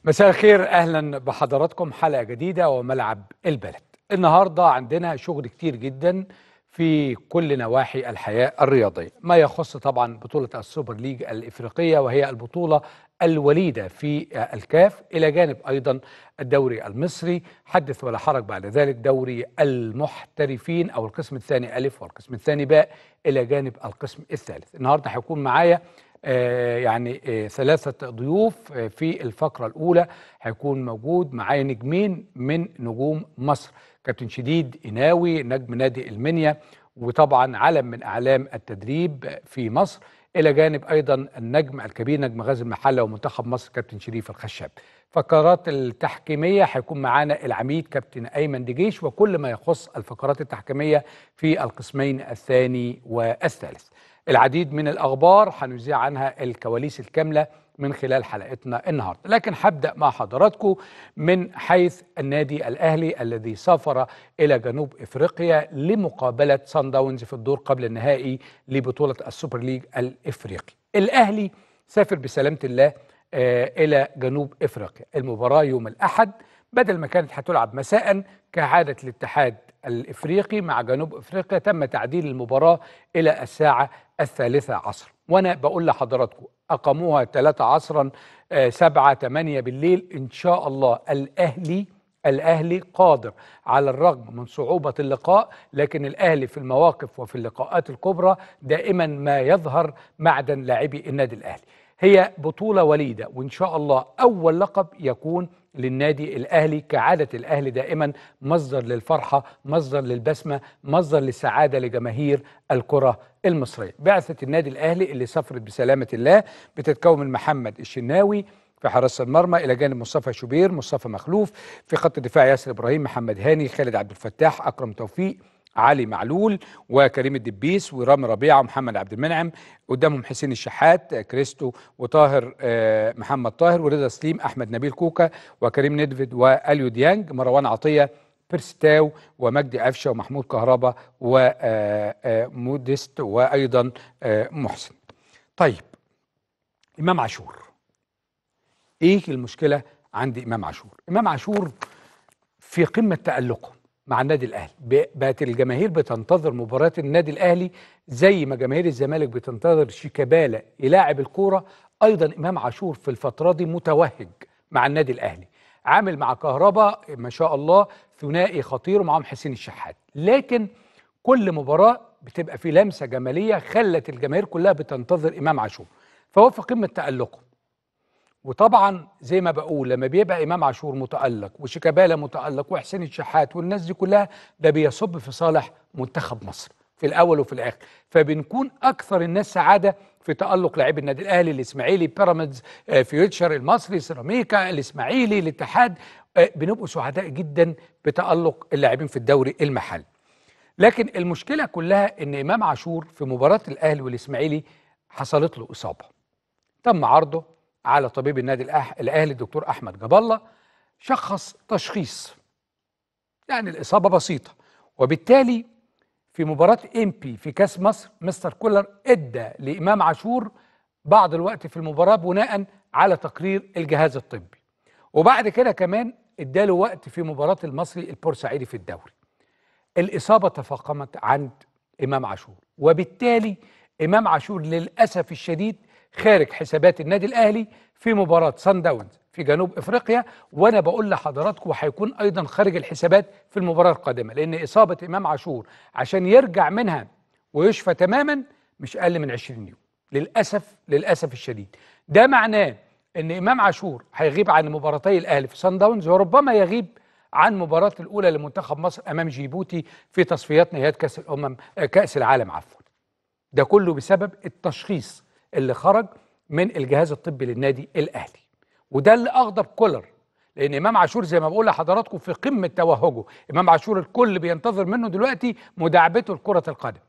مساء الخير اهلا بحضراتكم حلقه جديده وملعب البلد النهارده عندنا شغل كتير جدا في كل نواحي الحياه الرياضيه ما يخص طبعا بطوله السوبر ليج الافريقيه وهي البطوله الوليده في الكاف الى جانب ايضا الدوري المصري حدث ولا حرج بعد ذلك دوري المحترفين او القسم الثاني الف والقسم الثاني باء الى جانب القسم الثالث النهارده هيكون معايا آه يعني آه ثلاثة ضيوف آه في الفقرة الأولى هيكون موجود معايا نجمين من نجوم مصر كابتن شديد إناوي نجم نادي المنيا وطبعا علم من أعلام التدريب في مصر إلى جانب أيضا النجم الكبير نجم غازي المحلة ومنتخب مصر كابتن شريف الخشاب فقرات التحكيمية هيكون معانا العميد كابتن أيمن دجيش وكل ما يخص الفقرات التحكيمية في القسمين الثاني والثالث العديد من الأخبار هنذيع عنها الكواليس الكاملة من خلال حلقتنا النهارده، لكن هبدا مع حضراتكم من حيث النادي الاهلي الذي سافر الى جنوب افريقيا لمقابله سان داونز في الدور قبل النهائي لبطوله السوبر ليج الافريقي. الاهلي سافر بسلامه الله آه الى جنوب افريقيا، المباراه يوم الاحد بدل ما كانت هتلعب مساء كعاده الاتحاد الافريقي مع جنوب افريقيا تم تعديل المباراه الى الساعه الثالثه عصرا وانا بقول لحضراتكم اقاموها 3 عصرا 7 8 بالليل ان شاء الله الاهلي الاهلي قادر على الرغم من صعوبه اللقاء لكن الاهلي في المواقف وفي اللقاءات الكبرى دائما ما يظهر معدن لاعبي النادي الاهلي هي بطوله وليده وان شاء الله اول لقب يكون للنادي الاهلي كعاده الاهلي دائما مصدر للفرحه مصدر للبسمه مصدر للسعاده لجماهير الكره المصريه بعثه النادي الاهلي اللي سافرت بسلامه الله بتتكون من محمد الشناوي في حراسه المرمى الى جانب مصطفى شوبير مصطفى مخلوف في خط الدفاع ياسر ابراهيم محمد هاني خالد عبد الفتاح اكرم توفيق علي معلول وكريم الدبيس ورامي ربيعه ومحمد عبد المنعم قدامهم حسين الشحات كريستو وطاهر محمد طاهر ورضا سليم احمد نبيل كوكا وكريم ندفد واليو ديانج مروان عطيه بيرستاو ومجدي قفشه ومحمود كهربا ومودست وايضا محسن. طيب امام عاشور ايه المشكله عند امام عاشور؟ امام عاشور في قمه تالقه مع النادي الاهلي بقت الجماهير بتنتظر مباريات النادي الاهلي زي ما جماهير الزمالك بتنتظر شيكابالا يلاعب الكوره ايضا امام عاشور في الفتره دي متوهج مع النادي الاهلي عامل مع كهربا ما شاء الله ثنائي خطير ومعاهم حسين الشحات لكن كل مباراه بتبقى في لمسه جماليه خلت الجماهير كلها بتنتظر امام عاشور فهو في قمه تالقه وطبعا زي ما بقول لما بيبقى امام عاشور متالق وشيكابالا متالق وحسين الشحات والناس دي كلها ده بيصب في صالح منتخب مصر في الاول وفي الاخر فبنكون اكثر الناس سعاده في تالق لاعبي النادي الاهلي الاسماعيلي بيراميدز فيوتشر المصري سيراميكا الاسماعيلي الاتحاد بنبقوا سعداء جدا بتالق اللاعبين في الدوري المحلي لكن المشكله كلها ان امام عاشور في مباراه الاهلي والاسماعيلي حصلت له اصابه تم عرضه على طبيب النادي الاهلي الدكتور احمد جاب الله شخص تشخيص يعني الاصابه بسيطه وبالتالي في مباراه ام بي في كاس مصر مستر كولر ادى لامام عاشور بعض الوقت في المباراه بناء على تقرير الجهاز الطبي وبعد كده كمان اداله وقت في مباراه المصري البورسعيدي في الدوري الاصابه تفاقمت عند امام عاشور وبالتالي امام عاشور للاسف الشديد خارج حسابات النادي الاهلي في مباراه سان داونز في جنوب افريقيا وانا بقول لحضراتكم وهيكون ايضا خارج الحسابات في المباراه القادمه لان اصابه امام عاشور عشان يرجع منها ويشفى تماما مش اقل من 20 يوم للاسف للاسف الشديد ده معناه ان امام عاشور هيغيب عن مباراتي الاهلي في سان داونز وربما يغيب عن مباراه الاولى لمنتخب مصر امام جيبوتي في تصفيات نهائيات كاس الامم كاس العالم عفوا ده كله بسبب التشخيص اللي خرج من الجهاز الطبي للنادي الاهلي وده اللي اغضب كولر لان امام عاشور زي ما بقول لحضراتكم في قمه توهجه امام عاشور الكل بينتظر منه دلوقتي مداعبته لكره القدم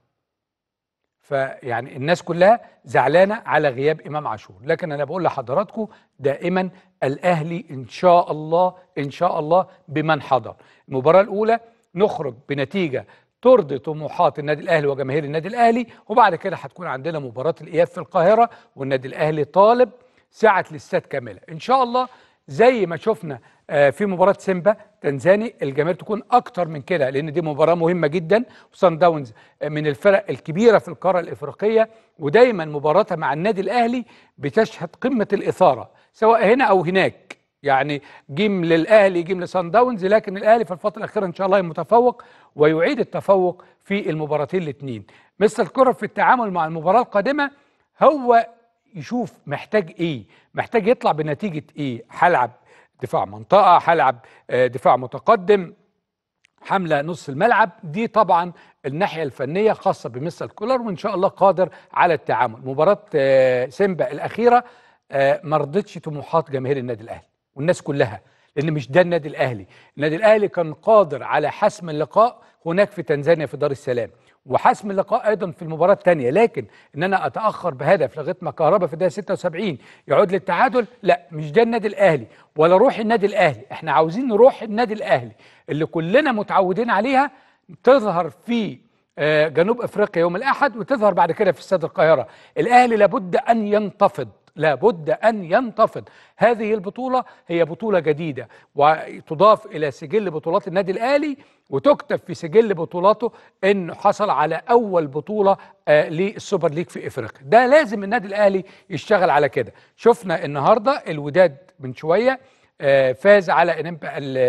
فيعني الناس كلها زعلانه على غياب امام عاشور لكن انا بقول لحضراتكم دائما الاهلي ان شاء الله ان شاء الله بمن حضر المباراه الاولى نخرج بنتيجه ترضي طموحات النادي الاهلي وجماهير النادي الاهلي وبعد كده هتكون عندنا مباراه الاياب في القاهره والنادي الاهلي طالب سعه الاستاد كامله ان شاء الله زي ما شفنا آه، في مباراه سيمبا تنزاني الجماهير تكون اكتر من كده لان دي مباراه مهمه جدا وصن داونز من الفرق الكبيره في القاره الافريقيه ودايما مباراتها مع النادي الاهلي بتشهد قمه الاثاره سواء هنا او هناك يعني جيم للاهلي جيم لصن داونز لكن الاهلي في الفتره الاخيره ان شاء الله متفوق ويعيد التفوق في المباراتين الاثنين مثل الكره في التعامل مع المباراه القادمه هو يشوف محتاج ايه محتاج يطلع بنتيجه ايه هلعب دفاع منطقه هلعب آه، دفاع متقدم حمله نص الملعب دي طبعا الناحيه الفنيه خاصه بمستر كولر وان شاء الله قادر على التعامل مباراه آه، سيمبا الاخيره آه، ما رضتش طموحات جماهير النادي الاهلي والناس كلها لان مش ده النادي الاهلي النادي الاهلي كان قادر على حسم اللقاء هناك في تنزانيا في دار السلام وحسم اللقاء ايضا في المباراه الثانيه لكن ان انا اتاخر بهدف لغايه ما كهربا في الدقيقه 76 يعود للتعادل لا مش ده النادي الاهلي ولا روح النادي الاهلي احنا عاوزين نروح النادي الاهلي اللي كلنا متعودين عليها تظهر في آه، جنوب افريقيا يوم الاحد وتظهر بعد كده في استاد القاهره الاهلي لابد ان ينتفض لابد أن ينتفض هذه البطولة هي بطولة جديدة وتضاف إلى سجل بطولات النادي الأهلي وتكتب في سجل بطولاته أنه حصل على أول بطولة آه للسوبر ليج في إفريقيا ده لازم النادي الأهلي يشتغل على كده شفنا النهاردة الوداد من شوية آه فاز على انمبا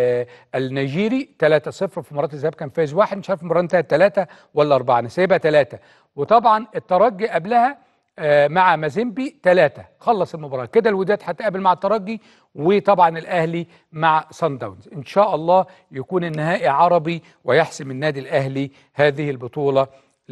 النيجيري 3-0 في مباراه الذهاب كان فاز واحد مش عارف المباراه انتهت 3 ولا 4 انا سايبها 3 وطبعا الترجي قبلها آه، مع مازيمبي ثلاثة خلص المباراة كده الوداد هتقابل مع الترجي وطبعا الأهلي مع سان داونز إن شاء الله يكون النهائي عربي ويحسم النادي الأهلي هذه البطولة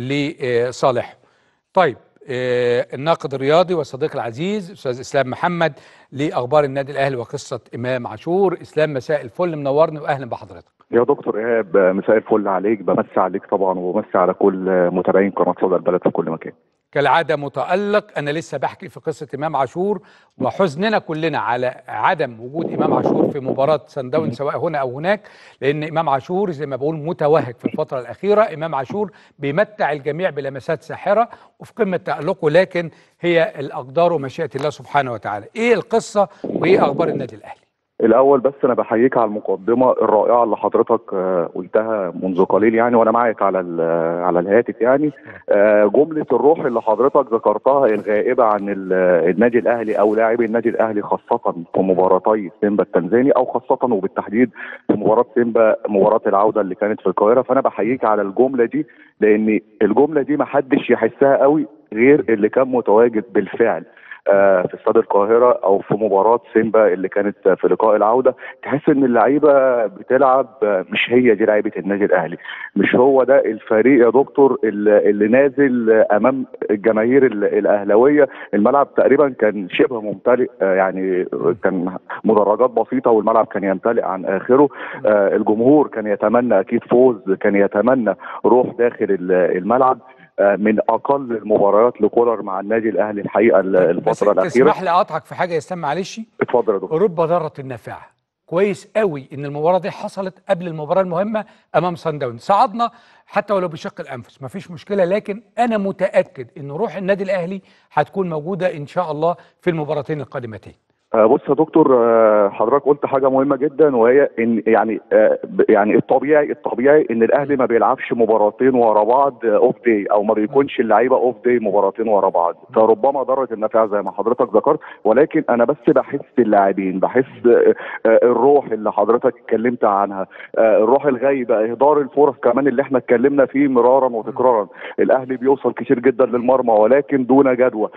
لصالحه طيب آه، الناقد الرياضي والصديق العزيز أستاذ إسلام محمد لأخبار النادي الأهلي وقصة إمام عاشور إسلام مساء الفل منورني وأهلا بحضرتك يا دكتور ايهاب مساء الفل عليك بمسي عليك طبعا وبمسي على كل متابعين قناه صدى البلد في كل مكان كالعاده متالق انا لسه بحكي في قصه امام عاشور وحزننا كلنا على عدم وجود امام عاشور في مباراه سان داون سواء هنا او هناك لان امام عاشور زي ما بقول متوهج في الفتره الاخيره امام عاشور بيمتع الجميع بلمسات ساحره وفي قمه تالقه لكن هي الاقدار ومشيئه الله سبحانه وتعالى ايه القصه وايه اخبار النادي الاهلي الاول بس انا بحييك على المقدمه الرائعه اللي حضرتك آه، قلتها منذ قليل يعني وانا معك على على الهاتف يعني آه، جمله الروح اللي حضرتك ذكرتها الغائبه عن النادي الاهلي او لاعبي النادي الاهلي خاصه في مباراتي سيمبا التنزاني او خاصه وبالتحديد في مباراه سيمبا مباراه العوده اللي كانت في القاهره فانا بحييك على الجمله دي لان الجمله دي ما حدش يحسها قوي غير اللي كان متواجد بالفعل آه، في استاد القاهره او في مباراه سيمبا اللي كانت في لقاء العوده تحس ان اللعيبه بتلعب مش هي دي لعيبه النادي الاهلي مش هو ده الفريق يا دكتور اللي, اللي نازل امام الجماهير الاهلاويه الملعب تقريبا كان شبه ممتلئ آه، يعني كان مدرجات بسيطه والملعب كان يمتلئ عن اخره آه، الجمهور كان يتمنى اكيد فوز كان يتمنى روح داخل الملعب آه، من اقل المباريات لكولر مع النادي الاهلي الحقيقه الفتره الاخيره تسمح لي اقطعك في حاجه يا اسلام معلش اتفضل يا دكتور رب ضاره النافعه كويس قوي ان المباراه دي حصلت قبل المباراه المهمه امام سان داون صعدنا حتى ولو بشق الانفس مفيش مشكله لكن انا متاكد ان روح النادي الاهلي هتكون موجوده ان شاء الله في المباراتين القادمتين آه، بص يا دكتور آه، حضرتك قلت حاجه مهمه جدا وهي ان يعني آه، يعني الطبيعي الطبيعي ان الاهلي ما بيلعبش مباراتين ورا بعض اوف داي او ما بيكونش اللعيبه اوف داي مباراتين ورا بعض فربما ضرت النفع زي ما حضرتك ذكرت ولكن انا بس بحس اللاعبين بحس الروح اللي حضرتك اتكلمت عنها الروح الغايبه اهدار الفرص كمان اللي احنا اتكلمنا فيه مرارا وتكرارا الاهلي بيوصل كتير جدا للمرمى ولكن دون جدوى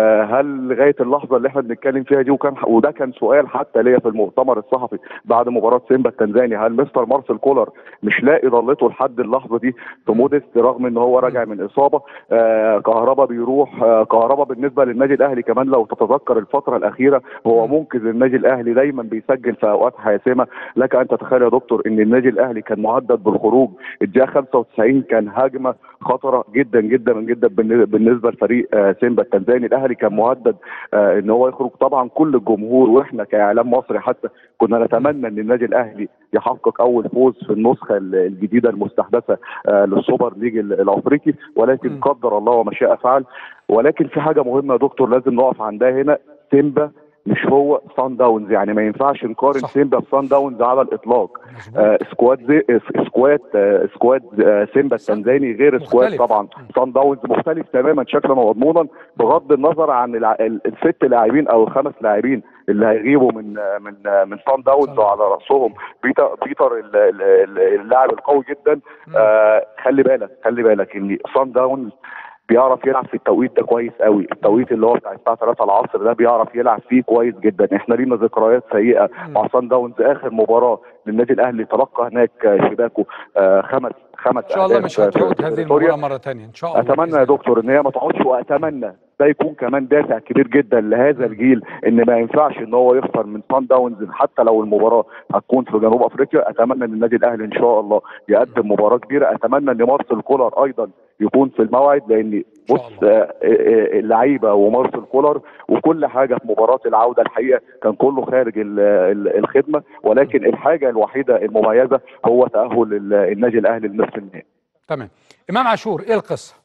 هل لغايه اللحظه اللي احنا بنتكلم فيها دي وكان وده كان سؤال حتى ليا في المؤتمر الصحفي بعد مباراه سيمبا التنزاني هل مستر مارسيل كولر مش لاقي ضلته لحد اللحظه دي في موديست رغم ان هو راجع من اصابه آه كهربا بيروح آه كهربا بالنسبه للنادي الاهلي كمان لو تتذكر الفتره الاخيره هو منقذ النادي الاهلي دايما بيسجل في اوقات حاسمه لك ان تتخيل يا دكتور ان النادي الاهلي كان مهدد بالخروج الدقيقه 95 كان هجمه خطره جدا جدا جدا بالنسبه لفريق آه سيمبا التنزاني الاهلي كان مهدد آه ان هو يخرج طبعا كل الجمهور واحنا كاعلام مصري حتى كنا نتمنى ان النادي الاهلي يحقق اول فوز في النسخه الجديده المستحدثه آه للسوبر ليج الافريقي ولكن قدر الله وما شاء فعل ولكن في حاجه مهمه يا دكتور لازم نقف عندها هنا سيمبا مش هو سان داونز يعني ما ينفعش نقارن صح. سيمبا بسان داونز على الاطلاق مظبوط. آه سكواد زي آه، سكواد آه سكواد آه سيمبا صح. التنزاني غير سكواد مختلف. طبعا سان داونز مختلف تماما شكلا ومضمونا بغض النظر عن الع- ال- الست لاعبين او الخمس لاعبين اللي هيغيبوا من آه، من آه، من سان داونز صح. وعلى راسهم بيتر بيتر ال- ال- ال- اللاعب القوي جدا آه خلي بالك خلي بالك ان سان داونز بيعرف يلعب في التوقيت ده كويس قوي التوقيت اللي هو بتاع الساعه 3 العصر ده بيعرف يلعب فيه كويس جدا احنا لينا ذكريات سيئه مع سان داونز اخر مباراه للنادي الاهلي تلقى هناك آه، شباكه آه، خمس خمس ان شاء الله أهداف مش في- في هتعود هذه فيكتوريا. المباراه مره ثانيه ان شاء الله اتمنى بإذن يا الله. دكتور ان هي ما تقعدش واتمنى ده يكون كمان دافع كبير جدا لهذا الجيل ان ما ينفعش ان هو يخسر من سان داونز حتى لو المباراه هتكون في جنوب افريقيا اتمنى ان النادي الاهلي ان شاء الله يقدم مباراه كبيره اتمنى ان مارسيل كولر ايضا يكون في الموعد لان شاء بص آه، آه، آه، اللعيبه ومارسيل كولر وكل حاجه في مباراه العوده الحقيقه كان كله خارج ال- ال- الخدمه ولكن الحاجه الوحيده المميزه هو تاهل ال- النادي الاهلي لنصف النهائي تمام امام عاشور ايه القصه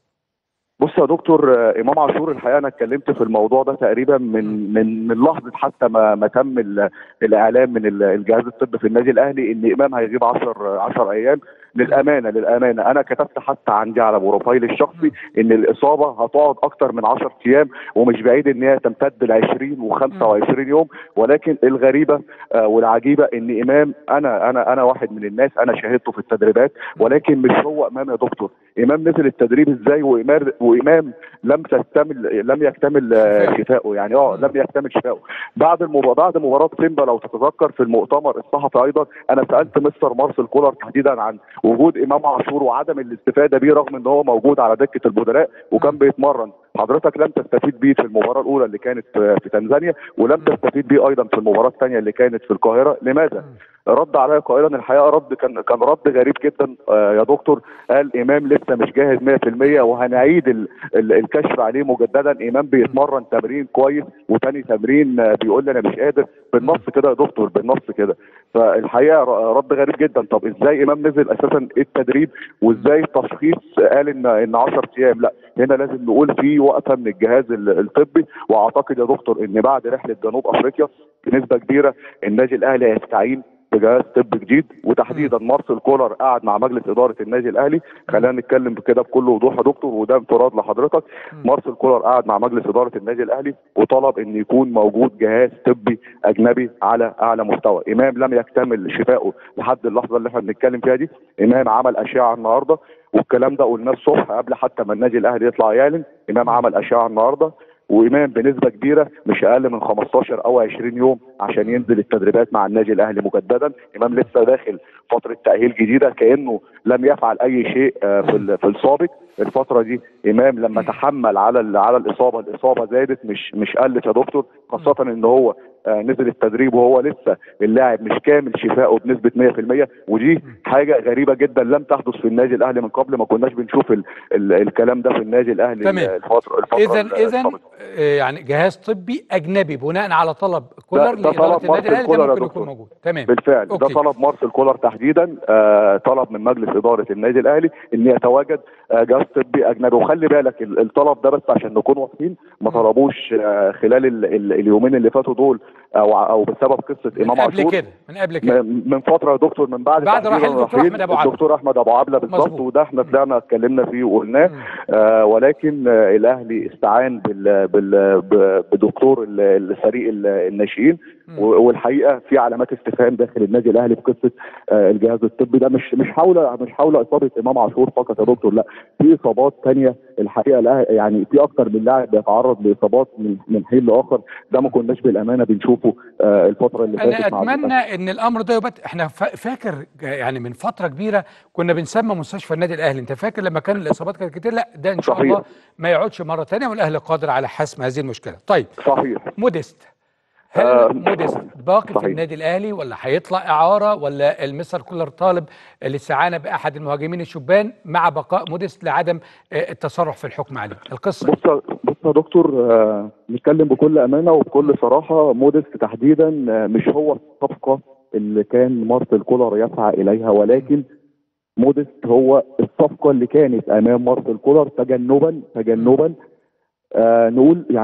بص يا دكتور آه، امام عاشور الحقيقه انا اتكلمت في الموضوع ده تقريبا من من من لحظه حتى ما ما تم ال- الاعلان من ال- الجهاز الطبي في النادي الاهلي ان امام هيغيب 10 10 ايام للامانه للامانه انا كتبت حتى عندي على بروفايلي الشخصي ان الاصابه هتقعد اكتر من 10 ايام ومش بعيد ان هي تمتد ل 20 و25 يوم ولكن الغريبه آه، والعجيبه ان امام انا انا انا واحد من الناس انا شاهدته في التدريبات ولكن مش هو امام يا دكتور امام نزل التدريب ازاي وامام وامام لم تكتمل لم يكتمل آه، شفائه. شفائه يعني اه لم يكتمل شفائه بعد المباراه بعد مباراه سيمبا لو تتذكر في المؤتمر الصحفي ايضا انا سالت مستر مارسيل كولر تحديدا عن وجود امام عاشور وعدم الاستفاده بيه رغم ان هو موجود على دكه البدلاء وكان بيتمرن حضرتك لم تستفيد بيه في المباراه الاولى اللي كانت في في تنزانيا ولم تستفيد بيه ايضا في المباراه الثانيه اللي كانت في القاهره لماذا رد عليا قائلا الحقيقه رد كان كان رد غريب جدا آه يا دكتور قال امام لسه مش جاهز 100% وهنعيد ال ال الكشف عليه مجددا امام بيتمرن تمرين كويس وتاني تمرين آه بيقول لي انا مش قادر بالنص كده يا دكتور بالنص كده فالحقيقه ر- رد غريب جدا طب ازاي امام نزل اساسا التدريب وازاي التشخيص قال ان ان 10 ايام لا هنا لازم نقول في وقفه من الجهاز ال- الطبي واعتقد يا دكتور ان بعد رحله جنوب افريقيا بنسبه كبيره النادي الاهلي هيستعين بجهاز طب جديد وتحديدا مارسيل كولر قعد مع مجلس اداره النادي الاهلي خلينا نتكلم كده بكل وضوح يا دكتور وده انفراد لحضرتك مارسيل كولر قعد مع مجلس اداره النادي الاهلي وطلب ان يكون موجود جهاز طبي اجنبي على اعلى مستوى امام لم يكتمل شفائه لحد اللحظه اللي احنا بنتكلم فيها دي امام عمل اشعه النهارده والكلام ده قلناه الصبح قبل حتى ما النادي الاهلي يطلع يعلن امام عمل اشعه النهارده وامام بنسبه كبيره مش اقل من 15 او 20 يوم عشان ينزل التدريبات مع النادي الاهلي مجددا امام لسه داخل فتره تاهيل جديده كانه لم يفعل اي شيء آه، في ال- في السابق الفتره دي امام لما تحمل على ال- على الاصابه الاصابه زادت مش مش قلت يا دكتور خاصه ان هو آه، نزل التدريب وهو لسه اللاعب مش كامل شفائه بنسبه 100% ودي حاجه غريبه جدا لم تحدث في النادي الاهلي من قبل ما كناش بنشوف ال ال الكلام ده في النادي الاهلي تمام. الفتره الفتره اذا ال- اذا السابقة. آه، يعني جهاز طبي اجنبي بناء على طلب كولر ده طلب لاداره النادي مارسيل الاهلي ده كولر يا ممكن دكتور. يكون موجود تمام بالفعل ده أوكي. طلب مارسيل كولر تحديدا آه طلب من مجلس اداره النادي الاهلي ان يتواجد آه جهاز طبي اجنبي وخلي بالك ال- الطلب ده بس عشان نكون واضحين ما طلبوش آه خلال ال ال اليومين اللي فاتوا دول او او بسبب قصه من امام قبل عاشور كده من قبل كده م- من فتره يا دكتور من بعد بعد تحديد رحيل الدكتور الرحيل أحمد أبو عبلة. الدكتور احمد ابو عبله بالظبط مظبوط. وده احنا طلعنا اتكلمنا فيه وقلناه آه ولكن آه الاهلي استعان بال بال ب- بدكتور ال- الفريق ال- الناشئين و- والحقيقه في علامات استفهام داخل النادي الاهلي في قصه آه الجهاز الطبي ده مش مش حول مش حول اصابه امام عاشور فقط يا دكتور لا في اصابات ثانيه الحقيقه لا يعني في اكتر من لاعب بيتعرض لاصابات من من حين لاخر ده ما كناش بالامانه بنشوفه آه الفتره اللي فاتت انا مع اتمنى ان الامر ده يبقى احنا فا- فاكر يعني من فتره كبيره كنا بنسمى مستشفى النادي الاهلي انت فاكر لما كان الاصابات كانت كتير لا ده ان شاء صحيح. الله ما يقعدش مره ثانيه والاهلي قادر على حسم هذه المشكله طيب صحيح موديست هل آه، موديست باقي في صحيح. النادي الاهلي ولا هيطلع اعاره ولا المستر كولر طالب الاستعانه باحد المهاجمين الشبان مع بقاء موديست لعدم آه، التصرح في الحكم عليه القصه بص بص يا دكتور آه، نتكلم بكل امانه وبكل صراحه موديست تحديدا آه، مش هو الصفقه اللي كان مارسيل كولر يسعى اليها ولكن موديست هو الصفقه اللي كانت امام مارسيل كولر تجنبا تجنبا آه نقول يعني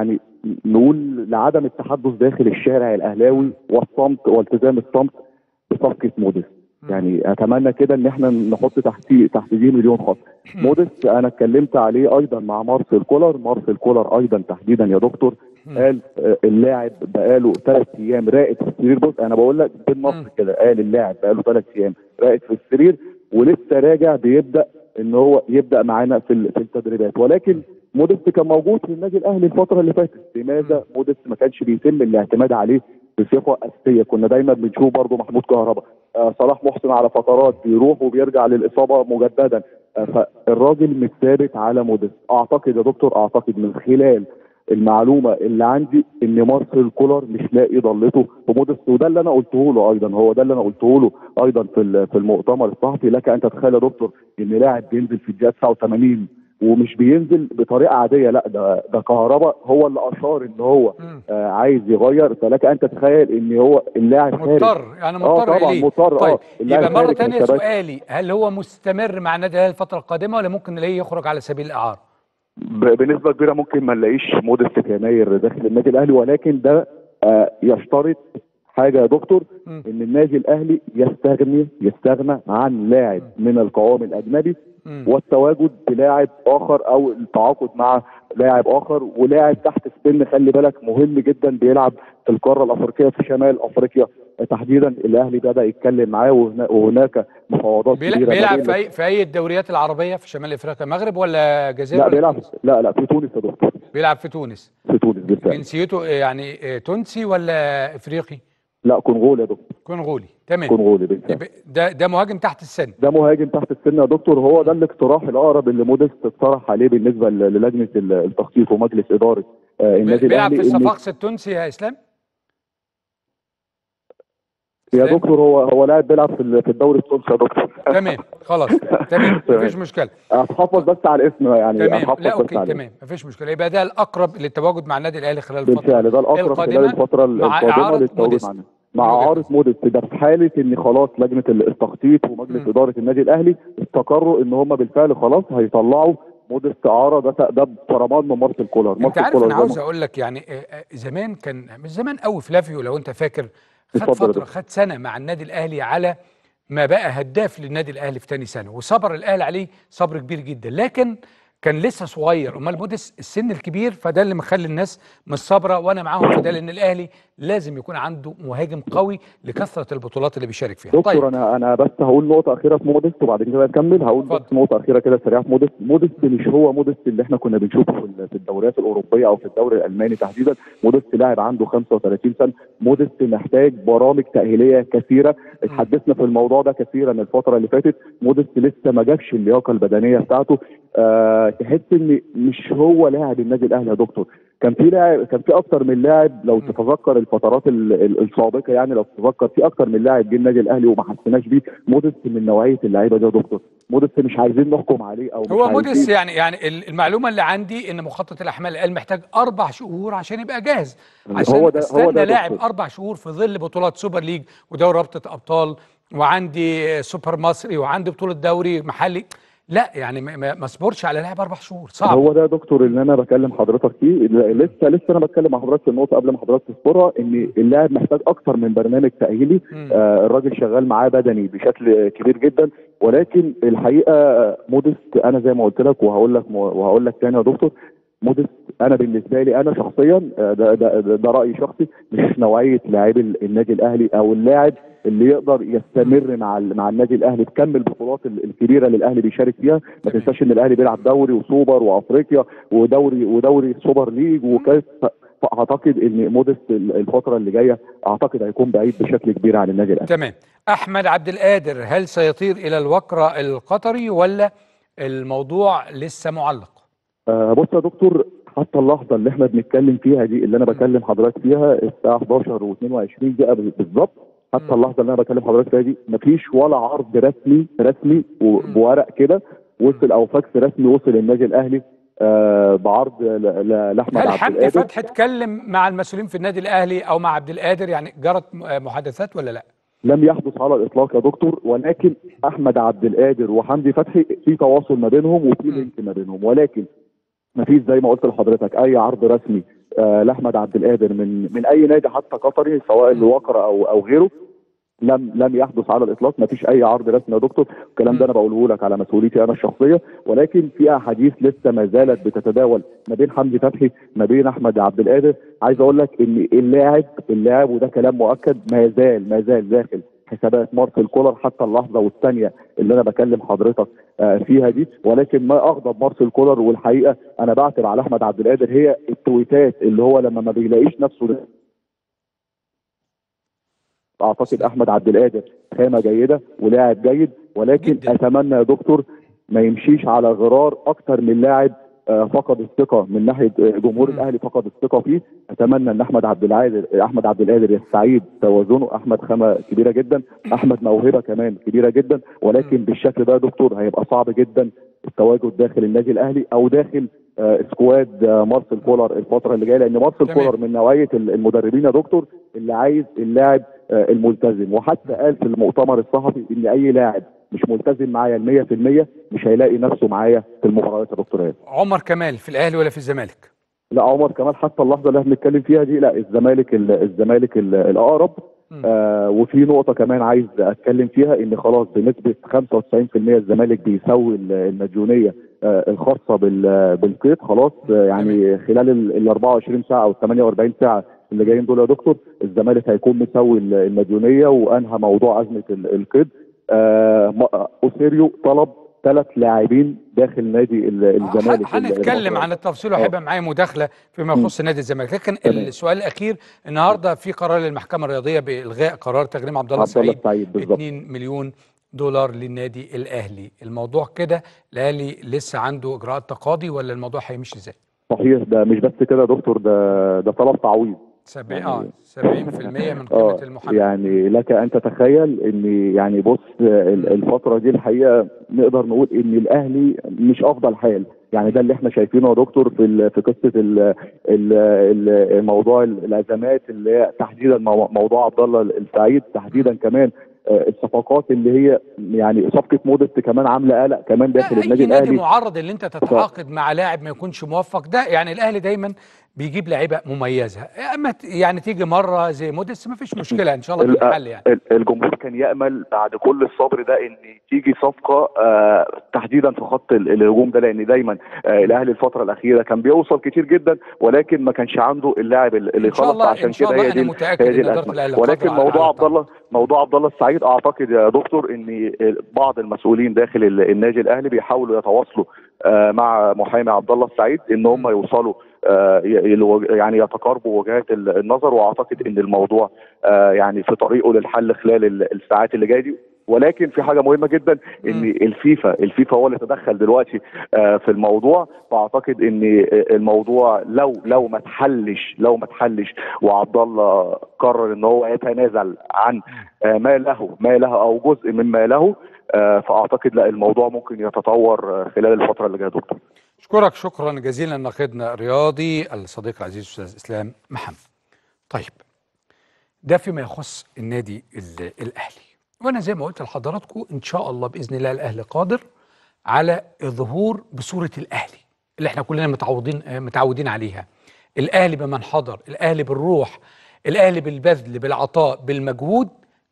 نقول لعدم التحدث داخل الشارع الاهلاوي والصمت والتزام الصمت بصفقه موديس يعني اتمنى كده ان احنا نحط تحت تحت دي مليون خط موديس انا اتكلمت عليه ايضا مع مارسيل كولر مارسيل كولر ايضا تحديدا يا دكتور قال آه، اللاعب بقاله ثلاث ايام راقد في السرير بص انا بقول لك بالنص مم. كده قال اللاعب بقاله ثلاث ايام راقد في السرير ولسه راجع بيبدا ان هو يبدا معانا في ال- في التدريبات ولكن موديست كان موجود في النادي الاهلي الفتره اللي فاتت لماذا موديست ما كانش بيتم الاعتماد عليه بصفه اساسيه كنا دايما بنشوف برضه محمود كهربا آه صلاح محسن على فترات بيروح وبيرجع للاصابه مجددا آه فالراجل مش ثابت على موديست اعتقد يا دكتور اعتقد من خلال المعلومه اللي عندي ان مارسيل كولر مش لاقي ضلته في موديست وده اللي انا قلته له ايضا هو ده اللي انا قلته له ايضا في ال- في المؤتمر الصحفي لك ان تتخيل يا دكتور ان لاعب بينزل في الدقيقه 89 ومش بينزل بطريقه عاديه لا ده ده كهربا هو اللي اشار ان هو مم. آه عايز يغير فلك ان تتخيل ان هو اللاعب خارج مضطر يعني اه مضطر طبعا اليه مضطر طيب اه اللاعب يبقى مره خارج من ثانيه الشبكة. سؤالي هل هو مستمر مع النادي الاهلي الفتره القادمه ولا ممكن نلاقيه يخرج على سبيل الاعاره؟ ب- بنسبه كبيره ممكن ما نلاقيش موديست في يناير داخل النادي الاهلي ولكن ده آه يشترط حاجه يا دكتور مم. ان النادي الاهلي يستغني يستغنى عن لاعب من القوام الاجنبي مم. والتواجد بلاعب اخر او التعاقد مع لاعب اخر ولاعب تحت السن خلي بالك مهم جدا بيلعب في القاره الافريقيه في شمال افريقيا تحديدا الاهلي بدا يتكلم معاه وهنا- وهناك مفاوضات بيلع- كبيره ما بيلعب بين- في اي في اي الدوريات العربيه في شمال افريقيا المغرب ولا الجزائر لا ولا بيلعب تونس؟ لا لا في تونس يا دكتور بيلعب في تونس في تونس بالفعل جنسيته آه، يعني آه، تونسي ولا افريقي؟ لا كونغولي يا دكتور كونغولي تمام كونغولي بالفعل يبقى ده ده مهاجم تحت السن ده مهاجم تحت السن يا دكتور هو ده الاقتراح الاقرب اللي موديست اقترح عليه بالنسبه ل- للجنه ال- التخطيط ومجلس اداره آه، النادي بيلعب الاهلي في إن- الصفاقس التونسي يا اسلام؟ يا إسلام؟ دكتور هو هو لاعب بيلعب في ال- في الدوري التونسي يا دكتور تمام خلاص تمام مفيش مشكله اتحفظ بس على الاسم يعني تمام اتحفظ لا بس اوكي على تمام مفيش مشكله يبقى ده الاقرب للتواجد مع النادي الاهلي خلال الفتره بالفعل ده الاقرب خلال القادمة الفتره مع القادمه إعارة للتواجد موديست. معنا مع من وجهة اعاره نظرك. موديست ده في حاله ان خلاص لجنه ال- التخطيط ومجلس مم. اداره النادي الاهلي استقروا ان هم بالفعل خلاص هيطلعوا موديست اعاره ده ده بفرمان من مارسيل كولر انت مارسيل عارف كولر انا زي ما- عاوز اقول لك يعني آه، آه، زمان كان مش زمان قوي فلافيو لو انت فاكر خد اتفضل يا فتره دكتور. خد سنه مع النادي الاهلي على ما بقى هداف للنادي الاهلي في تاني سنه وصبر الاهلي عليه صبر كبير جدا لكن كان لسه صغير امال موديس السن الكبير فده اللي مخلي الناس مش صابره وانا معاهم في ده لان الاهلي لازم يكون عنده مهاجم قوي لكثره البطولات اللي بيشارك فيها دكتور طيب انا انا بس هقول نقطه اخيره في موديست وبعد كده نكمل هقول اتفضل. بس نقطه اخيره كده سريعه في موديست موديست مش هو موديست اللي احنا كنا بنشوفه في ال- في الدوريات الاوروبيه او في الدوري الالماني تحديدا موديست لاعب عنده 35 سنه موديست محتاج برامج تاهيليه كثيره اتحدثنا في الموضوع ده كثيرا الفتره اللي فاتت موديست لسه ما جابش اللياقه البدنيه بتاعته أه تحس ان مش هو لاعب النادي الاهلي يا دكتور كان في لاعب كان في اكتر من لاعب لو تتذكر الفترات ال- ال- السابقه يعني لو تتذكر في اكتر من لاعب جه النادي الاهلي وما حسيناش بيه موديست من نوعيه اللعيبه دي يا دكتور موديست مش عايزين نحكم عليه او مش هو عايزين- موديس يعني يعني ال- المعلومه اللي عندي ان مخطط الاحمال قال محتاج اربع شهور عشان يبقى جاهز عشان هو ده- هو استنى ده يا لاعب دكتور. اربع شهور في ظل بطولات سوبر ليج ودوري رابطه ابطال وعندي سوبر مصري وعندي بطوله دوري محلي لا يعني ما- ما ما اصبرش على لاعب اربع شهور صعب هو ده يا دكتور اللي انا بكلم حضرتك فيه ل- لسه لسه انا بتكلم مع حضرتك في النقطه قبل ما حضرتك تذكرها ان اللاعب محتاج اكتر من برنامج تاهيلي مم. آه الراجل شغال معاه بدني بشكل كبير جدا ولكن الحقيقه موديست انا زي ما قلت لك وهقول لك وهقول لك تاني يا دكتور موديست انا بالنسبه لي انا شخصيا آه، ده ده ده, ده رايي شخصي مش نوعيه لاعبي النادي الاهلي او اللاعب اللي يقدر يستمر مع ال- مع النادي الاهلي تكمل البطولات ال- الكبيره اللي الاهلي بيشارك فيها ما تمام. تنساش ان الاهلي بيلعب دوري وسوبر وافريقيا ودوري ودوري سوبر ليج وكاس ف- فاعتقد ان موديست ال- الفتره اللي جايه اعتقد هيكون بعيد بشكل كبير عن النادي الاهلي تمام احمد عبد القادر هل سيطير الى الوكره القطري ولا الموضوع لسه معلق آه بص يا دكتور حتى اللحظه اللي احنا بنتكلم فيها دي اللي انا بكلم حضرتك فيها الساعه 11 و22 دقيقه بالظبط حتى مم. اللحظه اللي انا بكلم حضرتك فيها دي مفيش ولا عرض رسمي رسمي و- مم. بورق كده وصل او فاكس رسمي وصل النادي الاهلي آه بعرض ل- ل- لاحمد هل عبد حمدي القادر فتحي اتكلم مع المسؤولين في النادي الاهلي او مع عبد القادر يعني جرت م- محادثات ولا لا لم يحدث على الاطلاق يا دكتور ولكن احمد عبد القادر وحمدي فتحي في تواصل ما بينهم وفي مم. لينك ما بينهم ولكن ما فيش زي ما قلت لحضرتك اي عرض رسمي آه، لاحمد عبد القادر من من اي نادي حتى قطري سواء الوقرة او او غيره لم لم يحدث على الاطلاق ما فيش اي عرض رسمي يا دكتور الكلام ده انا بقوله لك على مسؤوليتي انا الشخصيه ولكن في احاديث لسه ما زالت بتتداول ما بين حمدي فتحي ما بين احمد عبد القادر عايز اقول لك ان اللاعب اللاعب وده كلام مؤكد ما زال ما زال داخل حسابات مارسيل كولر حتى اللحظه والثانيه اللي انا بكلم حضرتك آه، فيها دي ولكن ما اغضب مارسيل كولر والحقيقه انا بعتب على احمد عبد القادر هي التويتات اللي هو لما ما بيلاقيش نفسه ده اعتقد احمد عبد القادر خامه جيده ولاعب جيد ولكن جداً. اتمنى يا دكتور ما يمشيش على غرار اكتر من لاعب آه، فقد الثقه من ناحيه آه، جمهور مم. الاهلي فقد الثقه فيه اتمنى ان احمد عبد القادر احمد عبد القادر يستعيد توازنه احمد خامه كبيره جدا احمد موهبه كمان كبيره جدا ولكن مم. بالشكل ده يا دكتور هيبقى صعب جدا التواجد داخل النادي الاهلي او داخل آه، سكواد آه، مارسيل كولر الفتره اللي جايه لان مارسيل تمام. كولر من نوعيه المدربين يا دكتور اللي عايز اللاعب آه، الملتزم وحتى قال في المؤتمر الصحفي ان اي لاعب مش ملتزم معايا ال 100% مش هيلاقي نفسه معايا في المباريات يا دكتور ايهاب عمر كمال في الاهلي ولا في الزمالك لا عمر كمال حتى اللحظه اللي احنا بنتكلم فيها دي لا الزمالك ال- الزمالك ال- الاقرب مم. آه وفي نقطه كمان عايز اتكلم فيها ان خلاص بنسبه 95% الزمالك بيسوي ال- المديونيه آه الخاصه بال- بالقيد خلاص آه يعني خلال ال ال 24 ساعه او ال 48 ساعه اللي جايين دول يا دكتور الزمالك هيكون مسوي ال- المديونيه وانهى موضوع ازمه ال- القيد آه م- اوسيريو طلب ثلاث لاعبين داخل نادي ال- الزمالك هن- هنتكلم الفترة عن التفصيل آه. وهيبقى معايا مداخله فيما يخص نادي الزمالك لكن تمام. السؤال الاخير النهارده في قرار للمحكمه الرياضيه بالغاء قرار تغريم عبد الله عبد الله سعيد السعيد بالظبط 2 مليون دولار للنادي الاهلي الموضوع كده الاهلي لسه عنده اجراءات تقاضي ولا الموضوع هيمشي ازاي صحيح ده مش بس كده يا دكتور ده ده طلب تعويض 70 يعني- اه 70% من اه قيمه المحامي يعني لك ان تتخيل ان يعني بص ال- الفتره دي الحقيقه نقدر نقول ان الاهلي مش افضل حال يعني ده اللي احنا شايفينه يا دكتور في ال- في قصه ال ال ال موضوع ال- الازمات اللي هي تحديدا مو- موضوع عبد الله السعيد تحديدا كمان آه، الصفقات اللي هي يعني صفقه مودست كمان عامله قلق كمان داخل لا، النادي اي نادي الاهلي معرض ان انت تتعاقد مع لاعب ما يكونش موفق ده يعني الاهلي دايما بيجيب لعيبه مميزه اما ت- يعني تيجي مره زي موديس ما فيش مشكله ان شاء الله ال- تتحل يعني ال- الجمهور كان يامل بعد كل الصبر ده ان تيجي صفقه آه تحديدا في خط ال- الهجوم ده لان دايما آه الاهلي الفتره الاخيره كان بيوصل كتير جدا ولكن ما كانش عنده اللاعب ال- اللي إن شاء يخلص الله- عشان إن شاء كده الله هي أنا دي متأكد هي دي إن إدارة الازمه الأهلي ولكن قادرة على- موضوع على عبد الله موضوع عبد الله السعيد اعتقد يا دكتور ان بعض المسؤولين داخل ال- النادي الاهلي بيحاولوا يتواصلوا آه مع محامي عبد الله السعيد ان هم يوصلوا آه، ي- يلو- يعني يتقاربوا وجهات ال- النظر واعتقد ان الموضوع آه، يعني في طريقه للحل خلال ال- الساعات اللي جايه دي ولكن في حاجه مهمه جدا ان مم. الفيفا الفيفا هو اللي تدخل دلوقتي آه، في الموضوع فاعتقد ان الموضوع لو لو ما اتحلش لو ما اتحلش وعبد الله قرر ان هو يتنازل عن آه، ما له ما له او جزء مما له آه، فاعتقد لا الموضوع ممكن يتطور آه، خلال الفتره اللي جايه يا دكتور اشكرك شكرا جزيلا ناقدنا الرياضي الصديق العزيز استاذ اسلام محمد طيب ده فيما يخص النادي ال- الاهلي وانا زي ما قلت لحضراتكم ان شاء الله باذن الله الاهلي قادر على الظهور بصوره الاهلي اللي احنا كلنا متعودين آه، متعودين عليها الاهلي بمن حضر الاهلي بالروح الاهلي بالبذل بالعطاء بالمجهود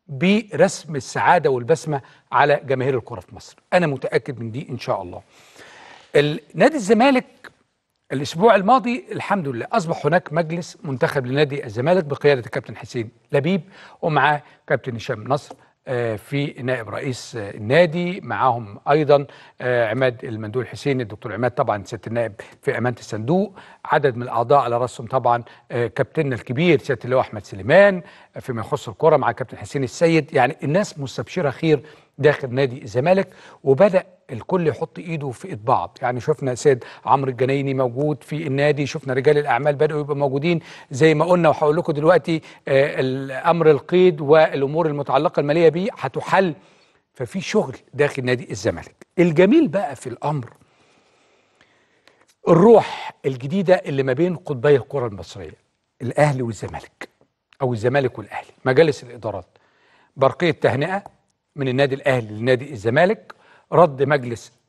برسم السعاده والبسمه على جماهير الكره في مصر انا متاكد من دي ان شاء الله ال- نادي الزمالك الاسبوع الماضي الحمد لله اصبح هناك مجلس منتخب لنادي الزمالك بقياده الكابتن حسين لبيب ومعاه كابتن هشام نصر آه، في نائب رئيس آه، النادي معاهم ايضا آه، عماد المندول حسين الدكتور عماد طبعا سياده النائب في امانه الصندوق عدد من الاعضاء على راسهم طبعا آه، كابتننا الكبير سياده اللواء احمد سليمان آه، فيما يخص الكره مع كابتن حسين السيد يعني الناس مستبشره خير داخل نادي الزمالك وبدا الكل يحط ايده في ايد بعض يعني شفنا سيد عمرو الجنايني موجود في النادي شفنا رجال الاعمال بداوا يبقوا موجودين زي ما قلنا وهقول لكم دلوقتي آه، الامر القيد والامور المتعلقه الماليه بيه هتحل ففي شغل داخل نادي الزمالك الجميل بقى في الامر الروح الجديده اللي ما بين قطبي الكره المصريه الاهلي والزمالك او الزمالك والاهلي مجالس الادارات برقيه تهنئه من النادي الاهلي لنادي الزمالك رد مجلس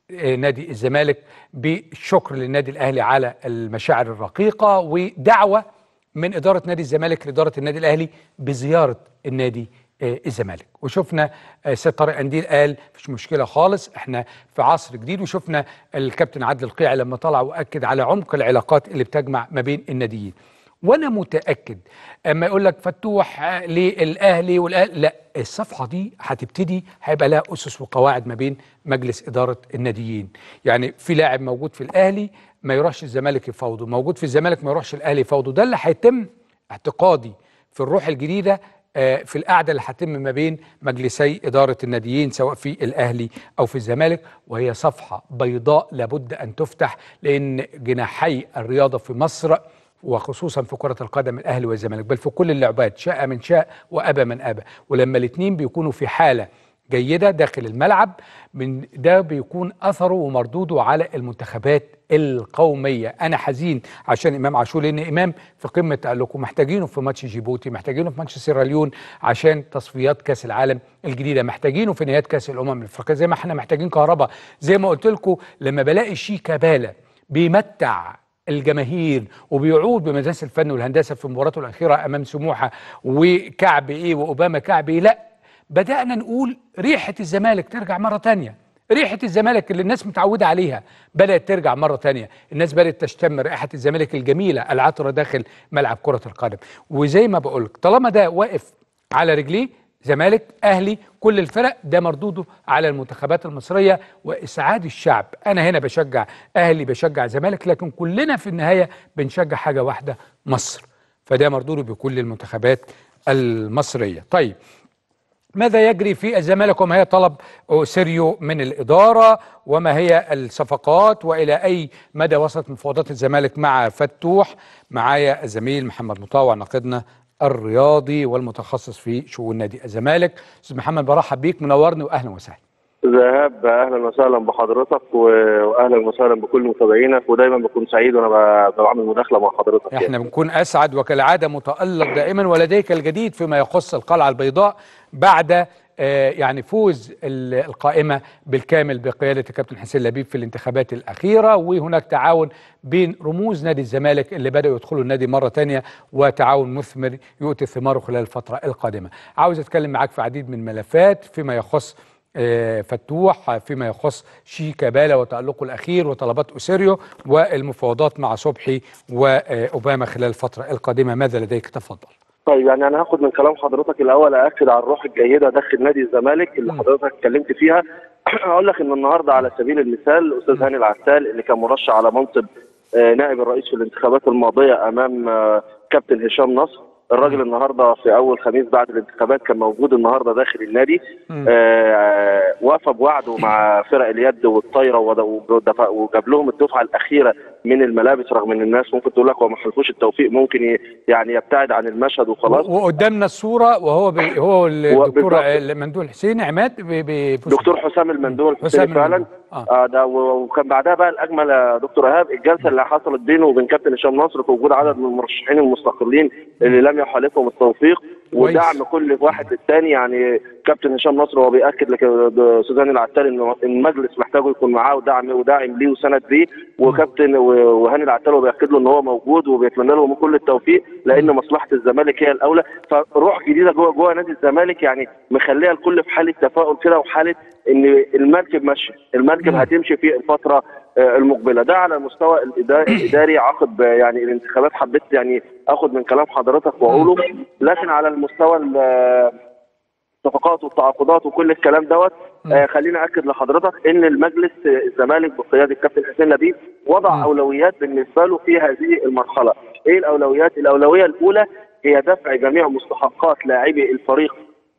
آه، نادي الزمالك بالشكر للنادي الاهلي على المشاعر الرقيقه ودعوه من اداره نادي الزمالك لاداره النادي الاهلي بزياره النادي آه، الزمالك وشفنا آه، سيد طارق انديل قال مفيش مشكله خالص احنا في عصر جديد وشفنا الكابتن عادل القيعي لما طلع واكد على عمق العلاقات اللي بتجمع ما بين الناديين وانا متاكد اما يقول لك فتوح آه، للاهلي والاهلي لا الصفحه دي هتبتدي هيبقى لها اسس وقواعد ما بين مجلس اداره الناديين يعني في لاعب موجود في الاهلي ما يروحش الزمالك يفاوضه موجود في الزمالك ما يروحش الاهلي يفاوضه ده اللي هيتم اعتقادي في الروح الجديده آه، في القعده اللي هتتم ما بين مجلسي اداره الناديين سواء في الاهلي او في الزمالك وهي صفحه بيضاء لابد ان تفتح لان جناحي الرياضه في مصر وخصوصا في كرة القدم الأهلي والزمالك بل في كل اللعبات شاء من شاء وأبى من أبى ولما الاثنين بيكونوا في حالة جيدة داخل الملعب من ده بيكون أثره ومردوده على المنتخبات القومية أنا حزين عشان إمام عاشور لأن إمام في قمة تألقه محتاجينه في ماتش جيبوتي محتاجينه في ماتش سيراليون عشان تصفيات كأس العالم الجديدة محتاجينه في نهايات كأس الأمم الأفريقية زي ما احنا محتاجين كهرباء زي ما قلت لكم لما بلاقي شيكابالا بيمتع الجماهير وبيعود بمدرسه الفن والهندسه في مباراته الاخيره امام سموحه وكعب ايه واوباما كعب ايه لا بدانا نقول ريحه الزمالك ترجع مره تانية ريحه الزمالك اللي الناس متعوده عليها بدات ترجع مره تانية الناس بدات تشتم رائحه الزمالك الجميله العطره داخل ملعب كره القدم وزي ما بقول لك طالما ده واقف على رجليه زمالك اهلي كل الفرق ده مردوده على المنتخبات المصريه واسعاد الشعب انا هنا بشجع اهلي بشجع زمالك لكن كلنا في النهايه بنشجع حاجه واحده مصر فده مردوده بكل المنتخبات المصريه طيب ماذا يجري في الزمالك وما هي طلب سيريو من الإدارة وما هي الصفقات وإلى أي مدى وصلت مفاوضات الزمالك مع فتوح معايا الزميل محمد مطاوع ناقدنا الرياضي والمتخصص في شؤون نادي الزمالك استاذ محمد برحب بيك منورني واهلا وسهلا ذهاب اهلا وسهلا بحضرتك و- واهلا وسهلا بكل متابعينك ودايما بكون سعيد وانا ب- بعمل مداخله مع حضرتك احنا بنكون اسعد وكالعاده متالق دائما ولديك الجديد فيما يخص القلعه البيضاء بعد آه، يعني فوز ال- القائمه بالكامل بقياده الكابتن حسين لبيب في الانتخابات الاخيره وهناك تعاون بين رموز نادي الزمالك اللي بداوا يدخلوا النادي مره تانية وتعاون مثمر يؤتي ثماره خلال الفتره القادمه. عاوز اتكلم معاك في عديد من الملفات فيما يخص آه، فتوح فيما يخص شيكابالا وتألقه الأخير وطلبات أوسيريو والمفاوضات مع صبحي وأوباما خلال الفترة القادمة ماذا لديك تفضل طيب يعني انا هاخد من كلام حضرتك الاول اكد على الروح الجيده داخل نادي الزمالك اللي مم. حضرتك اتكلمت فيها اقول لك ان النهارده على سبيل المثال الاستاذ هاني العسال اللي كان مرشح على منصب آه، نائب الرئيس في الانتخابات الماضيه امام آه، كابتن هشام نصر الراجل النهارده في اول خميس بعد الانتخابات كان موجود النهارده داخل النادي مم. آه، وفى بوعده مع فرق اليد والطايره ود- ودفع- وجاب لهم الدفعه الاخيره من الملابس رغم ان الناس ممكن تقول لك هو ما حلفوش التوفيق ممكن ي- يعني يبتعد عن المشهد وخلاص و- وقدامنا الصورة وهو بي هو الدكتور بالضبط. مندول حسين عماد ب- ب- دكتور حسام المندول حسام حسين فعلا المندول. آه. آه ده و- وكان بعدها بقى الاجمل يا دكتور ايهاب الجلسه اللي حصلت بينه وبين كابتن هشام نصر في وجود عدد من المرشحين المستقلين اللي لم يحالفهم التوفيق كويس. ودعم كل واحد للثاني يعني كابتن هشام نصر هو بياكد لك سوزان العتال ان المجلس محتاجه يكون معاه ودعم وداعم ليه وسند ليه وكابتن و- وهاني العتال هو بياكد له ان هو موجود وبيتمنى لهم كل التوفيق لان مصلحه الزمالك هي الاولى فروح جديده جوه جوه نادي الزمالك يعني مخليها الكل في حاله تفاؤل كده وحاله ان المركب ماشيه المركب مم. هتمشي في الفتره آه، المقبله ده على المستوى الإدا- الاداري عقب آه، يعني الانتخابات حبيت يعني اخد من كلام حضرتك واقوله لكن على المستوى ال- الصفقات والتعاقدات وكل الكلام دوت آه خليني اكد لحضرتك ان المجلس آه، الزمالك بقياده الكابتن حسين لبيب وضع مم. اولويات بالنسبه له في هذه المرحله ايه الاولويات الاولويه الاولى هي دفع جميع مستحقات لاعبي الفريق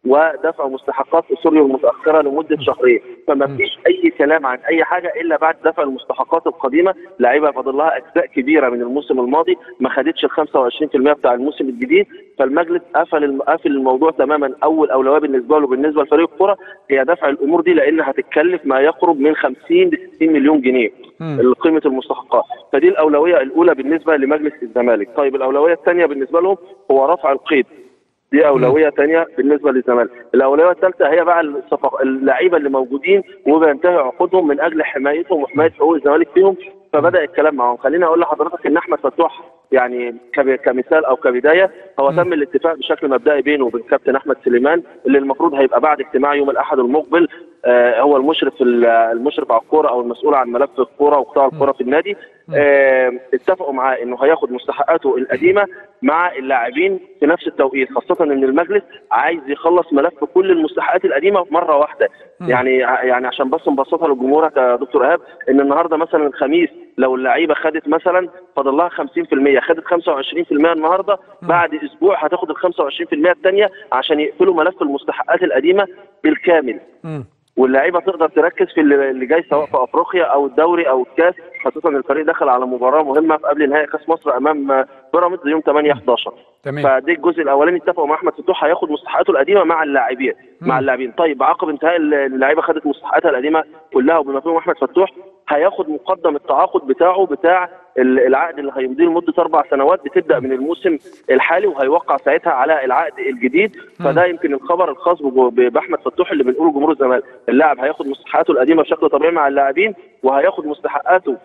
ودفع مستحقات اسوريو المتاخره لمده شهرين فما فيش اي كلام عن اي حاجه الا بعد دفع المستحقات القديمه لعيبه فاضل لها اجزاء كبيره من الموسم الماضي ما خدتش ال 25% بتاع الموسم الجديد فالمجلس قفل الم- قافل الموضوع تماما اول اولويه بالنسبه له بالنسبه لفريق الكره هي دفع الامور دي لان هتتكلف ما يقرب من 50 ل 60 مليون جنيه مم. قيمه المستحقات فدي الاولويه الاولى بالنسبه لمجلس الزمالك طيب الاولويه الثانيه بالنسبه لهم هو رفع القيد دي اولويه ثانيه بالنسبه للزمالك الاولويه الثالثه هي بقى الصفق... اللعيبه اللي موجودين وبينتهي عقودهم من اجل حمايتهم وحمايه حقوق الزمالك فيهم فبدا الكلام معاهم خليني اقول لحضرتك ان احمد فتوح يعني كب- كمثال او كبدايه هو تم الاتفاق بشكل مبدئي بينه وبين كابتن احمد سليمان اللي المفروض هيبقى بعد اجتماع يوم الاحد المقبل آه هو المشرف ال- المشرف على الكوره او المسؤول عن ملف الكوره وقطاع الكوره في النادي آه اتفقوا معاه انه هياخد مستحقاته القديمه مع اللاعبين في نفس التوقيت خاصه ان المجلس عايز يخلص ملف كل المستحقات القديمه مره واحده يعني يعني عشان بس نبسطها لجمهورك يا دكتور ايهاب ان النهارده مثلا الخميس لو اللعيبه خدت مثلا فاضل لها 50% خدت 25% النهارده بعد اسبوع هتاخد ال 25% الثانيه عشان يقفلوا ملف المستحقات القديمه بالكامل مم. واللعيبه تقدر تركز في اللي اللي جاي سواء في افريقيا او الدوري او الكاس خاصه الفريق دخل على مباراه مهمه في قبل نهائي كاس مصر امام بيراميدز يوم 8 11 تمام فدي الجزء الاولاني اتفقوا مع احمد فتوح هياخد مستحقاته القديمه مع اللاعبين مع اللاعبين طيب عقب انتهاء اللعيبه خدت مستحقاتها القديمه كلها وبما فيهم احمد فتوح هياخد مقدم التعاقد بتاعه بتاع ال- العقد اللي هيمضيه لمده اربع سنوات بتبدا من الموسم الحالي وهيوقع ساعتها على العقد الجديد فده يمكن الخبر الخاص بجو- ب- باحمد فتوح اللي بنقوله جمهور الزمالك اللاعب هياخد مستحقاته القديمه بشكل طبيعي مع اللاعبين وهياخد مستحقاته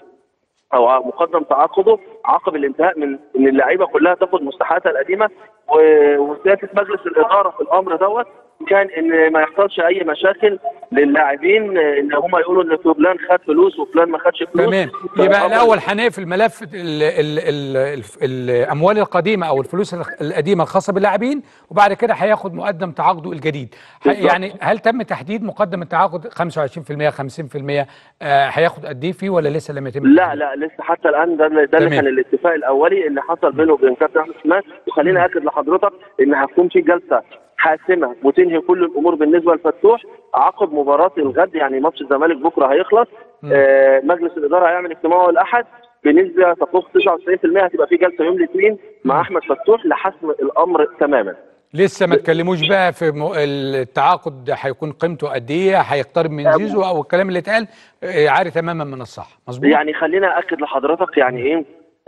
او مقدم تعاقده عقب الانتهاء من ان اللعيبه كلها تاخد مستحقاتها القديمه و- وسياسه مجلس الاداره في الامر دوت كان ان ما يحصلش اي مشاكل للاعبين ان هم يقولوا ان فلان خد فلوس وفلان ما خدش فلوس تمام يبقى فالأمر- الاول هنقفل ملف ال ال ال ال الاموال القديمه او الفلوس الخ- القديمه الخاصه باللاعبين وبعد كده هياخد مقدم تعاقده الجديد ه- بالظبط. يعني هل تم تحديد مقدم التعاقد 25% 50% آه هياخد قد ايه فيه ولا لسه لم يتم لا لا لسه حتى الان ده, ده اللي تمام. كان الاتفاق الاولي اللي حصل بينه وبين كابتن احمد سليمان وخليني اكد لحضرتك ان هتكون في جلسه حاسمه وتنهي كل الامور بالنسبه لفتوح عقب مباراه الغد يعني ماتش الزمالك بكره هيخلص آه مجلس الاداره هيعمل اجتماعه الاحد بنسبه تفوق 99% هتبقى في جلسه يوم الاثنين مع احمد فتوح لحسم الامر تماما لسه ما تكلموش بقى في م- التعاقد هيكون قيمته قد ايه هيقترب من زيزو او الكلام اللي اتقال آه، عاري تماما من الصح مظبوط يعني خلينا اكد لحضرتك يعني ايه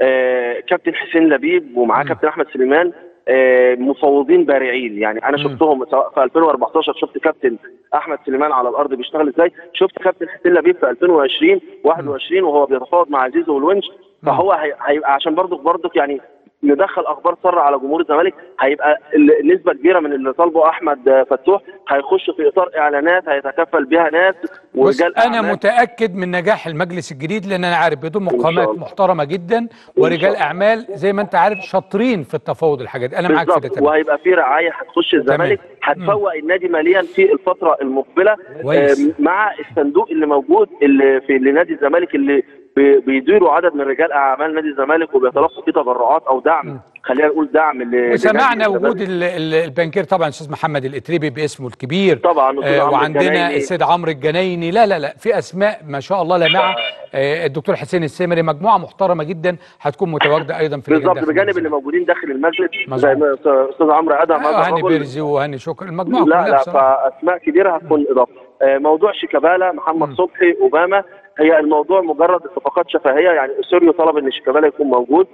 آه كابتن حسين لبيب ومعاه كابتن احمد سليمان آه مفوضين بارعين يعني انا شفتهم سواء في 2014 شفت كابتن احمد سليمان على الارض بيشتغل ازاي شفت كابتن حسين لبيب في 2020 21 وهو بيتفاوض مع زيزو والونش فهو هي- هيبقى عشان برضك برضك يعني ندخل اخبار ساره على جمهور الزمالك هيبقى ال- نسبه كبيره من اللي طالبه احمد آه، فتوح هيخش في اطار اعلانات هيتكفل بها ناس بص ورجال انا أعمال. متاكد من نجاح المجلس الجديد لان انا عارف بيضم قامات الله. محترمه جدا إن ورجال شاء الله. اعمال زي ما انت عارف شاطرين في التفاوض الحاجات دي. انا معاك في ده بالظبط تمام وهيبقى في رعايه هتخش الزمالك هتفوق النادي ماليا في الفتره المقبله كويس. آم، مع الصندوق اللي موجود اللي في لنادي الزمالك اللي بي- بيديروا عدد من رجال اعمال نادي الزمالك وبيتلقوا فيه تبرعات او دعم خلينا نقول دعم ل- وسمعنا لنادي وجود الزمالك. ال- ال- البنكير طبعا الاستاذ محمد الاتريبي باسمه الكبير طبعا أستاذ آه عمرو وعندنا الجنايني. السيد عمرو الجنايني لا لا لا في اسماء ما شاء الله لامعه آه الدكتور حسين السمري مجموعه محترمه جدا هتكون متواجده ايضا في اللجان بالظبط داخل بجانب اللي الزمالك. موجودين داخل المجلس مظبوط. زي ما استاذ عمرو ادهم هذا آه هاني الرجل بيرزي وهاني شكر المجموعه لا كلها لا بصراحه فاسماء كبيره هتكون اضافه آه، موضوع شيكابالا محمد صبحي اوباما هي الموضوع مجرد اتفاقات شفهيه يعني سوريو طلب ان شيكابالا يكون موجود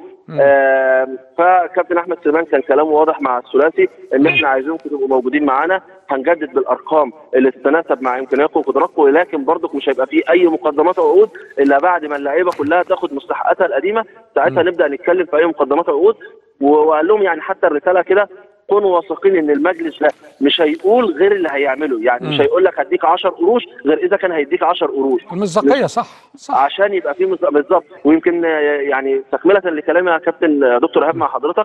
آه، فكابتن احمد سليمان كان كلامه واضح مع الثلاثي ان احنا عايزينكم تبقوا موجودين معانا هنجدد بالارقام اللي تتناسب مع امكانياتكم وقدراتكم ولكن برضك مش هيبقى فيه اي مقدمات او عقود الا بعد ما اللعيبه كلها تاخد مستحقاتها القديمه ساعتها نبدا نتكلم في اي مقدمات او عقود وقال لهم يعني حتى الرساله كده كونوا واثقين ان المجلس ده مش هيقول غير اللي هيعمله يعني مش هيقول لك هديك 10 قروش غير اذا كان هيديك 10 قروش المصداقيه صح صح عشان يبقى في مص- بالظبط ويمكن آه، يعني تكمله لكلامي يا كابتن آه، دكتور ايهاب مع حضرتك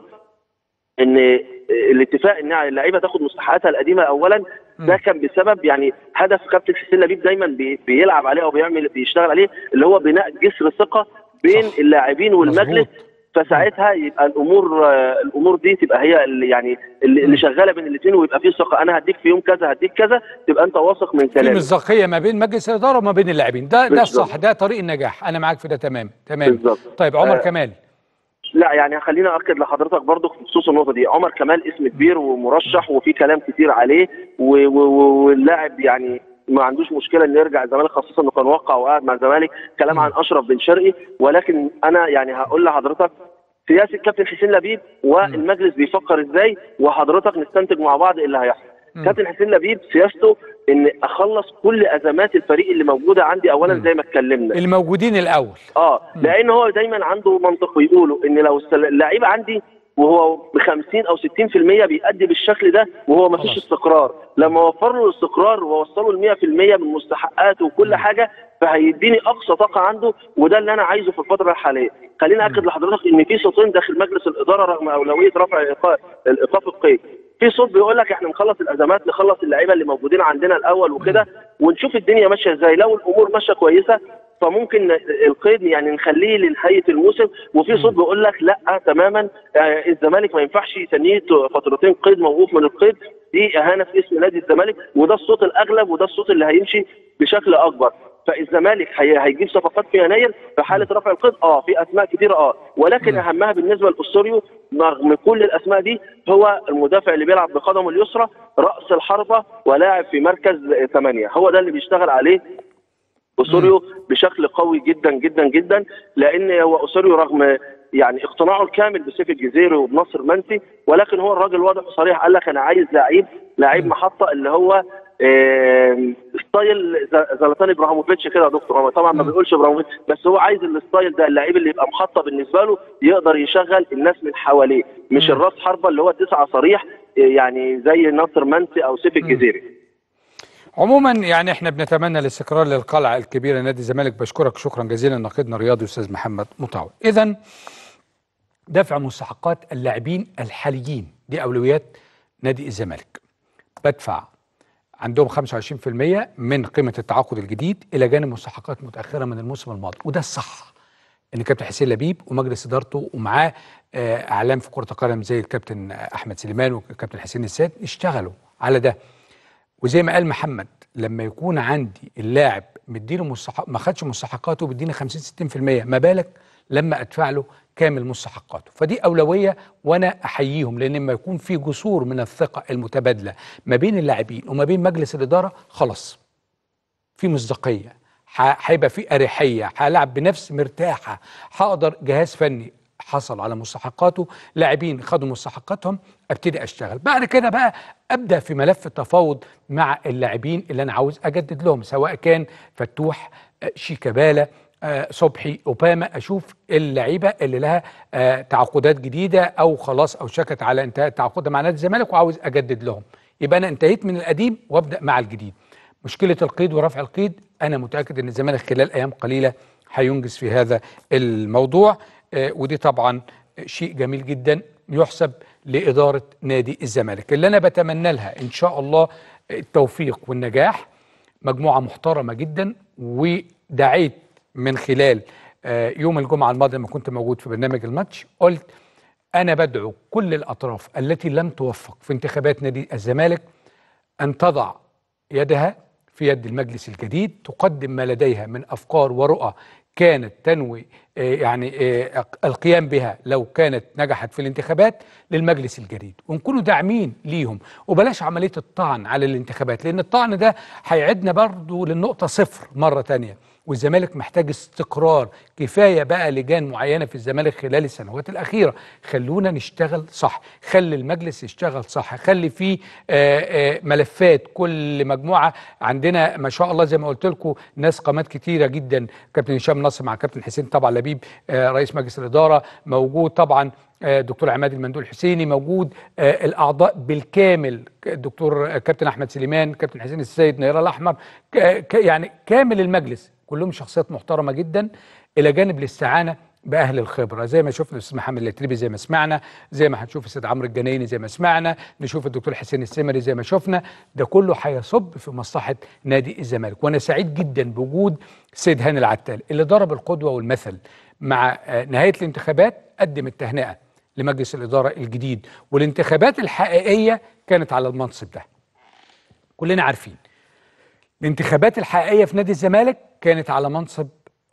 ان آه، الاتفاق ان اللعيبه تاخد مستحقاتها القديمه اولا ده كان بسبب يعني هدف كابتن حسين لبيب دايما بي- بيلعب عليه او بيعمل بيشتغل عليه اللي هو بناء جسر ثقه بين صح. اللاعبين والمجلس مظبوط. فساعتها يبقى الامور آه، الامور دي تبقى هي اللي يعني اللي اللي شغاله بين الاثنين ويبقى في ثقه انا هديك في يوم كذا هديك كذا تبقى انت واثق من في كلامي مصداقيه ما بين مجلس الاداره وما بين اللاعبين ده ده بالظبط. الصح ده طريق النجاح انا معاك في ده تمام تمام بالظبط. طيب عمر آه، كمال لا يعني خلينا اكد لحضرتك برضو بخصوص النقطه دي عمر كمال اسم كبير ومرشح وفي كلام كتير عليه و- و- واللاعب يعني ما عندوش مشكله انه يرجع الزمالك خاصه انه كان وقع وقعد مع الزمالك كلام عن اشرف بن شرقي ولكن انا يعني هقول لحضرتك سياسه كابتن حسين لبيب والمجلس بيفكر ازاي وحضرتك نستنتج مع بعض ايه اللي هيحصل كابتن حسين لبيب سياسته ان اخلص كل ازمات الفريق اللي موجوده عندي اولا زي ما اتكلمنا الموجودين الاول اه لان هو دايما عنده منطق ويقولوا ان لو السل- اللعيب عندي وهو ب 50 او 60% بيأدي بالشكل ده وهو ما فيش خلاص. استقرار لما اوفر له الاستقرار ووصله ل 100% من مستحقاته وكل حاجه فهيديني اقصى طاقه عنده وده اللي انا عايزه في الفتره الحاليه خليني اكد لحضرتك ان في صوتين داخل مجلس الاداره رغم اولويه رفع الإيقاف- الايقاف القيد في صوت بيقول لك احنا نخلص الازمات نخلص اللعيبه اللي موجودين عندنا الاول وكده ونشوف الدنيا ماشيه ازاي لو الامور ماشيه كويسه فممكن القيد يعني نخليه لنهايه الموسم وفي صوت بيقول لك لا تماما آه، الزمالك ما ينفعش يتنيه فترتين قيد موقوف من القيد دي اهانه في اسم نادي الزمالك وده الصوت الاغلب وده الصوت اللي هيمشي بشكل اكبر فالزمالك هي هيجيب صفقات في يناير في حاله رفع القيد اه في اسماء كتيره اه ولكن اهمها بالنسبه لاسوريو رغم كل الاسماء دي هو المدافع اللي بيلعب بقدمه اليسرى راس الحربه ولاعب في مركز ثمانيه هو ده اللي بيشتغل عليه اسوريو بشكل قوي جدا جدا جدا لان هو اسوريو رغم يعني اقتناعه الكامل بسيف الجزيري وبنصر منسي ولكن هو الراجل واضح وصريح قال لك انا عايز لعيب لعيب محطه اللي هو آم، ستايل ز- زلاتان ابراهيموفيتش كده يا دكتور هو طبعا ما بيقولش ابراهيموفيتش بس هو عايز الستايل ده اللعيب اللي يبقى محطه بالنسبه له يقدر يشغل الناس من حواليه مش الراس حربه اللي هو تسعه صريح يعني زي ناصر منسي او سيف الجزيري عموما يعني احنا بنتمنى الاستقرار للقلعه الكبيره نادي الزمالك بشكرك شكرا جزيلا ناقدنا الرياضي استاذ محمد مطاوع اذا دفع مستحقات اللاعبين الحاليين دي اولويات نادي الزمالك بدفع عندهم 25% من قيمه التعاقد الجديد الى جانب مستحقات متاخره من الموسم الماضي وده الصح ان كابتن حسين لبيب ومجلس ادارته ومعاه آه، اعلام في كره القدم زي الكابتن احمد سليمان والكابتن حسين السيد اشتغلوا على ده وزي ما قال محمد لما يكون عندي اللاعب مديله مستحق ما خدش مستحقاته بيديني 50 60% ما بالك لما ادفع له كامل مستحقاته فدي اولويه وانا احييهم لان لما يكون في جسور من الثقه المتبادله ما بين اللاعبين وما بين مجلس الاداره خلاص في مصداقيه ح- هيبقى في اريحيه هلعب بنفس مرتاحه هقدر جهاز فني حصل على مستحقاته لاعبين خدوا مستحقاتهم ابتدي اشتغل بعد كده بقى ابدا في ملف التفاوض مع اللاعبين اللي انا عاوز اجدد لهم سواء كان فتوح آه، شيكابالا آه، صبحي اوباما اشوف اللعيبه اللي لها آه، تعاقدات جديده او خلاص او شكت على انتهاء تعاقدها مع نادي الزمالك وعاوز اجدد لهم يبقى انا انتهيت من القديم وابدا مع الجديد مشكله القيد ورفع القيد انا متاكد ان الزمالك خلال ايام قليله هينجز في هذا الموضوع آه، ودي طبعا شيء جميل جدا يحسب لاداره نادي الزمالك اللي انا بتمنى لها ان شاء الله التوفيق والنجاح مجموعه محترمه جدا ودعيت من خلال آه، يوم الجمعه الماضي لما كنت موجود في برنامج الماتش قلت انا بدعو كل الاطراف التي لم توفق في انتخابات نادي الزمالك ان تضع يدها في يد المجلس الجديد تقدم ما لديها من افكار ورؤى كانت تنوي آه، يعني آه، القيام بها لو كانت نجحت في الانتخابات للمجلس الجديد ونكونوا داعمين ليهم وبلاش عمليه الطعن على الانتخابات لان الطعن ده هيعيدنا برضه للنقطه صفر مره تانية والزمالك محتاج استقرار كفايه بقى لجان معينه في الزمالك خلال السنوات الاخيره خلونا نشتغل صح خلي المجلس يشتغل صح خلي فيه آه، آه، ملفات كل مجموعه عندنا ما شاء الله زي ما قلت لكم ناس قامات كتيره جدا كابتن هشام نصر مع كابتن حسين طبعا لبيب آه، رئيس مجلس الاداره موجود طبعا آه، دكتور عماد المندول الحسيني موجود آه، الاعضاء بالكامل الدكتور آه، كابتن احمد سليمان كابتن حسين السيد نيرة الاحمر ك- ك- يعني كامل المجلس كلهم شخصيات محترمه جدا الى جانب الاستعانه باهل الخبره زي ما شفنا الاستاذ محمد الاتريبي زي ما سمعنا زي ما هنشوف الاستاذ عمرو الجنايني زي ما سمعنا نشوف الدكتور حسين السمري زي ما شفنا ده كله هيصب في مصلحه نادي الزمالك وانا سعيد جدا بوجود سيد هاني العتال اللي ضرب القدوه والمثل مع آه، نهايه الانتخابات قدم التهنئه لمجلس الاداره الجديد والانتخابات الحقيقيه كانت على المنصب ده كلنا عارفين الانتخابات الحقيقيه في نادي الزمالك كانت على منصب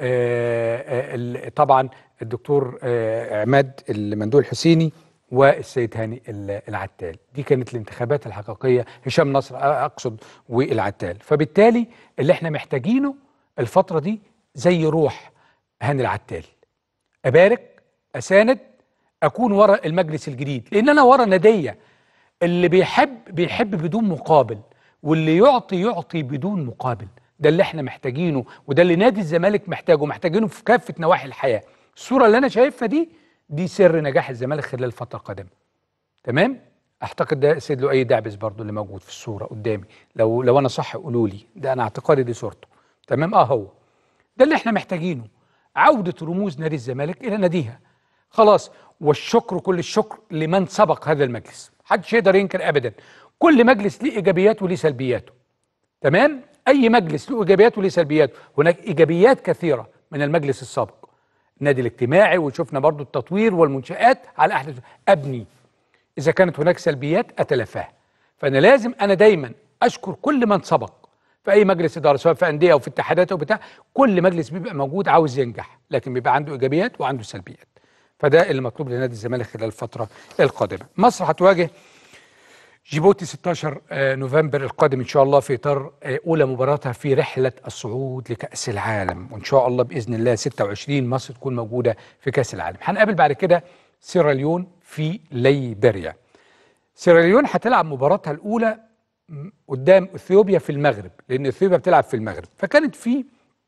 آه، آه، ال- طبعا الدكتور آه، عماد المندول الحسيني والسيد هاني ال- العتال دي كانت الانتخابات الحقيقيه هشام نصر أ- اقصد والعتال فبالتالي اللي احنا محتاجينه الفتره دي زي روح هاني العتال ابارك اساند اكون ورا المجلس الجديد لان انا ورا ناديه اللي بيحب بيحب بدون مقابل واللي يعطي يعطي بدون مقابل ده اللي احنا محتاجينه وده اللي نادي الزمالك محتاجه محتاجينه في كافه نواحي الحياه الصوره اللي انا شايفها دي دي سر نجاح الزمالك خلال الفتره القادمه تمام اعتقد ده سيد له اي دعبس برضو اللي موجود في الصوره قدامي لو لو انا صح قولوا لي ده انا اعتقادي دي صورته تمام اه هو ده اللي احنا محتاجينه عوده رموز نادي الزمالك الى ناديها خلاص والشكر كل الشكر لمن سبق هذا المجلس محدش يقدر ينكر ابدا كل مجلس ليه ايجابياته وليه سلبياته تمام اي مجلس له ايجابيات وليه سلبيات هناك ايجابيات كثيره من المجلس السابق النادي الاجتماعي وشفنا برضو التطوير والمنشآت على احدث ابني اذا كانت هناك سلبيات اتلافاها فانا لازم انا دايما اشكر كل من سبق في اي مجلس اداره سواء في انديه او في اتحادات او بتاع كل مجلس بيبقى موجود عاوز ينجح لكن بيبقى عنده ايجابيات وعنده سلبيات فده اللي مطلوب لنادي الزمالك خلال الفتره القادمه مصر هتواجه جيبوتي 16 آه، نوفمبر القادم ان شاء الله في اطار آه، اولى مباراتها في رحله الصعود لكاس العالم وان شاء الله باذن الله 26 مصر تكون موجوده في كاس العالم هنقابل بعد كده سيراليون في ليبيريا سيراليون هتلعب مباراتها الاولى م- قدام اثيوبيا في المغرب لان اثيوبيا بتلعب في المغرب فكانت في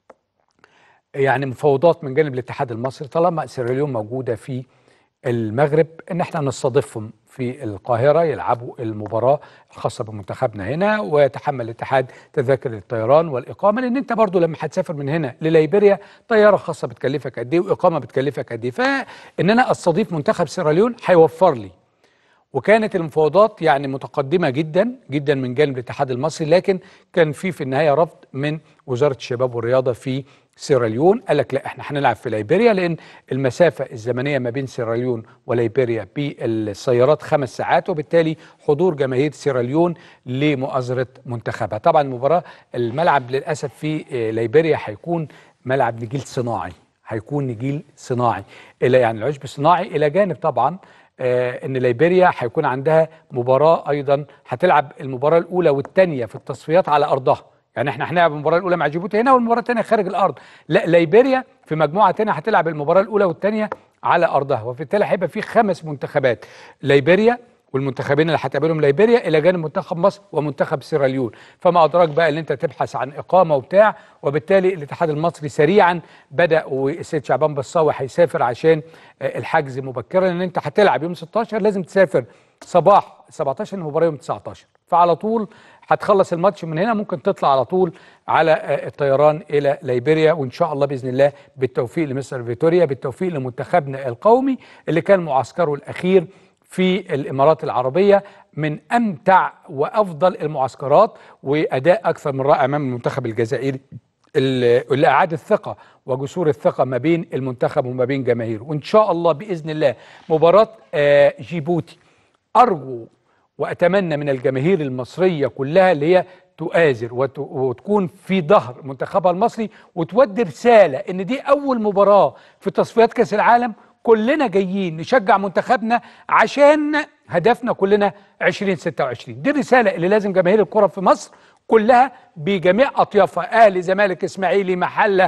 يعني مفاوضات من جانب الاتحاد المصري طالما سيراليون موجوده في المغرب ان احنا نستضيفهم في القاهره يلعبوا المباراه الخاصه بمنتخبنا هنا ويتحمل الاتحاد تذاكر الطيران والاقامه لان انت برضو لما هتسافر من هنا لليبيريا طياره خاصه بتكلفك قد ايه واقامه بتكلفك قد ايه فان انا استضيف منتخب سيراليون هيوفر لي وكانت المفاوضات يعني متقدمه جدا جدا من جانب الاتحاد المصري لكن كان في في النهايه رفض من وزاره الشباب والرياضه في سيراليون قال لك لا احنا هنلعب في ليبيريا لان المسافه الزمنيه ما بين سيراليون وليبيريا بالسيارات خمس ساعات وبالتالي حضور جماهير سيراليون لمؤازره منتخبها طبعا المباراه الملعب للاسف في آه، ليبيريا هيكون ملعب نجيل صناعي هيكون نجيل صناعي الى يعني العشب الصناعي الى جانب طبعا آه، ان ليبيريا هيكون عندها مباراه ايضا هتلعب المباراه الاولى والثانيه في التصفيات على ارضها يعني احنا هنلعب المباراه الاولى مع جيبوتي هنا والمباراه الثانيه خارج الارض لا ليبيريا في مجموعه ثانيه هتلعب المباراه الاولى والثانيه على ارضها وبالتالي هيبقى في خمس منتخبات ليبيريا والمنتخبين اللي هتقابلهم ليبيريا الى جانب منتخب مصر ومنتخب سيراليون فما ادراك بقى ان انت تبحث عن اقامه وبتاع وبالتالي الاتحاد المصري سريعا بدا والسيد شعبان بصاوي هيسافر عشان آه، الحجز مبكرا ان انت هتلعب يوم 16 لازم تسافر صباح 17 المباراه يوم 19 فعلى طول هتخلص الماتش من هنا ممكن تطلع على طول على آه، الطيران الى ليبيريا وان شاء الله باذن الله بالتوفيق لمستر فيتوريا بالتوفيق لمنتخبنا القومي اللي كان معسكره الاخير في الامارات العربيه من امتع وافضل المعسكرات واداء اكثر من رائع امام المنتخب الجزائري اللي اللي اعاد الثقه وجسور الثقه ما بين المنتخب وما بين جماهيره وان شاء الله باذن الله مباراه آه، جيبوتي ارجو واتمنى من الجماهير المصريه كلها اللي هي تؤازر وت- وتكون في ظهر منتخبها المصري وتودي رساله ان دي اول مباراه في تصفيات كاس العالم كلنا جايين نشجع منتخبنا عشان هدفنا كلنا 2026 دي الرساله اللي لازم جماهير الكره في مصر كلها بجميع اطيافها اهلي زمالك اسماعيلي محله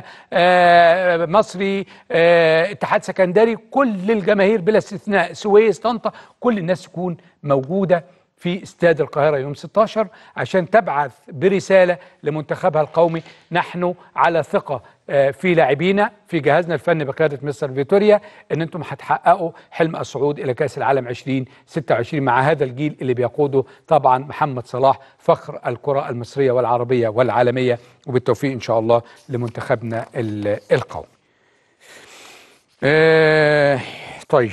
آه مصري آه اتحاد سكندري كل الجماهير بلا استثناء سويس طنطا كل الناس تكون موجوده في استاد القاهرة يوم 16 عشان تبعث برسالة لمنتخبها القومي نحن على ثقة آه، في لاعبينا في جهازنا الفني بقيادة مستر فيتوريا ان انتم هتحققوا حلم الصعود الى كأس العالم 2026 مع هذا الجيل اللي بيقوده طبعا محمد صلاح فخر الكرة المصرية والعربية والعالمية وبالتوفيق ان شاء الله لمنتخبنا ال- القومي آه طيب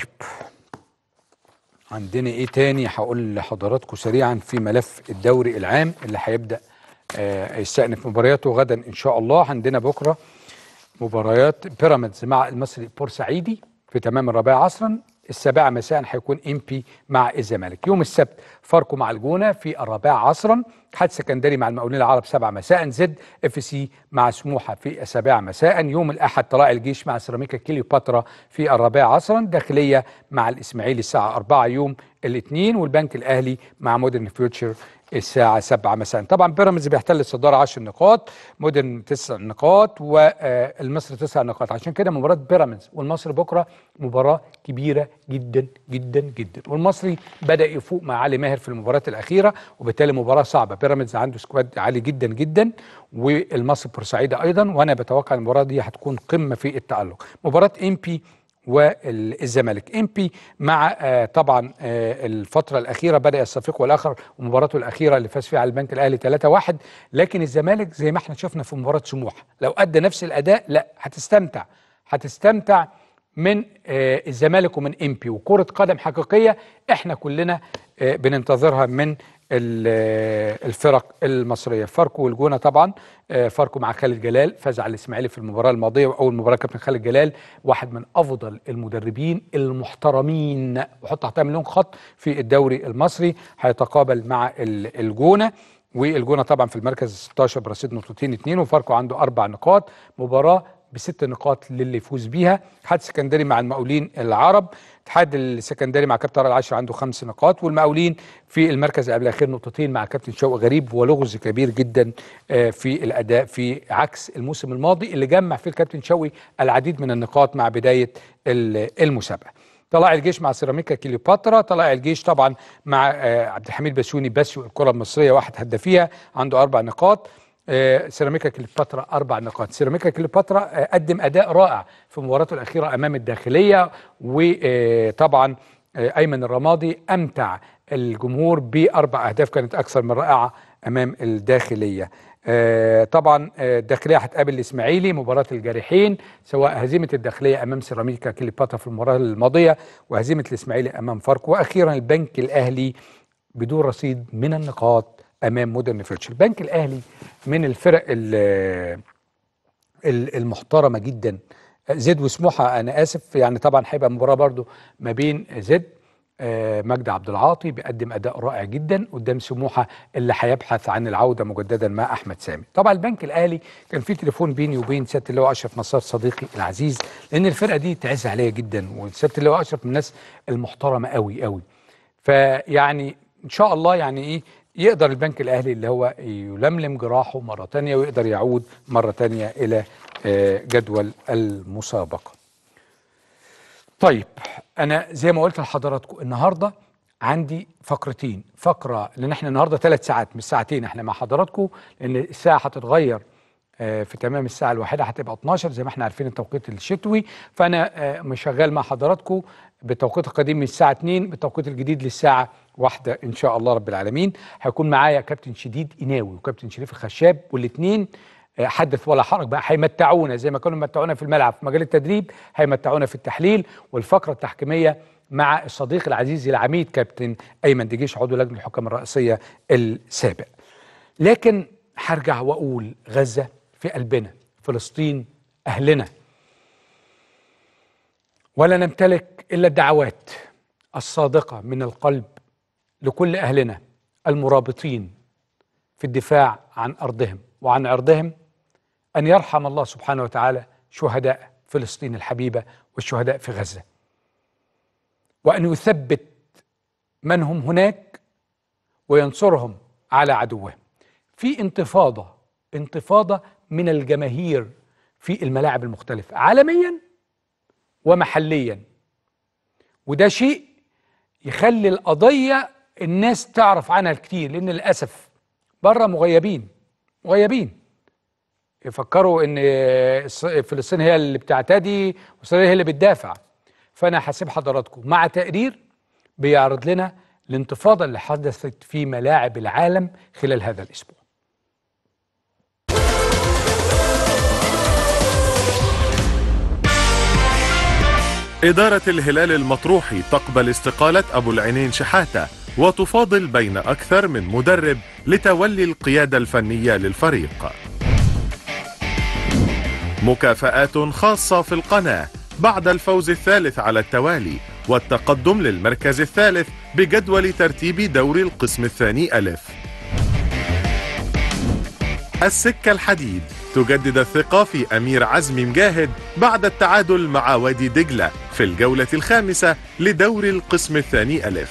عندنا ايه تاني هقول لحضراتكم سريعا في ملف الدوري العام اللي هيبدا آه، يستأنف مبارياته غدا ان شاء الله عندنا بكره مباريات بيراميدز مع المصري البورسعيدي في تمام الرابعه عصرا السابعه مساء هيكون ام بي مع الزمالك يوم السبت فاركو مع الجونه في الرابعه عصرا اتحاد سكندري مع المقاولين العرب 7 مساء زد اف سي مع سموحه في السابعه مساء يوم الاحد طلائع الجيش مع سيراميكا كليوباترا في الرابعه عصرا داخليه مع الاسماعيلي الساعه 4 يوم الاثنين والبنك الاهلي مع مودرن فيوتشر الساعة 7 مساء طبعا بيراميدز بيحتل الصدارة 10 نقاط مودرن 9 نقاط والمصري 9 نقاط عشان كده مباراة بيراميدز والمصري بكرة مباراة كبيرة جدا جدا جدا والمصري بدأ يفوق مع علي ماهر في المباراة الأخيرة وبالتالي مباراة صعبة بيراميدز عنده سكواد عالي جدا جدا والمصري بورسعيد أيضا وأنا بتوقع المباراة دي هتكون قمة في التألق مباراة ام بي والزمالك امبي مع آه طبعا آه الفتره الاخيره بدا يستفيق والاخر ومباراته الاخيره اللي فاز فيها على البنك الاهلي 3-1 لكن الزمالك زي ما احنا شفنا في مباراه سموحه لو ادى نفس الاداء لا هتستمتع هتستمتع من آه الزمالك ومن امبي وكره قدم حقيقيه احنا كلنا آه بننتظرها من الفرق المصريه فاركو والجونه طبعا فاركو مع خالد جلال فاز على الاسماعيلي في المباراه الماضيه واول مباراه كابتن خالد جلال واحد من افضل المدربين المحترمين وحط تحتها مليون خط في الدوري المصري هيتقابل مع الجونه والجونه طبعا في المركز 16 برصيد نقطتين اثنين وفاركو عنده اربع نقاط مباراه بست نقاط للي يفوز بيها اتحاد سكندري مع المقاولين العرب اتحاد السكندري مع كابتن طارق العاشر عنده خمس نقاط والمقاولين في المركز قبل الاخير نقطتين مع كابتن شوقي غريب ولغز كبير جدا في الاداء في عكس الموسم الماضي اللي جمع فيه الكابتن شوقي العديد من النقاط مع بدايه المسابقه طلائع الجيش مع سيراميكا كليوباترا طلائع الجيش طبعا مع عبد الحميد بسيوني بسيو الكره المصريه واحد هدافيها عنده اربع نقاط آه سيراميكا كليوباترا اربع نقاط سيراميكا كليوباترا آه قدم اداء رائع في مباراته الاخيره امام الداخليه وطبعا آه ايمن الرمادي امتع الجمهور باربع اهداف كانت اكثر من رائعه امام الداخليه طبعا الداخليه هتقابل الاسماعيلي مباراه الجارحين سواء هزيمه الداخليه امام سيراميكا كليوباترا في المباراه الماضيه وهزيمه الاسماعيلي امام فاركو واخيرا البنك الاهلي بدون رصيد من النقاط امام مودرن فيوتشر البنك الاهلي من الفرق المحترمه جدا زد وسموحه انا اسف يعني طبعا هيبقى مباراه برضو ما بين زد مجدي عبد العاطي بيقدم اداء رائع جدا قدام سموحه اللي هيبحث عن العوده مجددا مع احمد سامي طبعا البنك الاهلي كان في تليفون بيني وبين سياده اللواء اشرف نصار صديقي العزيز لان الفرقه دي تعز عليا جدا وسياده اللواء اشرف من الناس المحترمه قوي قوي فيعني ان شاء الله يعني ايه يقدر البنك الاهلي اللي هو يلملم جراحه مره تانية ويقدر يعود مره تانية الى جدول المسابقه. طيب انا زي ما قلت لحضراتكم النهارده عندي فقرتين، فقره لان احنا النهارده ثلاث ساعات مش ساعتين احنا مع حضراتكم لان الساعه هتتغير في تمام الساعة الواحدة هتبقى 12 زي ما احنا عارفين التوقيت الشتوي فأنا مش شغال مع حضراتكم بالتوقيت القديم من الساعة 2 بالتوقيت الجديد للساعة واحدة إن شاء الله رب العالمين هيكون معايا كابتن شديد إناوي وكابتن شريف الخشاب والاثنين حدث ولا حرج بقى هيمتعونا زي ما كانوا يمتعونا في الملعب في مجال التدريب هيمتعونا في التحليل والفقرة التحكيمية مع الصديق العزيز العميد كابتن أيمن دجيش عضو لجنة الحكام الرئيسية السابق لكن هرجع وأقول غزة في قلبنا فلسطين أهلنا ولا نمتلك إلا الدعوات الصادقة من القلب لكل أهلنا المرابطين في الدفاع عن أرضهم وعن عرضهم أن يرحم الله سبحانه وتعالى شهداء فلسطين الحبيبة والشهداء في غزة وأن يثبت من هم هناك وينصرهم على عدوهم في انتفاضة انتفاضة من الجماهير في الملاعب المختلفة عالميا ومحليا وده شيء يخلي القضية الناس تعرف عنها الكتير لأن للأسف بره مغيبين مغيبين يفكروا ان فلسطين هي اللي بتعتدي واسرائيل هي اللي بتدافع فانا هسيب حضراتكم مع تقرير بيعرض لنا الانتفاضه اللي حدثت في ملاعب العالم خلال هذا الاسبوع إدارة الهلال المطروحي تقبل استقالة أبو العينين شحاتة وتفاضل بين أكثر من مدرب لتولي القيادة الفنية للفريق مكافآت خاصة في القناة بعد الفوز الثالث على التوالي والتقدم للمركز الثالث بجدول ترتيب دوري القسم الثاني ألف السكة الحديد تجدد الثقة في أمير عزمي مجاهد بعد التعادل مع وادي دجلة في الجولة الخامسة لدور القسم الثاني ألف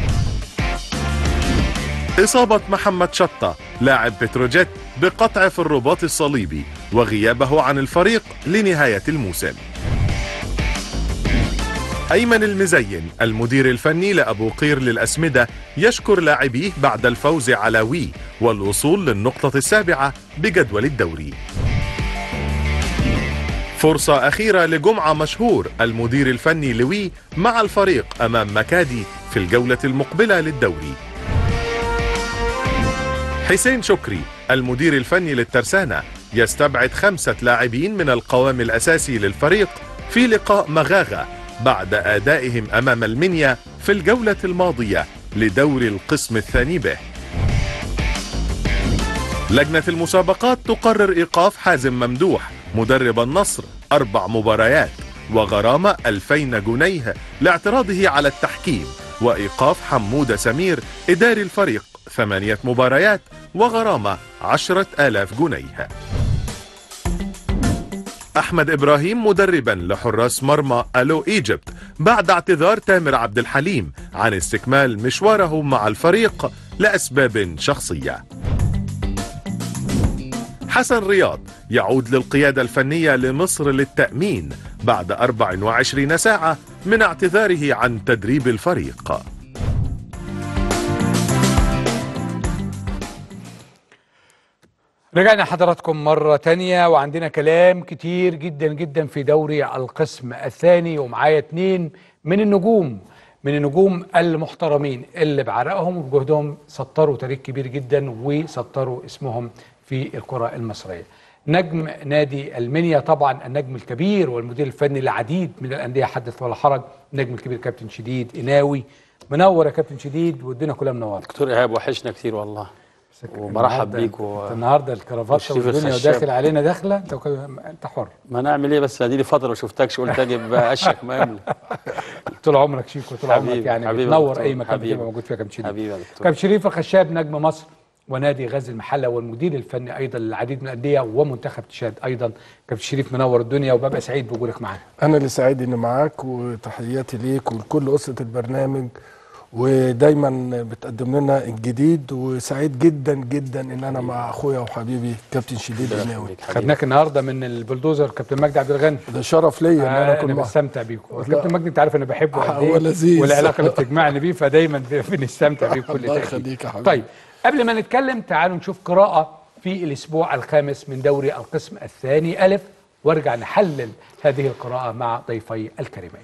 إصابة محمد شطة لاعب بتروجيت بقطع في الرباط الصليبي وغيابه عن الفريق لنهاية الموسم أيمن المزين المدير الفني لأبو قير للأسمدة يشكر لاعبيه بعد الفوز على وي والوصول للنقطة السابعة بجدول الدوري فرصة أخيرة لجمعة مشهور المدير الفني لوي مع الفريق أمام مكادي في الجولة المقبلة للدوري حسين شكري المدير الفني للترسانة يستبعد خمسة لاعبين من القوام الأساسي للفريق في لقاء مغاغة بعد أدائهم أمام المنيا في الجولة الماضية لدور القسم الثاني به لجنة المسابقات تقرر إيقاف حازم ممدوح مدرب النصر أربع مباريات وغرامة 2000 جنيه لاعتراضه على التحكيم وإيقاف حمودة سمير إداري الفريق ثمانية مباريات وغرامة عشرة آلاف جنيه أحمد إبراهيم مدربا لحراس مرمى ألو إيجيبت بعد اعتذار تامر عبد الحليم عن استكمال مشواره مع الفريق لأسباب شخصية حسن رياض يعود للقيادة الفنية لمصر للتأمين بعد 24 ساعة من اعتذاره عن تدريب الفريق رجعنا حضراتكم مرة تانية وعندنا كلام كتير جدا جدا في دوري القسم الثاني ومعايا اتنين من النجوم من النجوم المحترمين اللي بعرقهم وبجهدهم سطروا تاريخ كبير جدا وسطروا اسمهم في الكرة المصرية نجم نادي المنيا طبعا النجم الكبير والمدير الفني لعديد من الأندية حدث ولا حرج النجم الكبير كابتن شديد إناوي منور يا كابتن شديد والدنيا كلها منوره دكتور ايهاب وحشنا كتير والله وبرحب النهاردة- بيك و... أنت النهارده الكرافته وشريف والدنيا الخشاب. وداخل علينا داخله انت وك- انت حر ما نعمل ايه بس ادي لي فتره ما شفتكش قلت اجي بقى اشك ما يملى طول عمرك شيك وطول عمرك حبيبي، يعني حبيبي يا بتنور دكتور، اي مكان حبيبي. بتبقى موجود فيه يا كابتن شريف حبيبي يا دكتور كابتن شريف الخشاب نجم مصر ونادي غزل المحله والمدير الفني ايضا للعديد من الانديه ومنتخب تشاد ايضا كابتن شريف منور الدنيا وببقى سعيد بوجودك معانا انا اللي سعيد اني معاك وتحياتي ليك ولكل اسره البرنامج ودايما بتقدم لنا الجديد وسعيد جدا جدا ان انا مع اخويا وحبيبي كابتن شديد ربنا الناوي يخليك حبيبي. خدناك النهارده من البلدوزر كابتن مجدي عبد الغني ده شرف ليا ان انا آه اكون انا معك بستمتع بيكم والله. كابتن مجدي انت عارف انا بحبه قد هو ايه لذيذ. والعلاقه اللي بتجمعني بيه فدايما بنستمتع بيه بكل الله تاكيد يخليك يا حبيبي. طيب قبل ما نتكلم تعالوا نشوف قراءه في الاسبوع الخامس من دوري القسم الثاني الف وارجع نحلل هذه القراءه مع ضيفي الكريمين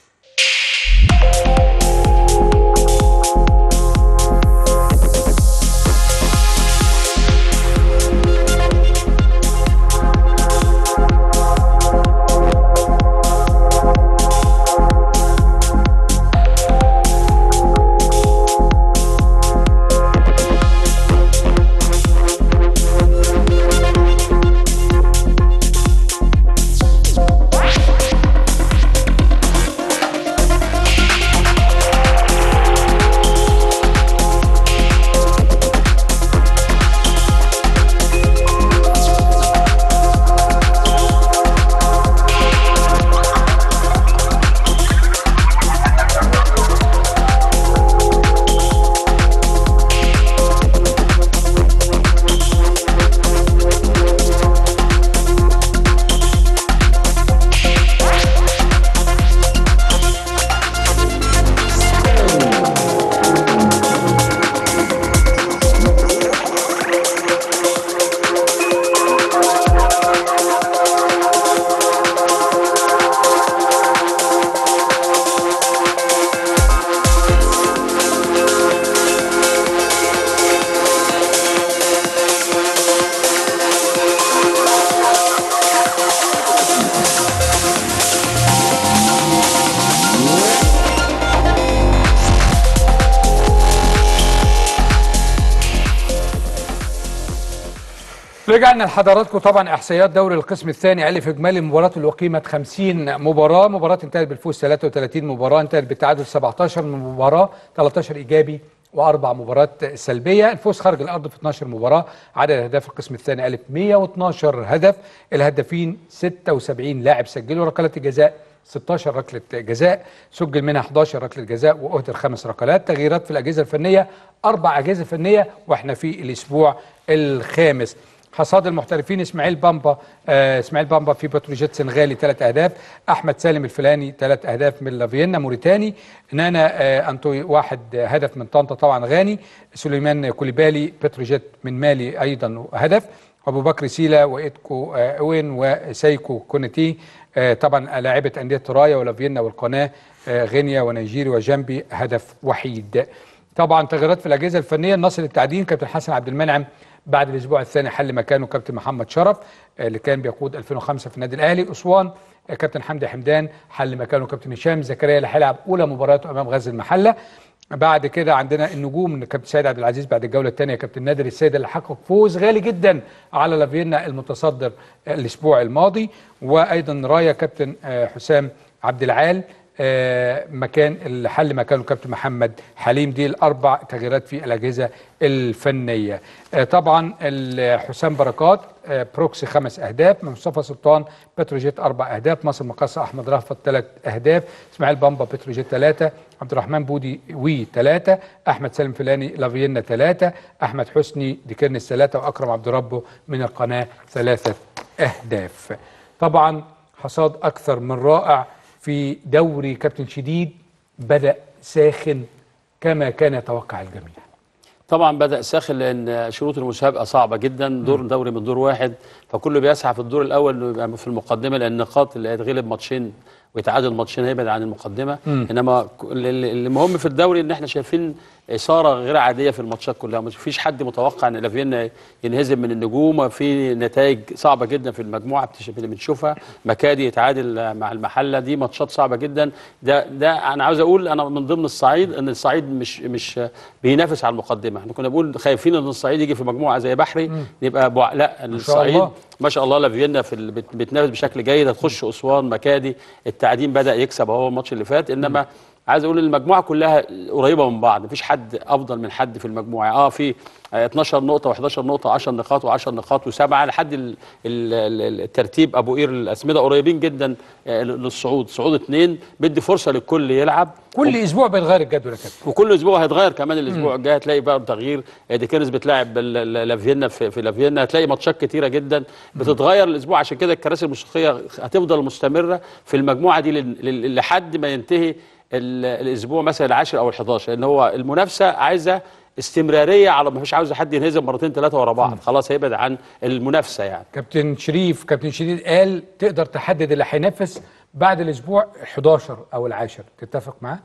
رجعنا لحضراتكم طبعا احصائيات دوري القسم الثاني الف اجمالي المباراه اللي اقيمت 50 مباراه مباراه انتهت بالفوز 33 مباراه انتهت بالتعادل 17 من مباراه 13 ايجابي واربع مباريات سلبيه الفوز خارج الارض في 12 مباراه عدد الاهداف القسم الثاني الف 112 هدف الهدافين 76 لاعب سجلوا ركلات الجزاء 16 ركله جزاء سجل منها 11 ركله جزاء واهدر خمس ركلات تغييرات في الاجهزه الفنيه اربع اجهزه فنيه واحنا في الاسبوع الخامس حصاد المحترفين اسماعيل بامبا آه اسماعيل بامبا في بتروجيت سنغالي ثلاث اهداف احمد سالم الفلاني ثلاث اهداف من لافيينا موريتاني نانا آه انتوي واحد هدف من طنطا طبعا غاني سليمان كوليبالي بتروجيت من مالي ايضا هدف ابو بكر سيلا وايتكو آه اوين وسايكو كونتي آه طبعا لاعبه انديه رايا ولافيينا والقناه آه غينيا ونيجيري وجنبي هدف وحيد طبعا تغييرات في الاجهزه الفنيه النصر التعدين كابتن حسن عبد المنعم بعد الاسبوع الثاني حل مكانه كابتن محمد شرف آه، اللي كان بيقود 2005 في النادي الاهلي اسوان آه، كابتن حمدي حمدان حل مكانه كابتن هشام زكريا اللي هيلعب اولى مباراته امام غزل المحله بعد كده عندنا النجوم من كابتن سيد عبد العزيز بعد الجوله الثانيه كابتن نادر السيد اللي حقق فوز غالي جدا على لافينا المتصدر الاسبوع الماضي وايضا رايا كابتن آه، حسام عبد العال آه، مكان اللي حل مكانه كابتن محمد حليم دي الاربع تغييرات في الاجهزه الفنيه آه، طبعا ال- حسام بركات آه، بروكسي خمس اهداف مصطفى سلطان بتروجيت اربع اهداف مصر مقاصه احمد رهفت ثلاث اهداف اسماعيل بامبا بتروجيت ثلاثه عبد الرحمن بودي وي ثلاثه احمد سالم فلاني لافيينا ثلاثه احمد حسني ديكيرنس ثلاثه واكرم عبد ربه من القناه ثلاثه اهداف طبعا حصاد اكثر من رائع في دوري كابتن شديد بدا ساخن كما كان يتوقع الجميع طبعا بدا ساخن لان شروط المسابقه صعبه جدا دور دوري من دور واحد فكله بيسعى في الدور الاول انه يبقى في المقدمه لان النقاط اللي هيتغلب ماتشين ويتعادل ماتشين هيبعد عن المقدمه انما ك- ال- ال- المهم في الدوري ان احنا شايفين اثاره غير عاديه في الماتشات كلها مش فيش حد متوقع ان لافينا ينهزم من النجوم وفي نتائج صعبه جدا في المجموعه بتش- اللي بنشوفها مكادي يتعادل مع المحله دي ماتشات صعبه جدا ده ده انا عاوز اقول انا من ضمن الصعيد ان الصعيد مش مش بينافس على المقدمه احنا كنا بنقول خايفين ان الصعيد يجي في مجموعه زي بحري نبقى بوع... لا الصعيد الله. ما شاء الله لافيينا في ال- بت- بتنافس بشكل جيد هتخش اسوان مكادي التعدين بدا يكسب اهو الماتش اللي فات انما عايز اقول المجموعه كلها قريبه من بعض مفيش حد افضل من حد في المجموعه اه في آه، 12 نقطه و11 نقطه 10 نقاط و10 نقاط وسبعه لحد ال- ال- ال- الترتيب ابو قير الاسمده قريبين جدا آه، للصعود صعود اثنين بدي فرصه للكل يلعب كل اسبوع بيتغير الجدول يا كابتن وكل اسبوع هيتغير كمان الاسبوع الجاي هتلاقي بقى تغيير دي كيرنز بتلاعب ال- ال- لافيينا في, في لافيينا هتلاقي ماتشات كتيره جدا بتتغير الاسبوع عشان كده الكراسي الموسيقيه هتفضل مستمره في المجموعه دي لل- لل- لحد ما ينتهي ال- الاسبوع مثلا العاشر او ال11 لان هو المنافسه عايزه استمراريه على ما فيش عاوز حد ينهزم مرتين ثلاثه ورا بعض خلاص هيبعد عن المنافسه يعني كابتن شريف كابتن شديد قال تقدر تحدد اللي هينافس بعد الاسبوع 11 او العاشر تتفق معاه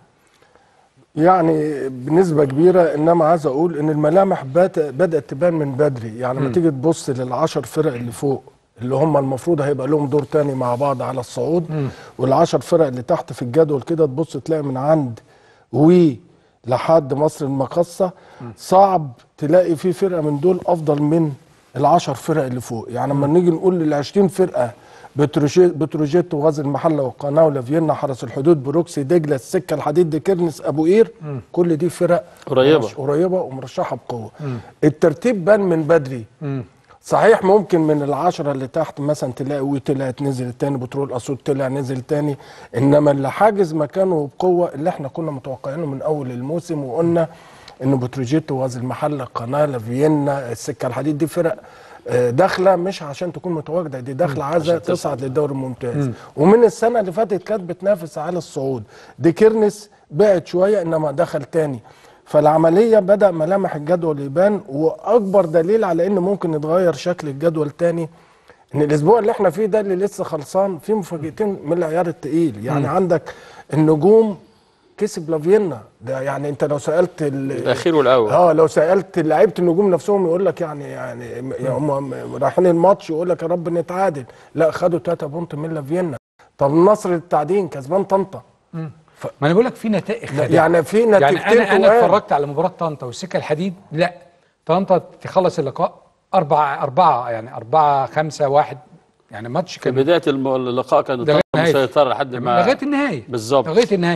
يعني بنسبة كبيرة انما عايز اقول ان الملامح بات- بدأت تبان من بدري يعني لما تيجي تبص للعشر فرق اللي فوق اللي هم المفروض هيبقى لهم دور تاني مع بعض على الصعود والعشر فرق اللي تحت في الجدول كده تبص تلاقي من عند وي لحد مصر المقصة صعب تلاقي في فرقة من دول افضل من العشر فرق اللي فوق يعني لما نيجي نقول للعشرين فرقة بتروجيت بتروجيت وغاز المحله والقناه ولافيينا حرس الحدود بروكسي دجله السكه الحديد دي كيرنس ابو قير كل دي فرق قريبة. مرش- قريبه ومرشحه بقوه الترتيب بان من بدري صحيح ممكن من العشرة اللي تحت مثلا تلاقي وي طلعت نزل التاني بترول اسود طلع نزل تاني انما اللي حاجز مكانه بقوه اللي احنا كنا متوقعينه من اول الموسم وقلنا ان بتروجيت وغاز المحله قناه لافيينا السكه الحديد دي فرق آه، داخله مش عشان تكون متواجده دي داخله عايزه تصعد للدوري الممتاز ومن السنه اللي فاتت كانت بتنافس على الصعود دي كيرنس بعد شويه انما دخل تاني فالعمليه بدا ملامح الجدول يبان واكبر دليل على ان ممكن يتغير شكل الجدول تاني ان الاسبوع اللي احنا فيه ده اللي لسه خلصان فيه مفاجاتين من العيار التقيل يعني عندك النجوم كسب لافيينا ده يعني انت لو سالت ال- الاخير والاول اه لو سالت لعيبه النجوم نفسهم يقول لك يعني يعني يعني هم رايحين الماتش يقول لك يا رب نتعادل لا خدوا 3 بونت من لافيينا طب النصر للتعدين كسبان طنطا ما انا بقول لك في نتائج خادعة. يعني في يعني نتيجتين انا انا تقال. اتفرجت على مباراه طنطا والسكه الحديد لا طنطا تخلص اللقاء أربعة أربعة يعني أربعة خمسة واحد يعني ماتش في كان بدايه الم- اللقاء كان ده طنطا النهاية. مسيطره لحد ما لغايه النهايه بالظبط. لغايه النهايه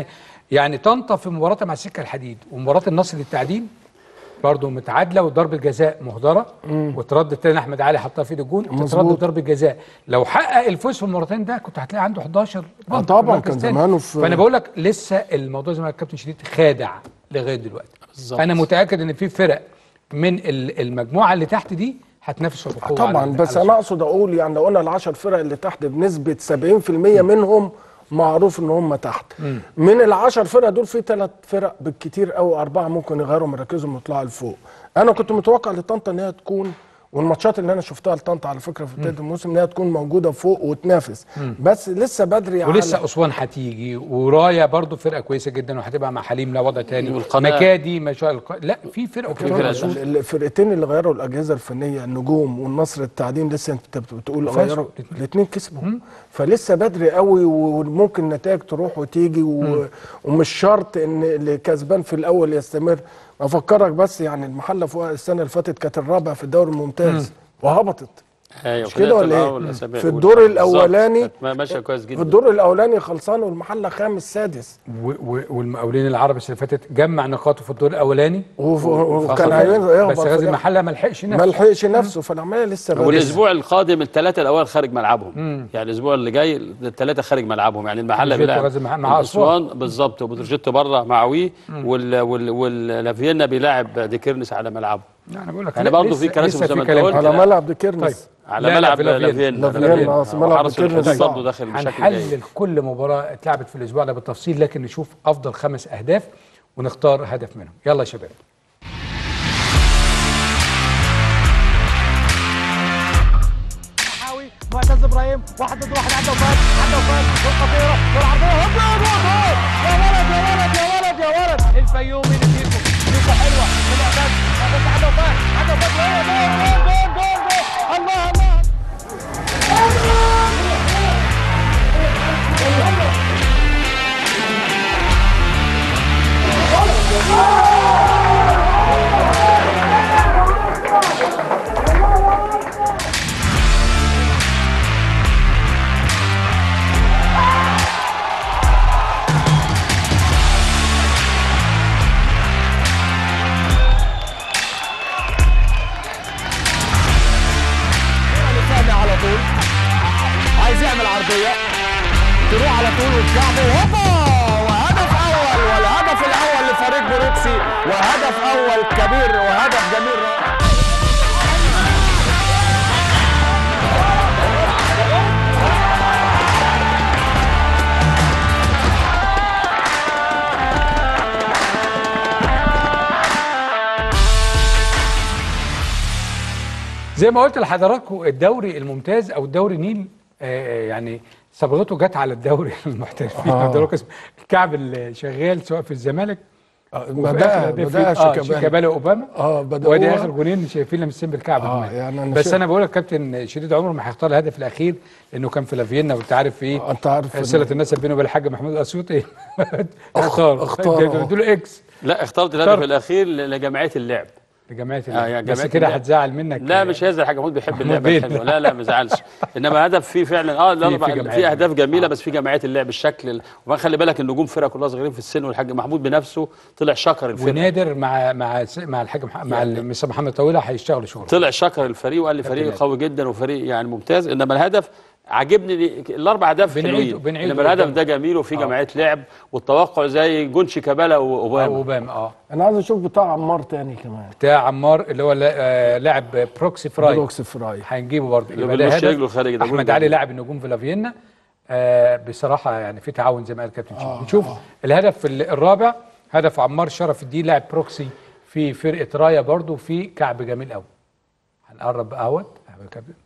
يعني طنطا في مباراتها مع السكه الحديد ومباراه النصر للتعدين برضه متعادله وضربه جزاء مهدره وتردد تاني احمد علي حطها في ايد الجون مظبوط. تتردد ضربه جزاء لو حقق الفوز في المرتين ده كنت هتلاقي عنده 11 بونت في طبعاً، المركز كان التاني. زمانه في- فانا بقول لك لسه الموضوع زي ما الكابتن شديد خادع لغايه دلوقتي بالظبط. انا متاكد ان في فرق من ال- المجموعه اللي تحت دي هتنافس بقوه طبعا على- بس على انا اقصد اقول يعني لو قلنا العشر فرق اللي تحت بنسبه 70% منهم معروف ان هم تحت من العشر فرق دول في ثلاث فرق بالكتير قوي اربعه ممكن يغيروا مراكزهم ويطلعوا لفوق انا كنت متوقع لطنطا ان هي تكون والماتشات اللي انا شفتها لطنطا على فكره في بدايه الموسم ان هي تكون موجوده فوق وتنافس بس لسه بدري ولسه على اسوان هتيجي ورايا برضو فرقه كويسه جدا وهتبقى مع حليم لا وضع تاني والقناة. مكادي ما شاء الله لا في فرق فرق كتير أسود. ال- ال- الفرقتين اللي غيروا الاجهزه الفنيه النجوم والنصر التعدين لسه انت بت- بتقول فازوا غيروا الاتنين. الاثنين كسبوا فلسه بدري قوي وممكن النتائج تروح وتيجي و... ومش شرط ان اللي كسبان في الاول يستمر افكرك بس يعني المحله فوق السنه اللي فاتت كانت الرابعه في الدوري الممتاز وهبطت ايوه مش كده ولا طلعوا ايه؟ الأسابيع في الأولى. الدور بالظبط. الأولاني كانت ماشيه كويس جدا في الدور الاولاني خلصان والمحله خامس سادس و- و- والمقاولين العرب السنه اللي فاتت جمع نقاطه في الدور الاولاني وف- وكان فخد- هيهبط بس في غازي الآخر. المحله ما لحقش ما نفسه لحقش نفسه فالعمليه لسه بدري والاسبوع القادم الثلاثه الاول خارج ملعبهم يعني الاسبوع اللي جاي الثلاثه خارج ملعبهم يعني المحله بتروجيت بيلعب وغازي المح- مع أسوان. اسوان بالظبط وبتروجيت بره مع وي وال وال واللافينا بيلاعب ديكيرنس على ملعبه يعني بقول لك يعني لا، برضه لسه- في كراسي لسه زي ما في انت كلام. قلت. على لا. ملعب طيب ديكيرنس على لا، لا، ملعب في لافينا. لافينا لافينا، آه، في ملعب حرس ديكيرنس الحدود صعب. برضه داخل بشكل جيد هنحلل كل مباراه اتلعبت في الاسبوع ده بالتفصيل لكن نشوف افضل خمس اهداف ونختار هدف منهم يلا يا شباب حاوي معتز ابراهيم واحد ضد واحد عنده وفات عنده وفات والخطيره والعرضيه هوب هوب هوب يا ولد يا ولد يا ولد يا ولد الفيومي نسيبه نسيبه حلوه لمعتز معتز عنده وفات عنده وفات جول جول جول جول جول الله الله سامي على طول عايز يعمل عرضيه تروح على طول وتكعبه هوبا وهدف اول والهدف الاول لفريق بروكسي وهدف اول كبير وهدف جميل رائع زي ما قلت لحضراتكم الدوري الممتاز او الدوري نيل آه يعني صبغته جت على الدوري المحترفين آه. حضرتك اسم- الكعب اللي شغال سواء في الزمالك وفي بدا آخر بدا في- آه شيكابالا شيكابالا اوباما اه بدا وادي هو- اخر جونين شايفين لمسين بالكعب آه، كمان. يعني أنا بس شايف- انا بقول لك كابتن شديد عمره ما هيختار الهدف الاخير لانه كان في لافينا وانت عارف ايه آه، أنت عارف إن- صله النسب بينه وبين الحاج محمود الاسيوطي اختار اختار، آه. ادوا له اكس لا اخترت الهدف الاخير لجمعيه اللعب لجماعه آه، يا اللعب. بس جماعة كده اللعب. هتزعل منك لا مش هيزعل حاجه محمود بيحب اللعبه بيه. الحلوه لا لا ما يزعلش انما هدف فيه فعلا اه لا في- طبعاً في جمعية في اهداف اللعب. جميله آه. بس في جمعيه اللعب الشكل ال- وما خلي بالك النجوم فرقه كلها صغيرين في السن والحاج محمود بنفسه طلع شكر الفرقه ونادر مع مع مع الحاج مح- مع يعني- المستر محمد طويله هيشتغلوا شغل طلع شكر الفريق وقال لي فريق نادر. قوي جدا وفريق يعني ممتاز انما الهدف عجبني لي- الاربع اهداف بنعيده- حلوين بنعيده انما الهدف قدام. ده جميل وفي آه. جمعيه لعب والتوقع زي جون شيكابالا او واوباما اوباما اه انا عايز اشوف بتاع عمار تاني كمان بتاع عمار اللي هو لا- آه، لاعب بروكسي فراي بروكس فراي هنجيبه برضه اللي يبقى ده بيمشي هدف. رجله الخارجي ده جول احمد علي جميل. لاعب النجوم في لافينا آه بصراحه يعني في تعاون زي ما قال كابتن شريف نشوف الهدف ال- الرابع هدف عمار شرف الدين لاعب بروكسي في فرقه رايا برضه في كعب جميل قوي هنقرب بقى اهوت أهو يا كابتن.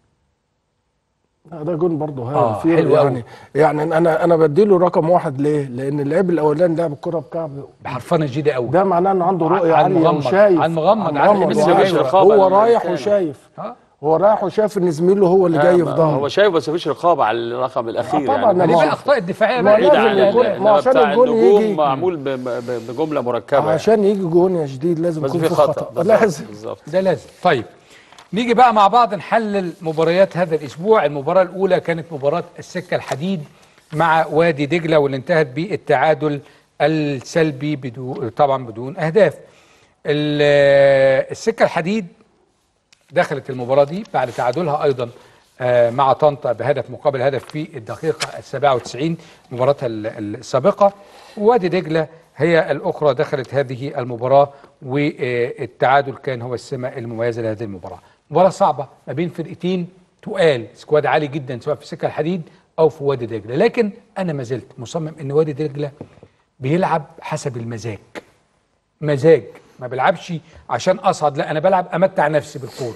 آه، ده جون برضه هايل آه، فيه حلو أوي. يعني يعني انا انا بديله رقم واحد ليه؟ لان اللعيب الاولاني لعب الكره بكعب بحرفنه جديده قوي ده معناه انه عنده على رؤيه عاليه المغمض. وشايف على المغمض، على على المغمض المسك وعايز- مفيش رقابة هو على رايح التاني. وشايف اه هو رايح وشايف ان زميله هو اللي جاي في آه، ظهره هو شايف بس مفيش رقابه على الرقم الاخير طبعاً، يعني ما دي هو- بقى الاخطاء الدفاعيه ما بقى لازم بعيد عن يكون- ال- ما إنما عشان بتاع الجون النجوم يجي- معمول ب- ب- بجمله مركبه يعني. عشان يجي جون يا شديد لازم بس يكون في في خطا خطا بالظبط، لازم بالظبط ده لازم طيب نيجي بقى مع بعض نحلل مباريات هذا الاسبوع المباراه الاولى كانت مباراه السكه الحديد مع وادي دجله واللي انتهت بالتعادل السلبي بدون طبعا بدون اهداف ال- السكه الحديد دخلت المباراه دي بعد تعادلها ايضا آه، مع طنطا بهدف مقابل هدف في الدقيقه ال 97 مباراتها ال- السابقه ووادي دجله هي الاخرى دخلت هذه المباراه والتعادل كان هو السمه المميزه لهذه المباراه مباراه صعبه ما بين فرقتين تقال سكواد عالي جدا سواء في السكه الحديد او في وادي دجله لكن انا ما زلت مصمم ان وادي دجله بيلعب حسب المزاج مزاج ما بلعبش عشان اصعد لا انا بلعب امتع نفسي بالكوره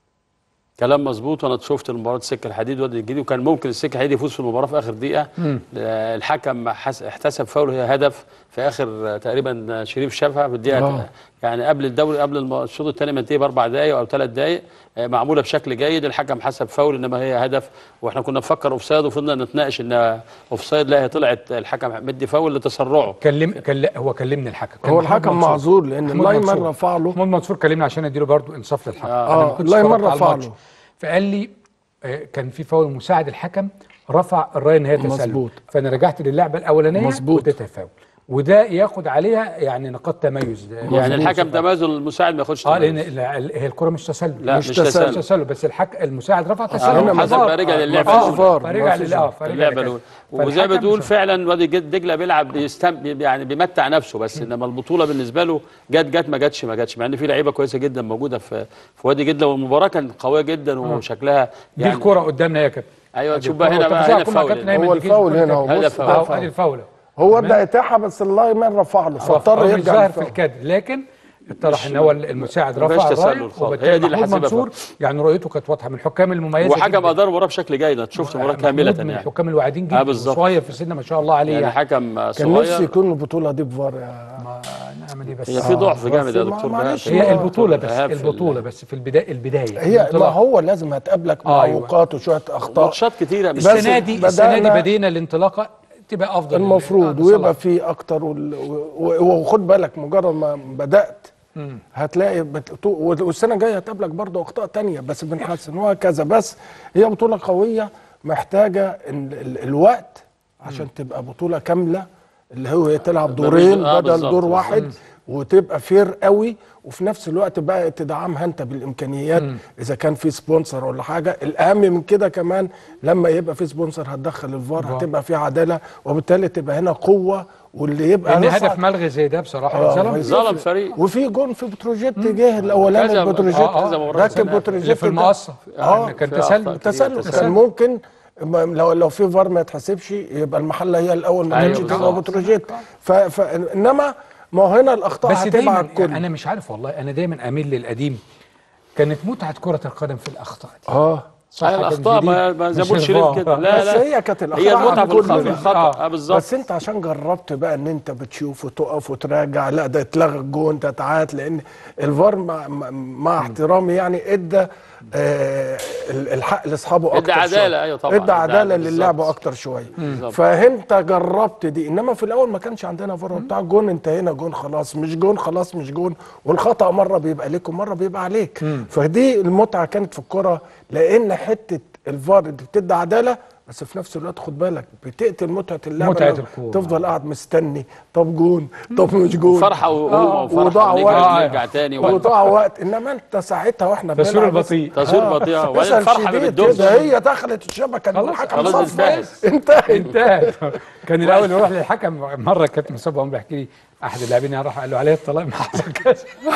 كلام مظبوط وانا شفت مباراه السكه الحديد وادي الجديد وكان ممكن السكه الحديد يفوز في المباراه في اخر دقيقه آه، الحكم حس- احتسب فاول هي هدف في اخر آه، تقريبا آه، شريف شافها في الدقيقه آه. يعني قبل الدوري قبل الم- الشوط الثاني منتهي باربع دقائق او ثلاث دقائق آه، معموله بشكل جيد الحكم حسب فاول انما هي هدف واحنا كنا نفكر اوفسايد وفضلنا نتناقش ان اوفسايد لا هي طلعت الحكم مدي فاول لتسرعه كلم كل هو كلمني الحكم كان هو محمود الحكم منصور. معذور لان محمود اللايمر منصور. رفع له محمود منصور كلمني عشان اديله برضو انصاف للحكم آه. أنا ما آه، كنتش اللايمر اتفرجت على رفع الماتش. له. فقال لي آه، كان في فاول مساعد الحكم رفع الرايه ان هي تسلل مظبوط. فانا رجعت للعبه الاولانيه مظبوط. واديتها فاول وده ياخد عليها يعني نقاط تميز يعني الحكم تميز المساعد ما ياخدش اه لان تميز. ال- ال- هي الكره مش تسلل لا، مش مش تسلل. تسلل مش تسلل بس الحك المساعد رفع آه، تسلل حسب ما رجع للعبة مفيش الأولى. فار، فرجع مفيش لل اه فار. فرجع اللعبه لكده. الاولى وزي ما فالحكم بتقول مش- فعلا وادي جد- دجله بيلعب بيستم يعني بيمتع نفسه بس انما البطوله بالنسبه له جت جت ما جاتش ما جاتش مع ان في لعيبه كويسه جدا موجوده في في وادي جده والمباراه كانت قويه جدا وشكلها دي يعني الكره قدامنا يا كابتن ايوه أدي تشوف بقى الكرة هنا بقى وتفاصيل هنا كم فاول كابتن أيمن هو بيجيز الفاول الكرة هنا اهو هذا بص فاول. اه ده ادي الفاول هو ادى اتاحه بس اللايمر رفع له فاضطر فاضطر يرجع ظاهر في للفاول. الكادر لكن اتضح ان هو المساعد ما رفع فيهاش تسلل الرايه خالص. وبالتالي هي دي اللي محمود حاسبها منصور يعني رؤيته كانت واضحه من الحكام المميزه وحكم جداً. ادار المباراه بشكل جيد انا شفت المباراه محمود كامله من يعني الحكام الواعدين آه، جدا بالظبط. صغير في السن ما شاء الله عليه يعني يعني حكم كان نفسي صغير يكون البطوله دي بفار يا ما نعمل ايه بس هي في ضعف بس جامد يا ما- دكتور معلش بهاء. هي البطوله بس إيهاب في البطوله ال- بس في البدايه البدايه هي ما الانطلاق. هو لازم هتقابلك آه، أيوة. معوقات وشويه اخطاء ماتشات كتيره مش بس السنه دي السنه دي بدأنا- بدينا الانطلاقه تبقى افضل المفروض آه، ويبقى صلاح. في اكتر وال- و- و- وخد بالك مجرد ما بدات هتلاقي بت... والسنه الجايه هتقابلك برضه اخطاء تانية بس بنحسن وهكذا بس هي بطوله قويه محتاجه إن ال... الوقت عشان تبقى بطوله كامله اللي هو هي تلعب دورين آه، بدل بالظبط، دور بالظبط. واحد وتبقى فير قوي وفي نفس الوقت بقى تدعمها انت بالامكانيات اذا كان في سبونسر ولا حاجه الاهم من كده كمان لما يبقى في سبونسر هتدخل الفار هتبقى في عداله وبالتالي تبقى هنا قوه واللي يبقى لان يصعد- هدف ملغي زي ده بصراحه آه، ظلم ظلم فريق وفي جون في بتروجيت جه الاولاني كذا- بتروجيت آه، كذا مرة. ركب اللي بتروجيت في المقصه اه آه كان في تسلل أخطاء كتير. تسلل تسلل. كان ممكن ما- لو لو في فار ما يتحسبش يبقى المحله هي الاول ما أيوة كانش تبقى بالظبط. بتروجيت ف... ف... انما ما هو هنا الاخطاء بس هتبقى دايما على الكل انا مش عارف والله انا دايما اميل للقديم كانت متعه كره القدم في الاخطاء دي اه صح هي يا الاخطاء كابتن ما جديد؟ ما زي مش ما قلت شريف الفار. كده لا بس لا هي كانت الاخطاء هي المتعه على في الخطا الكل. في الخطا آه. اه بالظبط بس انت عشان جربت بقى ان انت بتشوف وتقف وتراجع لا ده اتلغى الجون ده اتعاد لان الفار مع, مع, مع احترامي يعني ادى آه ال- الحق لاصحابه ادى اكتر عدالة، شوية. أيوة طبعاً، ادى ادى عداله عدالة للعبه بالظبط. اكتر شويه بالظبط. فانت جربت دي انما في الاول ما كانش عندنا فار بتاع جون انتهينا جون خلاص مش جون خلاص مش جون والخطا مره بيبقى ليك ومره بيبقى عليك فدي المتعه كانت في الكره لان حته الفار اللي بتدي عداله بس في نفس الوقت خد بالك بتقتل متعه اللعبه متعة لو الكورة. تفضل قاعد مستني طب جون طب مش جون فرحه وهو فرحه وضاع ونجري وقت ونرجع تاني وقت. وضاع وقت انما انت ساعتها واحنا تصوير بنلعب بس- البطيء. تصوير بطيء وبعدين اسأل الفرحه ما شديد بتدومش كده هي دخلت الشبكه خلاص، الحكم خلاص صفر انتهت. انتهت انتهى كان الاول نروح للحكم مره كابتن مصطفى قام بيحكي لي احد اللاعبين راح قال له عليه الطلاق ما حصل كذا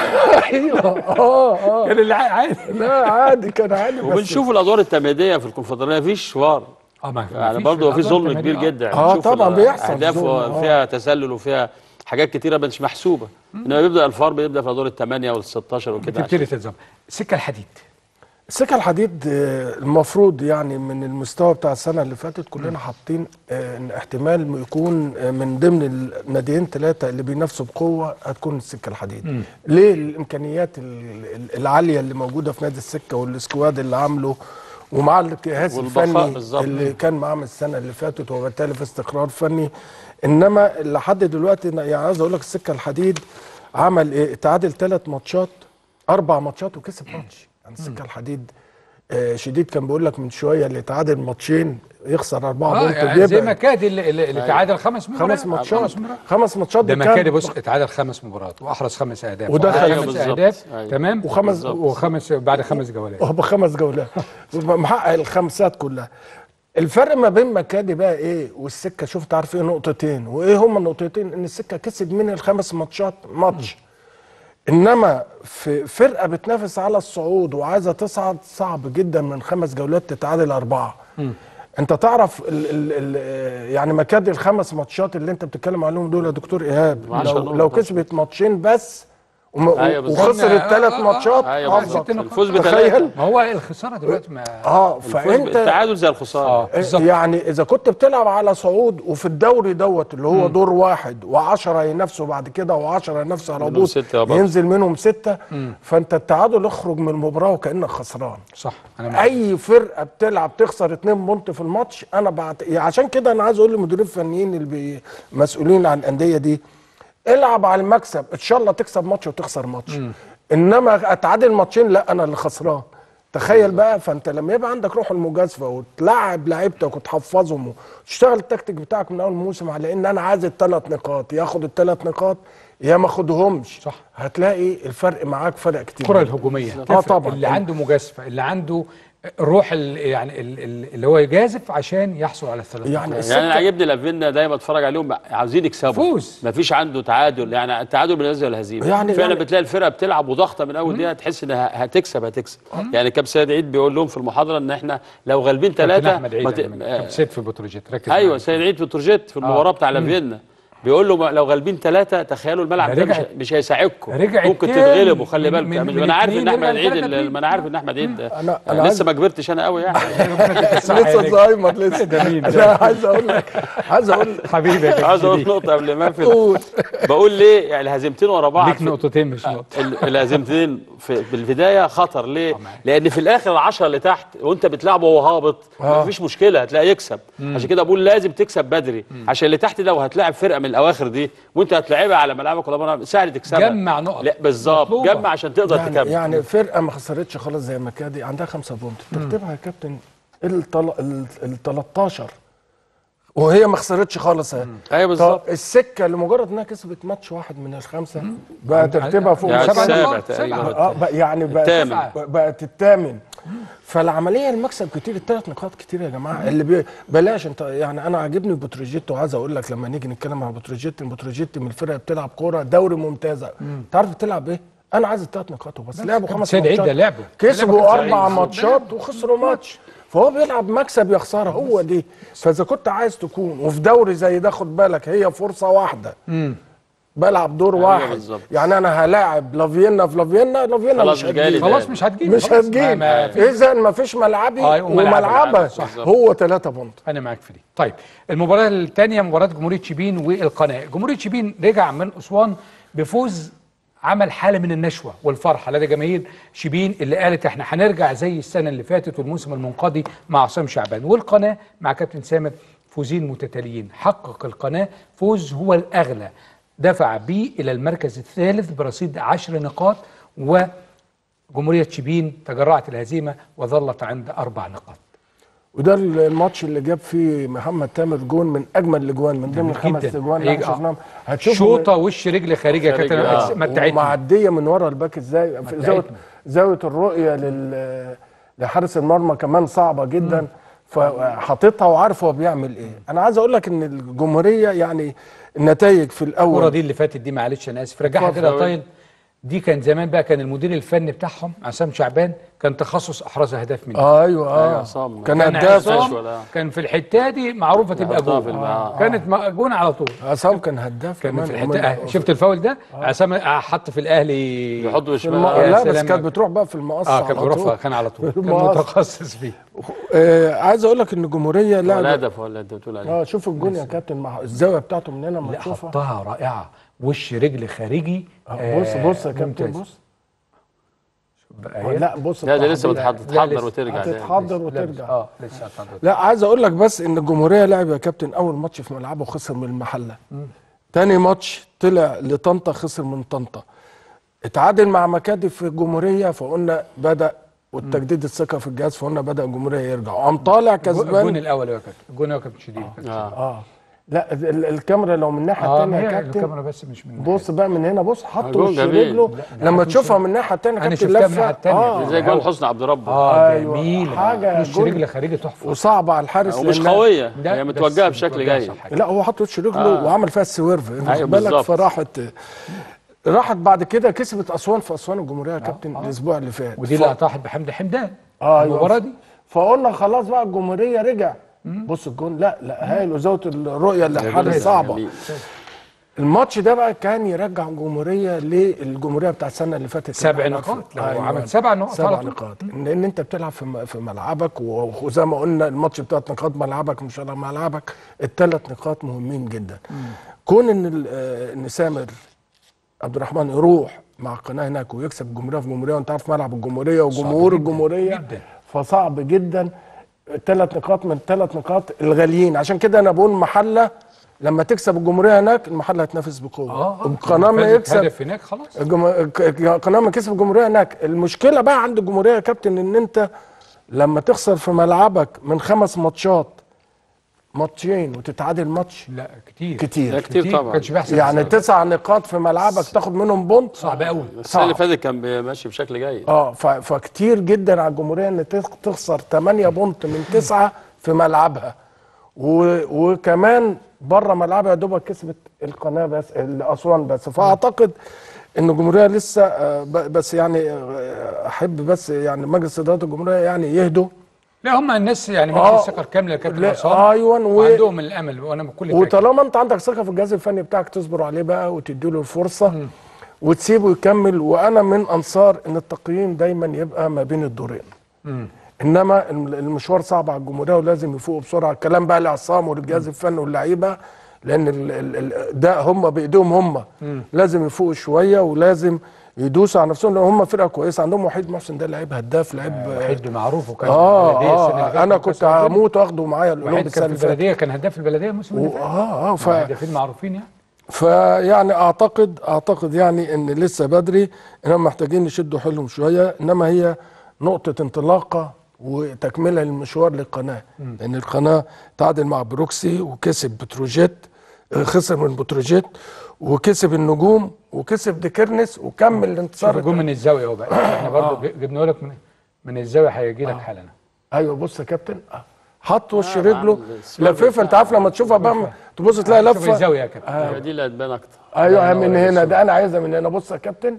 ايوه اه اه كان اللي عادي لا عادي كان عادي بس وبنشوف الادوار التمهيديه في الكونفدراليه مفيش فار اه ما يعني فيش برضه في الأدوار ظلم التمهيدية. كبير جدا آه، بنشوف طبعاً ال- بيحصل اهداف ظلم، آه. فيها تسلل وفيها حاجات كتيره مش محسوبه انما بيبدا الفار بيبدا في الادوار الثمانيه وال 16 وكده بتبتدي تتظبط سكه الحديد السكه الحديد آه، المفروض يعني من المستوى بتاع السنه اللي فاتت كلنا حاطين آه، ان احتمال يكون آه، من ضمن الناديين ثلاثه اللي بينافسوا بقوه هتكون السكه الحديد ليه الامكانيات ال- ال- العاليه اللي موجوده في نادي السكه والسكواد اللي عامله ومع الجهاز والبقاء الفني بالظبط. اللي كان معاه من السنه اللي فاتت وبالتالي في استقرار فني انما لحد دلوقتي أنا يعني عايز اقول لك السكه الحديد عمل ايه تعادل ثلاث ماتشات اربع ماتشات وكسب ماتش يعني السكه الحديد آه شديد كان بيقول لك من شويه اللي تعادل ماتشين يخسر أربعة اه بونت يعني زي وبيبعد مكادي اللي, اللي اللي تعادل خمس مباريات خمس ماتشات خمس مباريات خمس ماتشات ده دي كام؟ مكادي بص اتعادل خمس مباريات واحرز خمس اهداف ودخل- وأحرز أيوة خمس بالظبط. اهداف أيوة. تمام وخمس بالظبط. وخمس بعد خمس جولات هو بخمس جولات محقق الخمسات كلها الفرق ما بين مكادي بقى ايه والسكه شفت عارف ايه نقطتين وايه هما النقطتين ان السكه كسب من الخمس ماتشات ماتش انما في فرقه بتنافس على الصعود وعايزه تصعد صعب جدا من خمس جولات تتعادل اربعه انت تعرف ال ال ال يعني مكادي الخمس ماتشات اللي انت بتتكلم عليهم دول يا دكتور ايهاب عشرة لو, نقط لو بس. كسبت ماتشين بس وم- أيوة بالظبط. وخسرت ثلاث آه، آه، ماتشات ايوه أفضل. بالظبط الفوز تخيل. بثلاثه ما هو الخساره دلوقتي ما اه الفوز فانت التعادل زي الخساره اه بالظبط يعني اذا كنت بتلعب على صعود وفي الدوري دوت اللي هو دور واحد و10 ينافسوا بعد كده و10 ينافسوا على منهم هبوط ستة برضه. ينزل منهم سته فانت التعادل اخرج من المباراه وكانك خسران صح انا معاك. اي فرقه بتلعب تخسر اتنين بونت في الماتش انا بعت... يعني عشان كده انا عايز اقول للمديرين الفنيين اللي بي... مسؤولين عن الانديه دي العب على المكسب ان شاء الله تكسب ماتش وتخسر ماتش انما اتعادل ماتشين لا انا اللي خسران تخيل بقى فانت لما يبقى عندك روح المجازفه وتلعب لعيبتك وتحفظهم وتشتغل التكتيك بتاعك من اول الموسم على ان انا عايز الثلاث نقاط ياخد الثلاث نقاط يا ما اخدهمش صح. هتلاقي الفرق معاك فرق كتير الكره جداً. الهجوميه اه تفرق. طبعا اللي عنده مجازفه اللي عنده روح ال- يعني ال- ال- اللي هو يجازف عشان يحصل على الثلاث يعني نقاط. يعني انا الستة- عاجبني لافينا دايما اتفرج عليهم عاوزين يكسبوا فوز. ما فيش عنده تعادل يعني التعادل بالنسبه للهزيمه يعني- فعلا يعني- بتلاقي الفرقه بتلعب وضغطه من اول دقيقه تحس انها هتكسب هتكسب يعني كابتن سيد عيد بيقول لهم في المحاضره ان احنا لو غالبين كابتن ثلاثه احمد عيد كابتن سيد في بتروجيت ركز ايوه معايا. سيد عيد في تورجيت في المباراه بتاع لافينا بيقول له لو غالبين ثلاثه تخيلوا الملعب ده ده مش, رجع- مش هيساعدكم رجع ممكن التاني تتغلب وخلي من- بالك من- يعني من انا عارف ان اتنين احمد يرجع عيد لتلاتة ال- ما انا عارف ان احمد عيد أنا- أنا أنا عايز- لسه ما كبرتش انا قوي يعني لسه زهايمر لسه ده مين انا عايز اقول لك عايز اقول حبيبي يا كابتن عاوز اقول شريف. نقطه قبل ما اقفل قول. بقول ليه يعني الهزيمتين ورا بعض ليك في- نقطتين مش نقطه ال- الهزيمتين في بالبدايه خطر ليه؟ لان في الاخر العشره اللي تحت وانت بتلعبه وهو هابط مفيش مشكله هتلاقيه يكسب عشان كده بقول لازم تكسب بدري عشان اللي تحت ده وهتلاعب فرقه من الاواخر دي وانت هتلاعبها على ملعبك ولا سهل تكسبها جمع نقط. لا بالظبط مطلوبة. جمع عشان تقدر يعني, تكمل يعني فرقه ما خسرتش خلاص زي مكادي عندها خمسة بونت ترتيبها يا كابتن ال ال 13 وهي ما خسرتش خالص اهي ايوه بالظبط طب السكه لمجرد انها كسبت ماتش واحد من الخمسه بقى ترتيبها فوق يعني سبعة السابع نقاط، تقريبا. سبعة. اه بقى يعني بقت الثامن. بقت الثامن فالعمليه المكسب كتير الثلاث نقاط كتير يا جماعه اللي بي بلاش انت يعني انا عاجبني بتروجيت وعايز اقول لك لما نيجي نتكلم عن بتروجيت بتروجيت من الفرق بتلعب كوره دوري ممتازه تعرف تلعب ايه؟ انا عايز الثلاث نقاط وبس لعبوا كابتن خمس سيد عيد ده ماتشات لعبه كسبوا لعبه اربع كابتن سيد. ماتشات وخسروا ماتش فهو بيلعب مكسب يا خساره هو دي فاذا كنت عايز تكون وفي دوري زي ده خد بالك هي فرصه واحده بلعب دور أيوة واحد بالظبط. يعني انا هلاعب لافينا في لافينا لافينا خلاص مش مش جاي هتجيب لي خلاص مش هتجيب مش خلاص. هتجيب ما- ما في- اذا ما فيش ملعبي آه، وملعبها. وملعبها صح. هو ثلاثة بونت انا معاك في دي طيب المباراه الثانيه مباراه جمهوريه شبين والقناه جمهوريه شبين رجع من اسوان بفوز عمل حاله من النشوه والفرحه لدى جماهير شبين اللي قالت احنا هنرجع زي السنه اللي فاتت والموسم المنقضي مع عصام شعبان والقناه مع كابتن سامر فوزين متتاليين حقق القناه فوز هو الاغلى دفع بيه الى المركز الثالث برصيد عشر نقاط وجمهوريه شبين تجرعت الهزيمه وظلت عند اربع نقاط وده الماتش اللي جاب فيه محمد تامر جون من اجمل الاجوان من ضمن الخمس جداً. اجوان اللي هيجي- احنا آه. شفناهم هتشوفوا شوطه وش رجل خارجه خارجة، كانت آه. متعتني ومعديه من ورا الباك ازاي في متعتني. زاويه زاويه الرؤيه لل لحارس المرمى كمان صعبه جدا فحاططها وعارف هو بيعمل ايه انا عايز اقول لك ان الجمهوريه يعني النتائج في الكوره الاول دي اللي فاتت دي معلش انا اسف رجعها اتفضل. كده يا طايل دي كان زمان بقى كان المدير الفني بتاعهم عصام شعبان كان تخصص احراز اهداف منه آه ايوه أيوة، اه عصام. كان كان هداف عصام أشول، آه. كان في الحته دي معروفه تبقى يحطها في جول الم- آه. آه. كانت م- جون على طول عصام كان هداف كان كمان في ومن- الحته آه. شفت الفاول ده عصام آه، حط في الاهلي يحطوا في شمال الم... يا لا بس سلام. كانت بتروح بقى في المقص اه كان على بيروح طول. كان على طول كان المقص. متخصص فيه آه عايز اقول لك ان الجمهوريه ولا لعبت هدف ولا انت بتقول عليه اه شوف الجون يا كابتن مع الزاويه بتاعته من هنا لما لا تشوفها حطها رائعه وش رجل خارجي آه، بص بص يا كابتن ممتاز. بص بقى هي. لا بص لا ده لسه التحضير. بتحضر لا، تتحضر لسه. وترجع تاني. هتتحضر لا، وترجع اه لسه هتحضر. لا عايز اقول لك بس ان الجمهوريه لعب يا كابتن اول ماتش في ملعبه خسر من المحله تاني ماتش طلع لطنطا خسر من طنطا اتعادل مع مكادي في الجمهوريه فقلنا بدا والتجديد الثقه في الجهاز فقلنا بدا الجمهوريه يرجع وقام طالع الجون كسبان الاول يا كابتن الجون الاول كابتن شديد اه اه لا ال- الكاميرا لو من الناحيه اه الثانيه يا هي كابتن الكاميرا بس مش من بص بقى من هنا بص حط جون وش جميل. رجله لا، لما لا، تشوفها من الناحيه الثانيه أنا كابتن شفتها من الناحية لفه التانية. اه زي جون حسني عبد ربه اه أيوة، جميل حاجة وش جون. رجل خارجي تحفه وصعبه على الحارس ومش لأنها- قويه ده هي بس متوجهه بشكل متوجهة جيد صح كده. لا هو حط وش رجله آه. وعمل فيها السويرف أيوة واخد بالك بالظبط. فراحت راحت بعد كده كسبت اسوان في اسوان الجمهوريه يا كابتن الاسبوع اللي فات ودي ف- اللي اطاحت بحمد حمدان اه أيوة. المباراه دي فقلنا خلاص بقى الجمهوريه رجع بص الجون لا لا هايل وزاويه الرؤيه اللي حارس جميل. صعبه جميل. الماتش ده بقى كان يرجع الجمهوريه للجمهوريه بتاع السنه اللي فاتت سبع اللي نقاط لو أيوة. عمل سبع نقط سبع على طول. نقاط لان انت بتلعب في م- في ملعبك و- وزي ما قلنا الماتش بتاعت نقاط ملعبك مش على ملعبك الثلاث نقاط مهمين جدا كون ان ال- آه، ان سامر عبد الرحمن يروح مع القناه هناك ويكسب الجمهوريه في الجمهوريه وانت عارف ملعب الجمهوريه وجمهور جداً، الجمهوريه جداً. فصعب جدا ثلاث نقاط من ثلاث نقاط الغاليين عشان كده انا بقول محله لما تكسب الجمهوريه هناك المحله هتنافس بقوه اه القناه ما فازت يكسب هدف هناك خلاص الجم... القناه ما كسب الجمهوريه هناك المشكله بقى عند الجمهوريه يا كابتن ان انت لما تخسر في ملعبك من خمس ماتشات ماتشين وتتعادل ماتش لا كتير كتير. ده كتير طبعا كانش بيحصل يعني بسبب. تسع نقاط في ملعبك تاخد منهم بونت صعب قوي السنه اللي صعب. فاتت كان ماشي بشكل جيد اه ف... فكتير جدا على الجمهوريه ان تخ- تخسر 8 بونت من تسعه في ملعبها و... وكمان بره ملعبها يا دوبك كسبت القناه بس الاسوان بس فاعتقد ان الجمهوريه لسه آه، ب- بس يعني آه، احب بس يعني مجلس اداره الجمهوريه يعني يهدوا لا هم الناس يعني آه. مدي الثقه الكامله لكابتن لا، عصام أيوة، و- وعندهم الامل وانا بكل تاكيد وطالما انت عندك ثقه في الجهاز الفني بتاعك تصبر عليه بقى وتديله الفرصه وتسيبه يكمل وانا من انصار ان التقييم دايما يبقى ما بين الدورين انما الم- المشوار صعب على الجمهوريه ولازم يفوقوا بسرعه الكلام بقى لعصام وللجهاز الفني واللعيبه لان ال ال ال ده هم بايديهم هم لازم يفوقوا شويه ولازم يدوسوا على نفسهم لان هم فرقه كويسه عندهم وحيد محسن ده لعيب هداف لعيب وحيد معروف وكان اه في البلدية السنة اللي اه فاتت انا وكأس كنت الدنيا. هموت واخده معايا الاولمبي وحيد السنه كان في اللي فاتت البلديه كان هداف البلديه الموسم اللي و- فات اه اه ف... هدافين معروفين يعني فيعني اعتقد اعتقد يعني ان لسه بدري انهم محتاجين يشدوا حيلهم شويه انما هي نقطه انطلاقه وتكمله للمشوار للقناه لان القناه تعادل مع بروكسي وكسب بتروجيت آه، خسر من بتروجيت وكسب النجوم وكسب ديكيرنس وكمل شوف الانتصار الجون من الزاويه اهو بقى احنا برضه جبناه لك من من الزاويه هيجي لك حالا ايوه بص يا كابتن آه. حط وش آه، رجله عامل السويرف لففها انت عارف لما تشوفها بقى تبص تلاقي شوف لفه الزاويه يا كابتن هي دي اللي هتبان اكتر ايوه الله من ينور هنا عليك. ده انا عايزها من هنا بص يا كابتن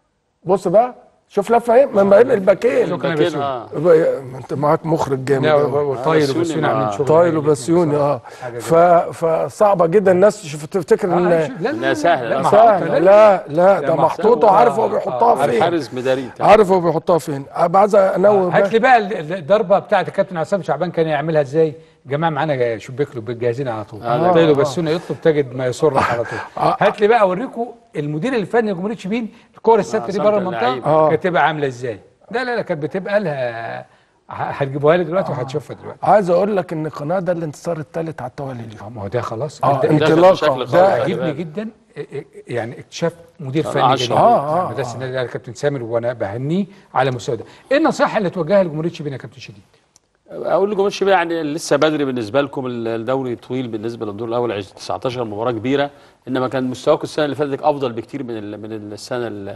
بص بقى شوف لفه ايه من بين الباكين شكرا يا لكن بسيوني. اه بقى- انت معاك مخرج جامد لا أوي. وطايل بسيوني وبسيوني مع- عاملين شغل طايل هايل وبسيوني جداً اه حاجة ف... فصعبه جدا الناس تشوف تفتكر آه، ان لا، لا، إنها لا، سهلة، لا، لا، محطوطة، سهل لا لا ده محطوطة. محطوطه وعارف هو آه، بيحطها على فين الحارس مداري عارف هو بيحطها فين أبقى عايز انوه هات بقى. لي بقى ال- الضربه بتاعت الكابتن عصام شعبان كان يعملها ازاي جماعه معانا شبيك له جاهزين على طول آه، طيب آه. بسونا يطلب تجد ما يسرك على طول هات لي بقى اوريكم المدير الفني لجمهوريه شبين الكور الثابته دي عصام بره كان المنطقه لعيب. آه. كانت تبقى عامله ازاي لا لا لا كانت بتبقى لها ه- هتجيبوها لي دلوقتي وهتشوفها دلوقتي عايز اقول لك ان القناه ده الانتصار الثالث على التوالي اليوم ما هو ده خلاص اه ده- انطلاقه بشكل ده خاص. عجبني جدا إيه- إيه- يعني اكتشاف مدير فني عشرة. جديد آه، آه، يعني ده السنه دي كابتن سامر وانا بهنيه على مستوى ده ايه النصيحه اللي توجهها لجمهوريه شبين يا كابتن شديد اقول لجمهور الشباب يعني لسه بدري بالنسبه لكم الدوري طويل بالنسبه للدور الاول عش- 19 مباراه كبيره انما كان مستواكم السنه اللي فاتت افضل بكتير من ال- من السنه ال-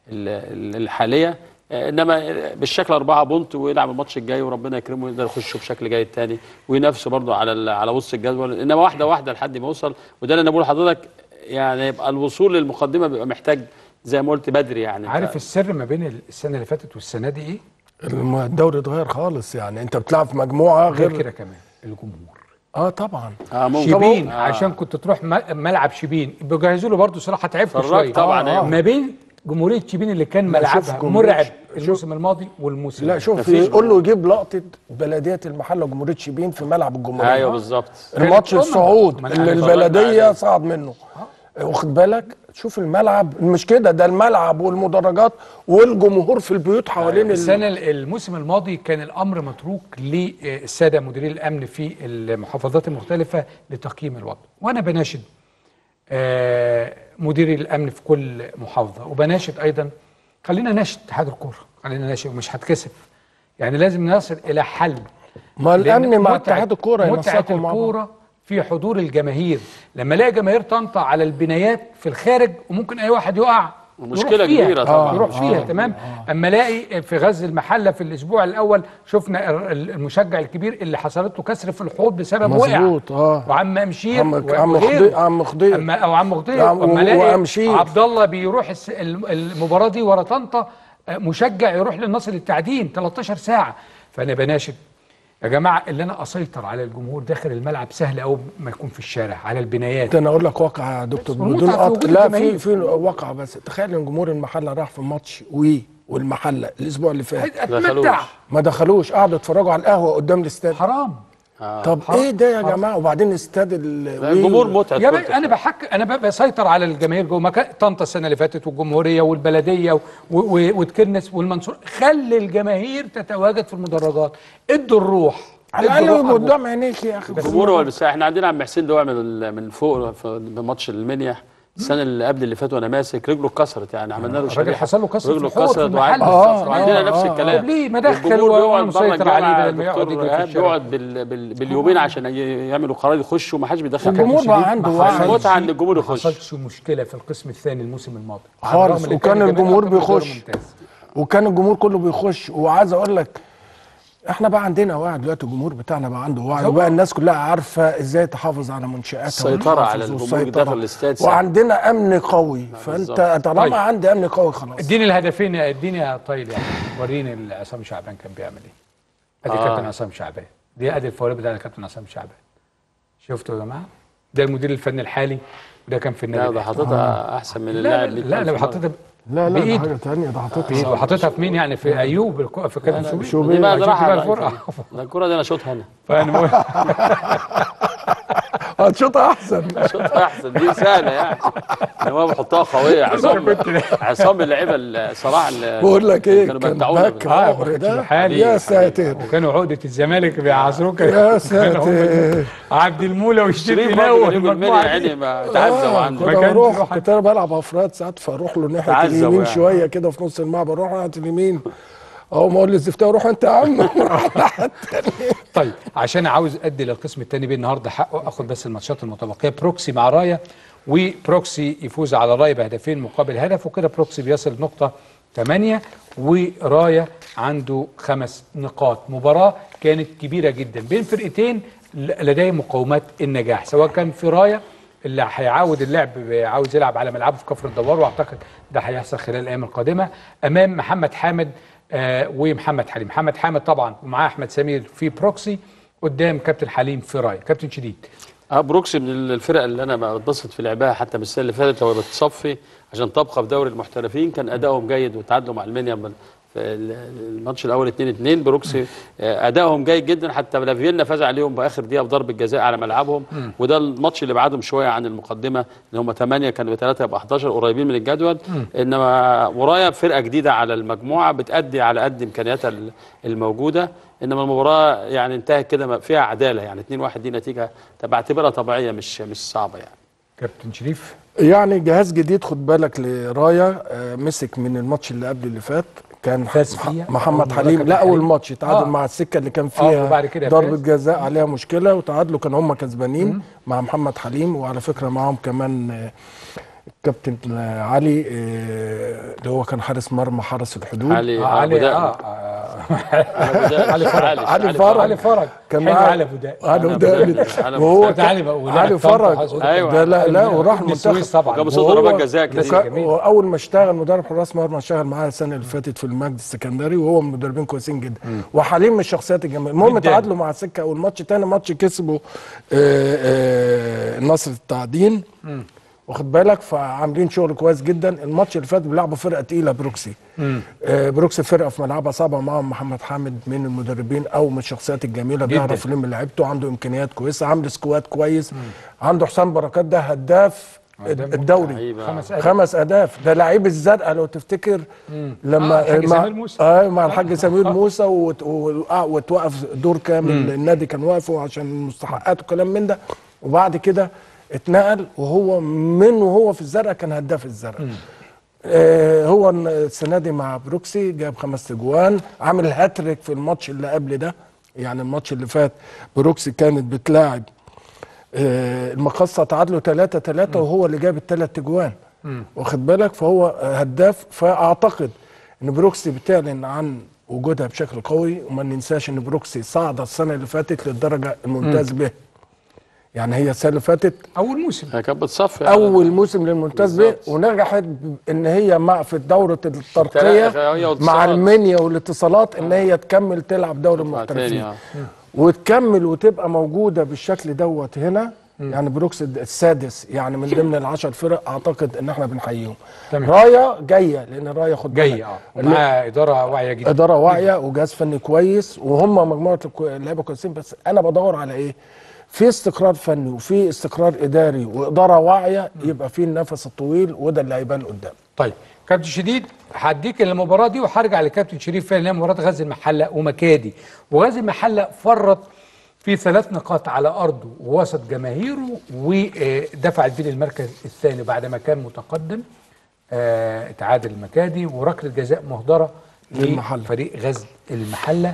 ال- الحاليه آه، انما بالشكل أربعة بونت ويلعب الماتش الجاي وربنا يكرمه ويقدر يخشوا بشكل جيد تاني وينافسوا برضه على ال- على وسط الجدول انما واحده واحده لحد ما يوصل وده اللي انا بقول لحضرتك يعني يبقى الوصول للمقدمه بيبقى محتاج زي ما قلت بدري يعني عارف السر ما بين السنه اللي فاتت والسنه دي ايه الم- الدوري اتغير خالص يعني انت بتلعب في مجموعه غير غير كده كمان الجمهور اه طبعا آه ممكن. شبين آه. عشان كنت تروح م- ملعب شبين بيجهزوا له برضه صراحه تعبكم فرجت شويه طبعاً، أيوة. ما بين جمهوريه شبين اللي كان لا، شوف ملعبها جمهورية مرعب ش- الموسم الماضي والموسم لا ده. شوف مفيش يقول له يجيب لقطه بلديه المحله وجمهوريه شبين في ملعب الجمهوريه ايوه بالظبط الماتش كانت أمم. الصعود ما أنا اللي عارف. البلديه صعد منه واخد بالك شوف الملعب مش كده ده الملعب والمدرجات والجمهور في البيوت حوالين ال- السنه الموسم الماضي كان الامر متروك للساده مديري الامن في المحافظات المختلفه لتقييم الوضع وانا بناشد آه، مديري الامن في كل محافظه وبناشد ايضا خلينا ناشد اتحاد الكوره خلينا ناشد ومش هتكسف يعني لازم نصل الى حل ما لأن الامن مع متعة- اتحاد الكوره متعه ينسقوا مع بعض الكوره في حضور الجماهير لما الاقي جماهير طنطا على البنايات في الخارج وممكن اي واحد يقع مشكلة يروح فيها. كبيرة طبعاً. يروح آه. فيها تمام اما الاقي في غزل المحله في الاسبوع الاول شفنا ال- ال- المشجع الكبير اللي حصلت له كسر في الحوض بسبب وقع مظبوط اه وعم مشير عم و- عم وغيره. خضير عم خضير اما او عم مغطيه عم- اما و- الاقي وأمشير. عبد الله بيروح الس- الم- المباراه دي ورا طنطا آه، مشجع يروح للنصر للتعدين 13 ساعه فانا بناشد يا جماعه اللي انا اسيطر على الجمهور داخل الملعب سهل قوي ما يكون في الشارع على البنايات ده انا اقول لك واقع يا دكتور والمتعة بدون في قطع وجود لا الجماهير. في في واقع بس تخيل ان جمهور المحله راح في ماتش وي والمحله الاسبوع اللي فات اتمتع دخلوش. ما دخلوش قعدوا يتفرجوا على القهوه قدام الاستاد حرام طب ايه ده يا جماعه وبعدين استاد ال- لا، وي الجمهور متعب يا بي انا بحك انا ب- بسيطر على الجماهير جوه مكان طنطا السنه اللي فاتت والجمهوريه والبلديه و- و- وتكنس والمنصور خلي الجماهير تتواجد في المدرجات ادوا الروح على ادوا الاقل الروح يبقوا أرجوك. قدام عينيك يا اخي الجمهور هو المساحة احنا عندنا عم حسين ده وقع من ال- من فوق في ماتش المنيا السنه اللي قبل اللي فات وانا ماسك رجله اتكسرت يعني عملنا له الراجل شريحة. حصل له كسر في رجله الحوض في اتكسرت وقعد المحل. آه، وعندنا آه، نفس آه. الكلام طب ليه؟ ما دخل والجمهور وهو بيقعد بره مسيطر عليه الجامعة بدل ما يقعد دكتور يجري في إيهاب الشارع. بيقعد بال... بال... باليومين عشان ي- يعملوا قرار يخشوا ما حدش بيدخل الجمهور شديد، بقى عنده ما وعي. حصلش- المتعة إن الجمهور ما يخش. حصلش مشكله في القسم الثاني الموسم الماضي على خالص، الرغم إن وكان كان الجمهور قدم دور بيخش. ممتاز. وكان الجمهور كله بيخش وعايز اقول لك احنا بقى عندنا وعي دلوقتي الجمهور بتاعنا بقى عنده وعي طبعا. وبقى الناس كلها عارفه ازاي تحافظ على منشاتها السيطرة وتحافظ على الجمهور والسيطرة. داخل الاستاد سهل. وعندنا امن قوي فانت بالظبط. طالما طيب. عندي امن قوي خلاص اديني الهدفين اديني يا طيب يعني وريني عصام شعبان كان بيعمل ايه ادي آه. كابتن عصام شعبان دي ادي الفوارق بتاع كابتن عصام شعبان شفتوا يا جماعه ده المدير الفني الحالي وده كان في النادي لا ده الأهلي. حاططها احسن من لا اللاعب لا لا, لا حطيتها لا لا ده بإيده. حاجه ثانيه ده حاططها بإيده. حاططها في مين يعني في ايوب الكو- في كابتن شوبير شوبير. دي بقى شفت راحة بقى بقى الفرقه ده الكرة دي انا شوطها انا فانا بقول- هتشوطها احسن شوطها احسن دي سهلة يعني هو بيحطها قوية عصام عصام اللعيبة الصراحة اللي بقول لك ايه كانوا كان بيمتعونا باك بال- آه، عمر كابتن ده حالي. يا ساتر وكانوا عقده الزمالك بيعصروك يا ساتر عبد المولى والشريف شريف ناوي برضه يجوا المنيا يعني ما تعزوا آه، عنه كنت ما كانش بروح له حد. كنت انا بلعب افراد ساعات فاروح له ناحيه تعذب اليمين يعني. شويه كده في نص الملعب اروح ناحيه اليمين اهو ما اقول للزفتاوي روح انت يا عم راح ناحية التانية. طيب عشان عاوز ادي للقسم الثاني بيه النهارده حقه اخد بس الماتشات المتبقيه بروكسي مع رايا وبروكسي يفوز على رايا بهدفين مقابل هدف وكده بروكسي بيصل نقطه 8 ورايا عنده خمس نقاط مباراه كانت كبيره جدا بين فرقتين ل- لديهم مقومات النجاح سواء كان في رايا اللي هيعاود اللعب عاوز يلعب على ملعبه في كفر الدوار واعتقد ده هيحصل خلال الايام القادمه امام محمد حامد آه ومحمد حليم محمد حامد طبعا ومعاه احمد سمير في بروكسي قدام كابتن حليم في راي كابتن شديد اه بروكسي من الفرق اللي انا بتبسط في لعبها حتى من السنه اللي فاتت هو بتصفي عشان تبقى في دوري المحترفين كان ادائهم جيد وتعادلوا مع المنيا من- في ال- الماتش الاول 2 2 بروكسي آه، ادائهم جيد جدا حتى لافيينا فاز عليهم باخر دقيقه بضربه جزاء على ملعبهم وده الماتش اللي بعدهم شويه عن المقدمه اللي هم 8 كانوا 3 يبقى 11 قريبين من الجدول انما ورايا فرقه جديده على المجموعه بتادي على قد امكانياتها ال- الموجوده انما المباراه يعني انتهت كده ما- فيها عداله يعني 2 1 دي نتيجه بعتبرها طبيعيه مش مش صعبه يعني كابتن شريف يعني جهاز جديد خد بالك لرايا آه، مسك من الماتش اللي قبل اللي فات كان فاز مح- فيها؟ أول محمد مرة حليم كابتن لا اول حليم؟ ماتش تعادل آه. مع السكه اللي كان آه، فيها وبعد كده ضربه فاز. جزاء عليها مشكله وتعادلوا كانوا هم كسبانين مع محمد حليم وعلى فكره معاهم كمان آه، الكابتن آه، علي آه، اللي هو كان حارس مرمى حرس الحدود علي آه آه علي بدأ- اه آه، علي فرج علي فرج. علي فرج كان حلو معاه- علي ابو داء علي أنا وداني بدأت- أنا وهو بدأت. كان- علي بقى ولعب علي طنطا فرج حصل. أيوة. ده لا لا وراح ابن المنتخب السويس طبعا جاب وهو- ضربات جزاء كتير. وكا- جميل. واول ما اشتغل مدرب حراس مرمى اشتغل معايا السنه اللي فاتت في المجد السكندري وهو من المدربين كويسين جدا وحليم من الشخصيات الجميله المهم جداً. تعادلوا مع السكه اول ماتش تاني ماتش كسبوا آه، آه، النصر التعدين واخد بالك فعاملين شغل كويس جدا الماتش اللي فات بيلعبوا فرقه تقيله بروكسي آه، بروكسي فرقه في ملعبها صعبه معاهم محمد حامد من المدربين او من الشخصيات الجميله جداً. بيعرف يلم لعيبته عنده امكانيات كويسه عامل سكواد كويس عنده حسام بركات ده هداف الدوري لعيبة. خمس أهداف. خمس اهداف ده لعيب الزرقاء لو تفتكر لما آه، الحاج مع سمير موسى. آه مع الحاج سمير موسى وت- و- آه، وتوقف دور كامل النادي كان واقفه عشان المستحقات وكلام من ده وبعد كده اتنقل وهو من وهو في الزرقاء كان هداف الزرقاء آه هو السنه دي مع بروكسي جاب خمس اجوان عامل هاتريك في الماتش اللي قبل ده يعني الماتش اللي فات بروكسي كانت بتلاعب آه المقصه تعادلوا 3 3 وهو اللي جاب الثلاث اجوان واخد بالك فهو هداف فاعتقد ان بروكسي بتعلن عن وجودها بشكل قوي وما ننساش ان بروكسي صعد السنه اللي فاتت للدرجه الممتاز به يعني هي السنه اللي فاتت اول موسم هي كانت بتصفي اول موسم للممتاز به بالظبط. ونجحت ان هي مع في دوره هي الترقيه واتصالات. مع المنيا والاتصالات ان هي تكمل تلعب دوري تاني، المحترفين آه. وتكمل وتبقى موجوده بالشكل دوت هنا يعني بروكس السادس يعني من ضمن العشر فرق اعتقد ان احنا بنحييهم تمام. رايه جايه لان رايه خد بالك جاي اه ومعاه اداره واعيه جدا اداره واعيه وجهاز فني كويس وهم مجموعه الكو- اللعيبه كويسين بس انا بدور على ايه؟ في استقرار فني وفي استقرار اداري واداره واعيه يبقى في النفس الطويل وده اللي هيبان قدام طيب كابتن شديد هديك المباراه دي وهرجع لكابتن شريف فعلا اللي هي مباراه غزل المحله ومكادي وغزل المحله فرط في ثلاث نقاط على ارضه ووسط جماهيره ودفع الفيل المركز الثاني بعد ما كان متقدم آه، تعادل المكادي وركله جزاء مهدره للمحلة. لفريق غزل المحله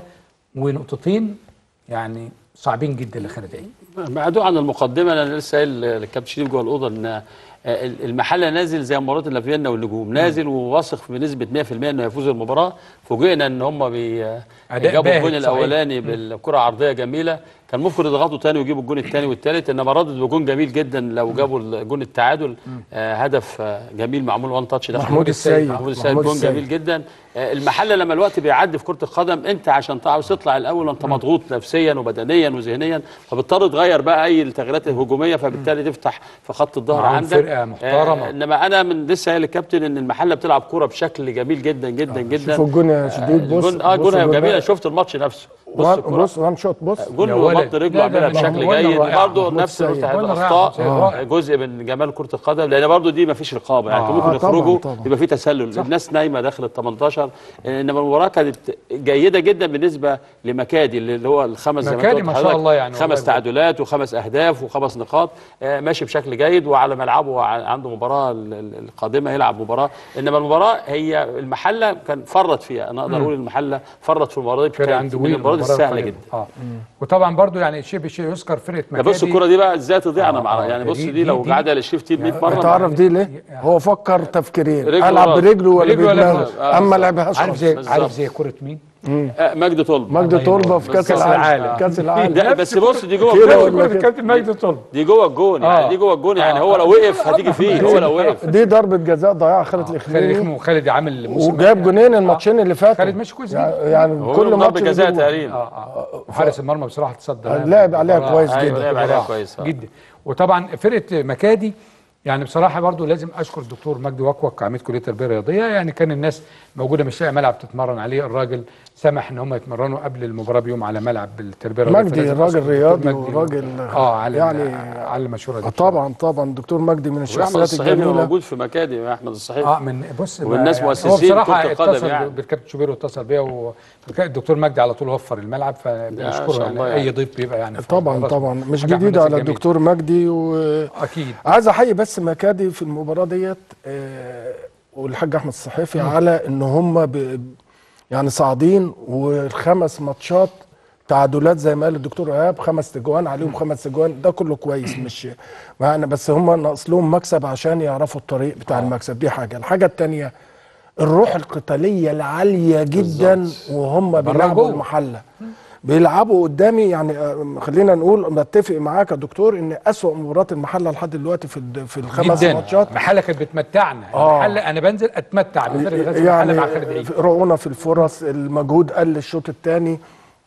ونقطتين يعني صعبين جدا لخالد عيد بعدوا عن المقدمه انا لسه قايل للكابتن شريف جوه الاوضه ان آه، المحله نازل زي مباراه اللافينا والنجوم نازل وواثق بنسبه 100% انه هيفوز المباراه فوجئنا ان هم بي أداء جابوا باهت الجون صحيح. الاولاني بالكره عرضيه جميله كان ممكن يضغطوا تاني ويجيبوا الجون الثاني والثالث انما ردد بجون جميل جدا لو جابوا الجون التعادل آه هدف آه جميل معمول وان تاتش داخل محمود السيد. محمود السيد محمود جون السيد. جميل جدا آه، المحله لما الوقت بيعدي في كره القدم انت عشان تعرف تطلع الاول وانت مضغوط نفسيا وبدنيا وذهنيا فبتضطر تغير بقى اي التغييرات الهجوميه فبالتالي تفتح في خط الظهر معاهم عندك فرقة محترمة. آه انما انا من لسه قايل للكابتن ان المحله بتلعب كوره بشكل جميل جدا جدا جدا شوفوا الجون يا شديد بص الجون اه بص جون الجون جميل ده. انا شفت الماتش نفسه بص وان- الكرة. بص وان شوت بص جون يا ولد. ومط رجله لا، ده عاملها مش بشكل جون جيد رائع. برضه محمود نفس السيد. نفتح جون رائع. الاخطاء رائع. جزء من جمال كره القدم لان برضه دي ما فيش رقابه يعني آه. ممكن آه، طبعاً، يخرجوا طبعاً. يبقى في تسلل الناس نايمه داخل ال 18 انما المباراه كانت جيده جدا بالنسبه لمكادي اللي هو الخمس زي ما مكادي قلت ما شاء لحضرتك، الله يعني والله خمس بجد. تعادلات وخمس اهداف وخمس نقاط آه، ماشي بشكل جيد وعلى ملعبه ع- عنده مباراه ال- ال- القادمه يلعب مباراه انما المباراه هي المحله كان فرط فيها انا اقدر اقول المحله فرط في المباراه دي فرقه كانت عنده من ويل المباريات مباراة السهله قوية. جدا اه وطبعا برضو يعني شيء بشيء يذكر فرقه ده مكادي بص الكره دي بقى ازاي تضيع انا آه، مع آه، يعني بص دي- دي لو دي- قعد على الشيفتين 100 مره تعرف دي ليه؟ هو فكر تفكيرين رجله العب ورا. برجله ولا برجله ولا بدماغه برجله. آه، اما لعبهاش عارف زي بالظبط. عارف زي كره مين؟ آه، مجدي طلب مجدي الله طلبه في كاس بالظبط. العالم العالم. كاس العالم ده بس بص دي جوه كده الجون ولا كره كده؟ الكابتن مجدي طلب دي جوه الجون آه. يعني دي جوه الجون يعني آه. هو لو وقف هتيجي فيه هو لو وقف دي ضربه جزاء ضيعها خالد خالد الاخميني يخمو خالد عامل موسم وجاب جونين الماتشين اللي فاتوا خالد ماشي كويس يعني, جدا. يعني هو كل ضرب ماتش جزاء بيجيب جون. تقريبا اه اه وحارس المرمى بصراحه تصدى لها لعب عليها مباراة كويس أيوة، جدا لعب عليها مباراة كويس، آه. جدا وطبعا فرقه مكادي يعني بصراحه برضو لازم اشكر الدكتور مجدي وكوك عميد كليه التربيه الرياضيه يعني كان الناس موجوده مش لاقي ملعب تتمرن عليه الراجل سمح ان هم يتمرنوا قبل المباراه بيوم على ملعب التربيه الرياضيه مجدي فلازم راجل أشكر الدكتور رياضي مجدي وراجل اه على يعني يعني على المشوره دي آه طبعا طبعا الدكتور مجدي من واحمد الشخصيات الصحيفي الجميله موجود في مكادي يا احمد الصحيفي اه من بص والناس يعني مؤسسين هو بصراحه كرة القدم اتصل يعني. بالكابتن شوبير واتصل بيا والدكتور مجدي على طول وفر الملعب ما فبنشكره شاء يعني, الله اي يعني. ضيف بيبقى يعني في طبعا المباراة. طبعا مش حاجة جديده حماسة على جميلة. الدكتور مجدي و اكيد عايز احيي بس مكادي في المباراه ديت آه، والحاج احمد الصحيفي على ان هم ب- يعني صاعدين والخمس ماتشات تعادلات زي ما قال الدكتور ايهاب خمس تجوان عليهم خمس تجوان ده كله كويس مش معنا بس هم ناقص لهم مكسب عشان يعرفوا الطريق بتاع المكسب دي حاجه الحاجه الثانيه الروح القتاليه العاليه جدا وهم بيلعبوا جوه. المحله بيلعبوا قدامي يعني آه، خلينا نقول نتفق معاك يا دكتور ان اسوأ مباراه المحله لحد دلوقتي في الد- في الخمس جدا ماتشات محله كانت بتمتعنا آه. المحله انا بنزل اتمتع بفرقه غزل يعني المحله مع خالد عيد رؤونا في الفرص المجهود قل الشوط الثاني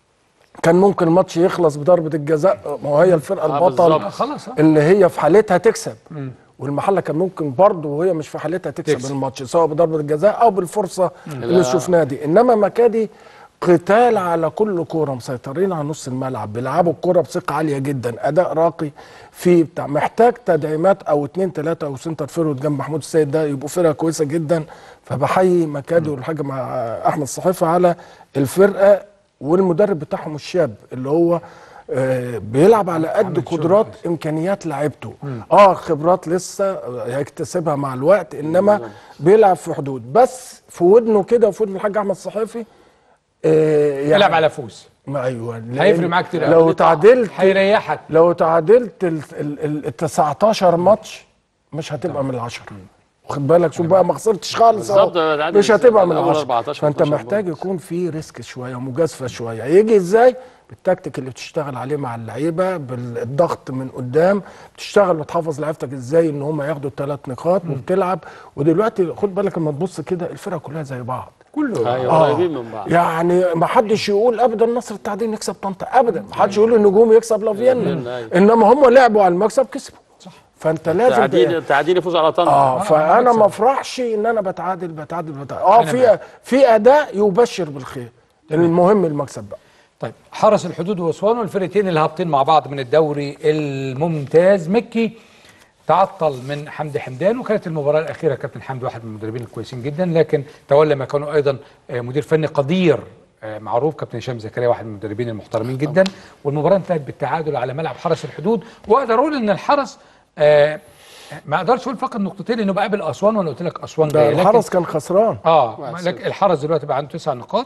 كان ممكن الماتش يخلص بضربه الجزاء ما هو هي الفرقه آه، البطل بالظبط. خلاص آه. اللي هي في حالتها تكسب والمحله كان ممكن برضه وهي مش في حالتها تكسب, تكسب. الماتش سواء بضربه الجزاء او بالفرصه اللي لا. شفناها دي انما مكادي قتال على كل كوره مسيطرين على نص الملعب بيلعبوا الكوره بثقه عاليه جدا اداء راقي في بتاع محتاج تدعيمات او اتنين تلاته او سنتر فيرود جنب محمود السيد ده يبقوا فرقه كويسه جدا فبحيي مكادي والحاج مع احمد صحيفه على الفرقه والمدرب بتاعهم الشاب اللي هو آه، بيلعب على قد عمل شغل قدرات كويس. امكانيات لعيبته اه خبرات لسه آه، هيكتسبها مع الوقت انما بيلعب في حدود بس في ودنه كده وفي ودن الحاج احمد الصحيفي آه يعني يلعب على فوز ما ايوه لأن هيفرق معاك كتير لو أوي. تعادلت هيريحك لو تعادلت ال ال- ال 19 ماتش مش هتبقى من العشرة واخد بالك شوف بقى ما خسرتش خالص بالظبط، أهو. تعادل مش هتبقى من أول العشرة 14 فانت 15 محتاج بونت. يكون في ريسك شويه ومجازفه شويه يجي ازاي بالتكتيك اللي بتشتغل عليه مع اللعيبه بالضغط من قدام بتشتغل وتحافظ لعيبتك ازاي ان هم ياخدوا الثلاث نقاط وبتلعب ودلوقتي خد بالك لما تبص كده الفرقه كلها زي بعض كله ايوه آه. قريبين من بعض يعني ما حدش يقول ابدا نصر التعدين يكسب طنطا ابدا ما حدش يقول النجوم يكسب لافينا أيوة. انما هم لعبوا على المكسب كسبوا صح فانت لازم تعدين تعدين يفوز على طنطا اه فانا مكسب. ما افرحش ان انا بتعادل بتعادل بتعادل اه أنا في معاك. في اداء يبشر بالخير لان المهم المكسب بقى طيب حرس الحدود واسوان والفرقتين اللي هابطين مع بعض من الدوري الممتاز مكي تعطل من حمدي حمدان وكانت المباراه الاخيره كابتن حمدي واحد من المدربين الكويسين جدا لكن تولى مكانه ايضا آه، مدير فني قدير آه، معروف كابتن هشام زكريا واحد من المدربين المحترمين جدا والمباراه انتهت بالتعادل على ملعب حرس الحدود واقدر اقول ان الحرس آه، ما اقدرش اقول فقط نقطتين لانه بقابل اسوان وانا قلت لك اسوان ده جاية، لكن- الحرس كان خسران اه واحد لكن الحرس دلوقتي بقى عنده تسع نقاط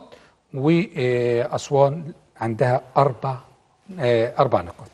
واسوان عندها اربع آه اربع نقاط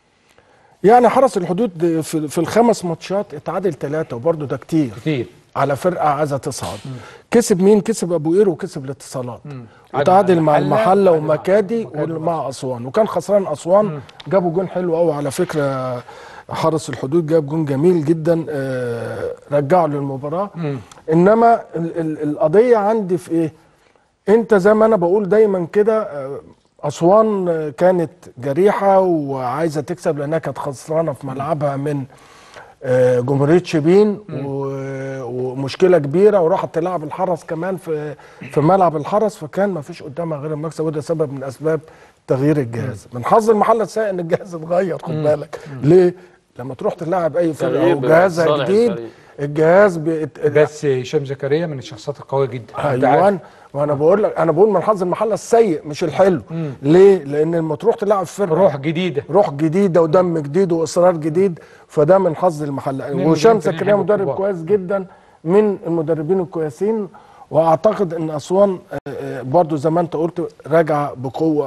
يعني حرس الحدود في, في الخمس ماتشات اتعادل ثلاثه وبرده ده كتير كتير على فرقه عايزه تصعد كسب مين كسب ابو قير وكسب الاتصالات عادل وتعادل مع مع المحلة، المحله وعادل مع- ومكادي مكادي. ومع اسوان وكان خسران اسوان جابوا جون حلو قوي على فكره حرس الحدود جاب جون جميل جدا آه، رجعوا للمباراه انما ال ال القضيه عندي في ايه انت زي ما انا بقول دايما كده آه، اسوان آه، كانت جريحه وعايزه تكسب لانها كانت خسرانه في ملعبها من آه، جمهوريه شبين و- ومشكله كبيره وراحت تلعب الحرس كمان في في ملعب الحرس فكان ما فيش قدامها غير المكسب وده سبب من اسباب تغيير الجهاز من حظ المحل السيء ان الجهاز اتغير خد بالك ليه لما تروح تلعب اي فرقه تغيير وجهازها بصالح جديد الفريق. الجهاز بيت... بس هشام زكريا من الشخصيات القويه جدا أنت ايوه عارف. وانا بقول لك انا بقول من حظ المحله السيء مش الحلو ليه لان لما تروح تلعب فرقه روح جديده روح جديده ودم جديد واصرار جديد فده من حظ المحله اتنين وهشام مدربين زكريا حلو مدرب كبار. كويس جدا من المدربين الكويسين واعتقد ان اسوان آه، آه، برضو زي ما انت قلت راجعه بقوه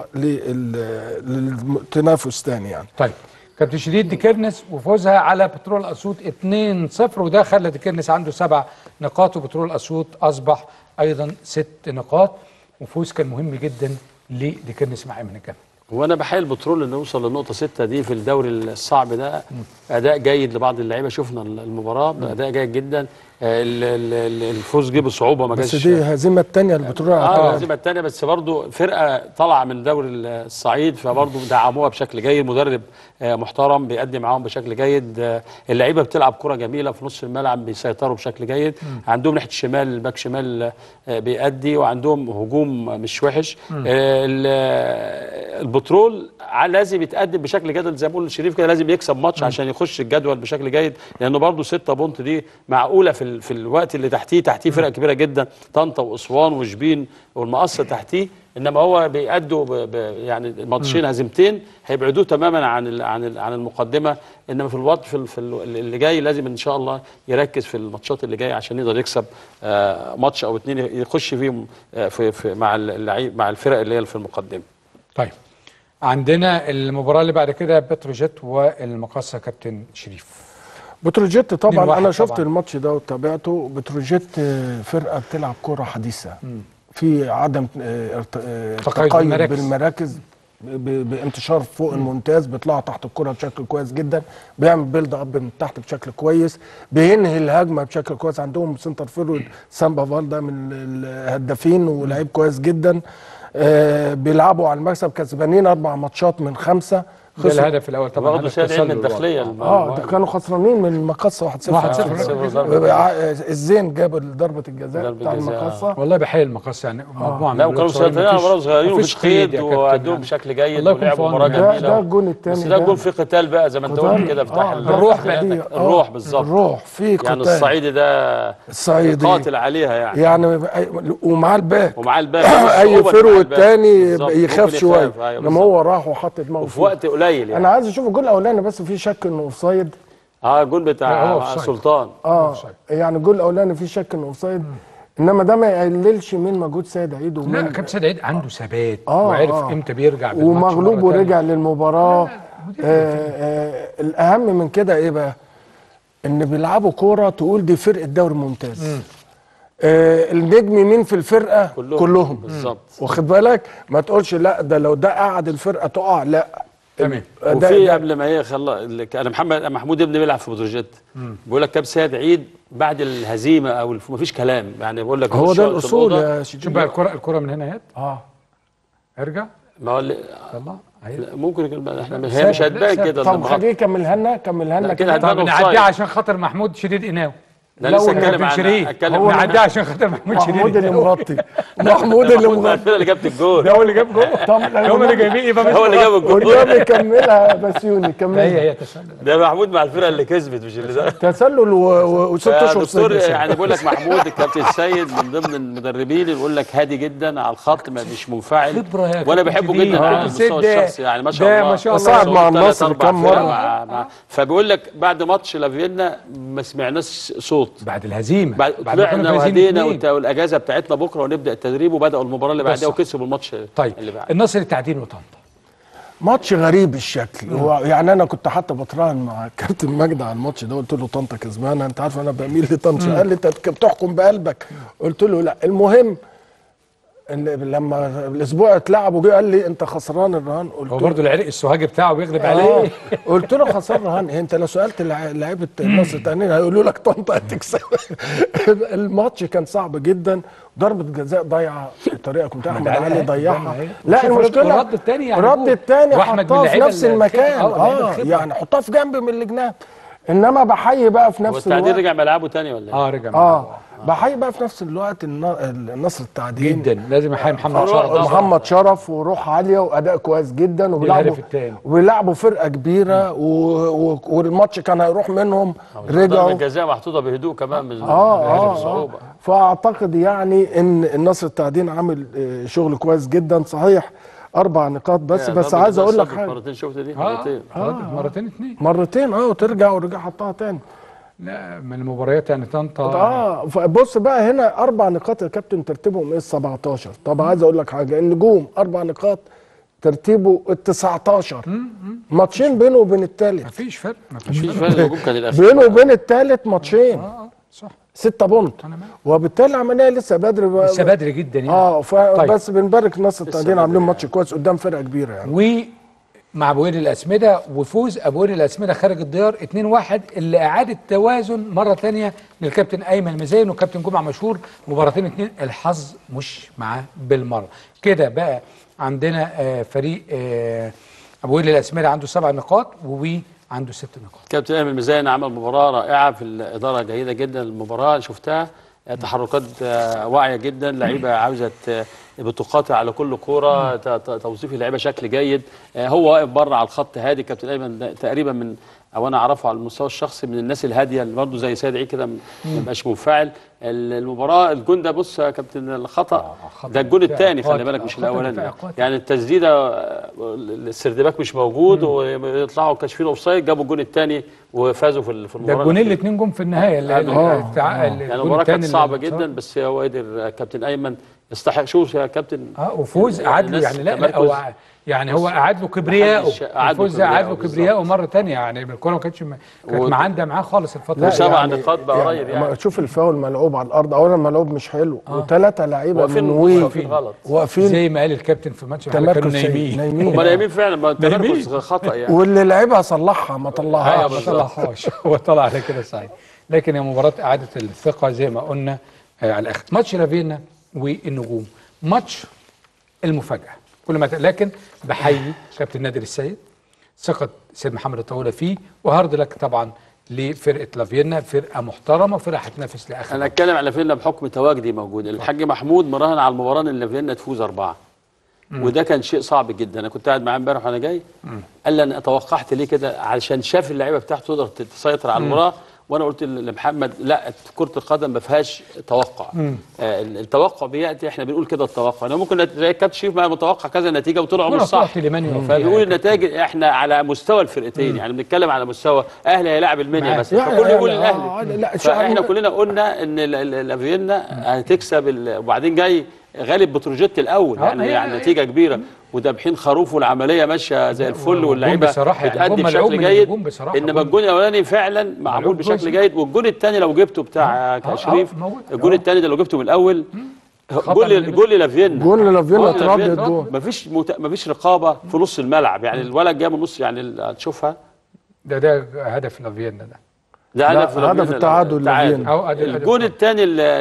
لل- للتنافس تاني يعني طيب كابتن شديد ديكيرنس وفوزها على بترول اسيوط 2-0 وده خلى ديكيرنس عنده سبع نقاط وبترول اسيوط اصبح ايضا ست نقاط وفوز كان مهم جدا لديكيرنس مع ايمن الجنة وانا بحايل البترول انه يوصل للنقطه 6 دي في الدوري الصعب ده اداء جيد لبعض اللعيبه شفنا المباراه اداء جيد جدا آه، ال- ال- ال- الفوز جه بصعوبه ما بس كانش دي هزيمه الثانيه البترول اه الهزيمه الثانيه بس برضه فرقه طالعه من دوري الصعيد فبرضه دعموها بشكل جيد مدرب آه، محترم بيأدي معاهم بشكل جيد آه، اللعيبه بتلعب كره جميله في نص الملعب بيسيطروا بشكل جيد عندهم ناحيه الشمال الباك شمال آه، بيأدي وعندهم هجوم مش وحش آه، ال- آه، البترول ع- لازم يتقدم بشكل جيد زي ما بقول الشريف كده لازم يكسب ماتش عشان يخش الجدول بشكل جيد لانه برضه 6 بونت دي معقوله في ال- في الوقت اللي تحتيه تحتيه فرق كبيره جدا طنطا واسوان وشبين والمقص تحتيه انما هو بيأدوا ب- ب- يعني ماتشين هزيمتين هيبعدوه تماما عن ال عن ال عن المقدمه انما في الوقت في, ال- في ال- اللي جاي لازم ان شاء الله يركز في الماتشات اللي جايه عشان يقدر يكسب آه، ماتش او اتنين يخش فيهم آه، في, في مع اللعيب مع الفرق اللي هي في المقدمه طيب عندنا المباراه اللي بعد كده بتروجيت والمقاصه كابتن شريف بتروجيت اتنين طبعا واحد انا شفت طبعاً. الماتش ده وتابعته بتروجيت آه، فرقه بتلعب كره حديثه في عدم آه، ارت- آه، تقيد تقيد بالمراكز. بالمراكز ب- بانتشار فوق الممتاز بيطلعوا تحت الكره بشكل كويس جدا بيعمل بيلد اب من تحت بشكل كويس بينهي الهجمه بشكل كويس عندهم سنتر فيرود سامبا فالدا من الهدافين ولعيب كويس جدا آه، بيلعبوا على المكسب كسبانين اربع ماتشات من خمسه ده خسر الهدف الاول طبعا برضه هدف سيد عيد من تسلل الداخليه اه ده كانوا خسرانين من المقصه 1-0 1-0. ع- الزين جاب ضربه الجزاء ضربة بتاع جزاء. المقصه والله بحيي المقص يعني مجموعه من لا الولاد وكانوا صغيرين، مسيطرين على مفيش- مباراه صغيرين مفيش ومفيش قيد يا كابتن وادوهم يعني. بشكل جيد الله يكون في ولعبوا عونهم مباراه يعني. ده جميله ده الجون الثاني بس ده جول فيه قتال بقى زي ما انت قلت كده افتح ال- الروح فتح دي لأنك الروح بالظبط الروح في قتال يعني الصعيدي ده الصعيدي قاتل عليها يعني يعني ومعاه الباك ومعاه الباك اي صعوبة فرو مع الباك. التاني بالظبط. يخاف ممكن شويه أيوة لما بالظبط. هو راح وحط دماغه وفي فيه. وقت قليل يعني انا عايز اشوف الجول الاولاني بس في شك انه اوفسايد اه الجول لا، هو بتاع أوفسايد. سلطان اه يعني الجول الاولاني في شك انه اوفسايد انما ده ما يقللش من مجهود سيد عيد لا ومن كابتن سيد عيد عنده ثبات آه، وعرف آه. امتى بيرجع بالماتش ومغلوب مرة تانية. ورجع للمباراه آه آه الاهم من كده ايه بقى ان بيلعبوا كوره تقول دي فرقه دوري ممتاز آه النجم مين في الفرقه كلهم. كلهم بالظبط. واخد بالك ما تقولش لا ده لو ده قعد الفرقه تقع لا تمام ده- وفي ده- قبل ما هي خلا اللي ك- انا محمد محمود ابني بيلعب في بتروجيت بيقول لك كابتن سيد عيد بعد الهزيمه او الف... مفيش كلام يعني بقول لك هو خش ده وقت الاصول الأوضة. يا شوف شديد بقى الكرة الكرة من هنا اهي اه ارجع ما هو اللي- الله اهي لا، ممكن يكون- احنا هي سابق، مش لا، هتبان سابق. كده طب لما خليه كملها لنا كملها لنا لا، كده كده هتبان طب أوفسايد. نعديها عشان خاطر محمود شديد قناوي لا لسه لو اتكلم كابتن عن شريف اتكلم هو عن- نعديها عشان خاطر محمود شديد محمود اللي قناوي. مغطي محمود اللي محمود مغطي الفرقه اللي جابت الجول ده هو اللي جاب جول طب هم اللي جايبين يبقى مش هو اللي جاب الجول قدامي كملها بسيوني لا هي كملها هي تسلل ده محمود مع الفرقه اللي كسبت مش اللي ده تسلل و- و- وست يا اشهر دكتور صيد. يعني بقول لك محمود الكابتن السيد من ضمن المدربين اللي بيقول لك هادي جدا على الخط ما مش منفعل خبرة يا وانا كابتن بحبه شديد. جدا آه. على المستوى سيد ده- الشخصي يعني ما شاء ده الله ما شاء الله. صعد مع ثلاث النصر أربع كم فرق مرة. مع مع فبيقول لك بعد ماتش لافينا ما سمعناش صوت بعد الهزيمه بعد بعد ما كنا طلعنا فايزين وهدينا اتنين. والت- والاجازه بتاعتنا بكره ونبدا التدريب وبداوا المباراه اللي بس بعدها صح. وكسبوا الماتش طيب اللي بعد النصر التعدين وطنطا ماتش غريب الشكل هو يعني انا كنت حتى بتراهن مع كابتن مجدي على الماتش ده قلت له طنطا كسبانه انت عارف انا بميل لطنطا قال لي انت بتحكم بقلبك قلت له لا المهم ان لما الاسبوع اتلعب وجه قال لي انت خسران الرهان قلت هو له برضه العرق السوهاجي بتاعه بيغلب آه. عليه قلت له خسران رهان إيه انت لو سالت لع- لعيبه النصر التانيين هيقولوا لك طنطا هتكسب الماتش كان صعب جدا ضربه جزاء ضايعه بطريقه كنت احمد علي علي أهي، ضيعها قدامنا أهي. لا وشوف المشكله الرد التاني يعني الرد جول. الثاني وأحمد من حطها في اللعيبة نفس اللي المكان الخبرة. آه، اللعيبة اه الخبرة. يعني حطها في جنب من الجناب انما بحيي بقى في هو نفس التعديل الوقت رجع ملعبه تاني ولا ايه؟ اه رجع اه بحيي بقى في نفس الوقت الن- النصر التعدين جدا لازم يحيي محمد آه، شرف محمد شرف وروح عاليه واداء كويس جدا وبيلعبوا الهدف التاني. وبيلعبوا فرقه كبيره و... و... والماتش كان هيروح منهم ضربه رجعوا الجزاء محطوطه بهدوء كمان مش اه مش اه, آه. بصعوبه فاعتقد يعني ان النصر التعدين عامل آه، شغل كويس جدا صحيح اربع نقاط بس يا بس ضربة عايز اقول لك جزاء حاجه مرتين شفت دي اه مرتين آه. مرتين اتنين مرتين اه وترجع ورجع حطها تاني لا من المباريات يعني طنطا اه فبص بقى هنا اربع نقاط يا كابتن ترتيبهم ايه ال 17 طب عايز اقول لك حاجه النجوم اربع نقاط ترتيبه ال 19 ماتشين بينه وبين الثالث مفيش فرق مفيش مفيش فرق فرق الهجوم كان الاخير بينه وبين الثالث ماتشين اه اه صح ستة بونت أنا معاك. وبالتالي العمليه لسه بدري بقى- لسه بدري جدا يعني اه طيب. فبس بنبارك النصر التعدين بدري عاملين ماتش كويس قدام فرقه كبيره يعني ومع ابو قير الاسمده وفوز ابو قير الاسمده خارج الديار 2-1 اللي اعاد التوازن مره ثانيه للكابتن ايمن مزين والكابتن جمعه مشهور مباراتين اتنين الحظ مش معاه بالمره كده بقى عندنا آه فريق آه ابو قير الاسمده عنده سبع نقاط ووي عنده ست نقاط كابتن ايمن ميزان عمل مباراه رائعه في الاداره جيده جدا المباراه شفتها تحركات آه، واعيه جدا لعيبه عاوزه ت- بتقاتل على كل كوره ت- ت- توظيف اللعيبه شكل جيد آه، هو واقف بره على الخط هادي كابتن ايمن ده تقريبا من او انا اعرفه على المستوى الشخصي من الناس الهاديه اللي برضه زي سيد عيد كده ما يبقاش منفعل ال- المباراه الجون ده بص يا كابتن الخطا خطأ ده الجون دفاعي الثاني خلي قاتل. بالك مش خطأ الاولاني دفاعي قاتل. يعني التسديده آه، السردباك مش موجود ويطلعوا كاشفين اوفسايد جابوا الجون الثاني وفازوا في ال- في ده المباراه الجونين الأخيرة. الاثنين جم في النهايه اللي آه. التع- يعني الجون المباراه كانت التاني صعبه اللي- جدا بس هو قدر كابتن ايمن يستحق شوف يا كابتن اه وفوز يعني قعد له الناس يعني لا لا تمركز. هو يعني هو قعد له كبرياءه محدش قعد له الفوز ده قعد له كبرياءه كبرياءه مره ثانيه يعني الكوره ما كانتش كانت و- معانده معاه خالص الفتره لا دي. وسبع يعني- نقاط بقى قريب يعني. ما تشوف الفاول ملعوب على الارض اولا الملعوب مش حلو وثلاثه لعيبه واقفين من وي واقفين غلط واقفين زي ما قال الكابتن في ماتش الحلقة، كانوا تمركز سيء نايمين نايمين هم نايمين فعلا ما التمركز نايمين. خطا يعني واللي لعبها صلحها ما أيوة طلعهاش ما بالظبط. طلعهاش هو طلع على كده صحيح لكن هي مباراه اعاده الثقه زي ما قلنا آه على الاخر ماتش لافينا والنجوم ماتش المفاجاه كل ما ت- لكن بحيي كابتن نادر السيد ثقه سيد محمد الطويله فيه وهارد لك طبعا لفرقه لافينا فرقه محترمه وفرقه هتنافس لاخر انا اتكلم على فيينا بحكم تواجدي موجود الحاج محمود مراهن على المباراه ان فيينا تفوز اربعه وده كان شيء صعب جدا انا كنت قاعد معاه امبارح وانا جاي قال لي انا توقعت ليه كده علشان شاف اللعيبه بتاعته تقدر تسيطر على المباراه وانا قلت لمحمد لا كره القدم ما فيهاش توقع آه التوقع بياتي احنا بنقول كده التوقع انا ممكن نت- زي الكابتن شريف ما متوقع كذا نتيجه وطلعوا مش صح فبيقول النتائج احنا على مستوى الفرقتين يعني بنتكلم على مستوى اهلي هيلاعب المنيا معاك. مثلا يعني- فكل يقول يعني- الاهلي آه، لا، شو- فاحنا كلنا قلنا ان ال- ال- لافينا هتكسب ال- وبعدين جاي غالب بتروجيت الاول آه، يعني هي- يعني نتيجه كبيره ودابحين خروف والعمليه ماشيه زي الفل واللعيبه بصراحة يعني بتأدي جون ملعوب بشكل من جيد النجوم بصراحة، انما جون- الجون الاولاني فعلا معمول ملعوب بشكل جزء. جيد والجون الثاني لو جبته بتاع آه، شريف آه، موت. الجون آه. الثاني ده لو جبته من الاول خطأ جول من- جول لافينا جول لافينا جول اترد لافينا. الجول. مفيش مت... مفيش رقابه في نص الملعب يعني الولد جاي من نص يعني ال- هتشوفها ده ده هدف لافينا ده ده لا، هدف هدف لافينا، التعادل لافينا. أو هدف- الجون هدف. الثاني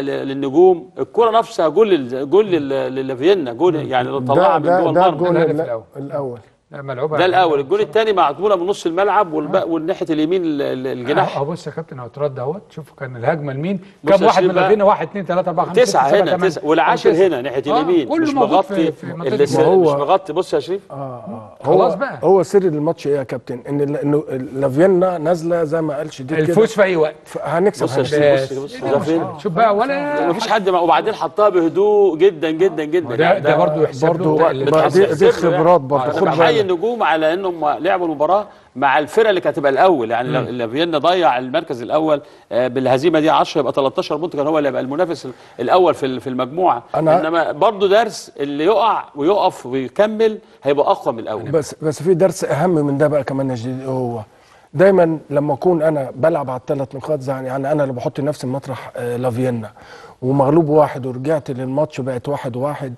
للنجوم الكره نفسها جول لل- جول لل- للافينا جول يعني ده طلعها من ده جوه ده المرمى الجول الهدف ال- الأول. الاول لا، ملعوبة ده الاول الجول الثاني معموله من نص الملعب والباقي والناحيه اليمين ال- ال- الجناح اه بص يا كابتن اهو اترد اهوت شوف كان الهجمه لمين بص كام يا واحد شريف من بقى. لافينا واحد اثنين ثلاثه اربعه خمسه تسعة سته سبعه هنا ثمانيه تسعة والعاشر أو تسعة. هنا ناحية آه، اليمين كله مش موجود مغطي في- في منطقة اللي الجول. هو- مش مغطي بص يا شريف خلاص هو بقى. هو سر الماتش ايه يا كابتن ان ال- انه لافينا نازله زي ما قال شديد كده الفوز في اي وقت ف- هنكسب بص يا هنكسب. شريف بص بص ده فين شوف بقى ولا مفيش حد مع وبعدين حطها بهدوء جدا جدا جدا ده يعني ده برضه يحسب برضه له بقى- ده- بقى دي, دي خبرات برضه انا خد بحيي بالك النجوم على انهم لعبوا المباراه مع الفرقه اللي كانت هتبقى الاول يعني لو لو فيينا ضيع المركز الاول آه، بالهزيمه دي 10 يبقى 13 بونت كان هو اللي هيبقى المنافس الاول في ال- في المجموعه أنا- انما برضه درس اللي يقع ويقف ويكمل هيبقى اقوى من الاول بس بس في درس اهم من ده بقى كمان يا جديد هو دايما لما اكون انا بلعب على الثلاث نقاط زي يعني انا اللي بحط نفسي مطرح آه، لافينا ومغلوب واحد ورجعت للماتش بقت واحد واحد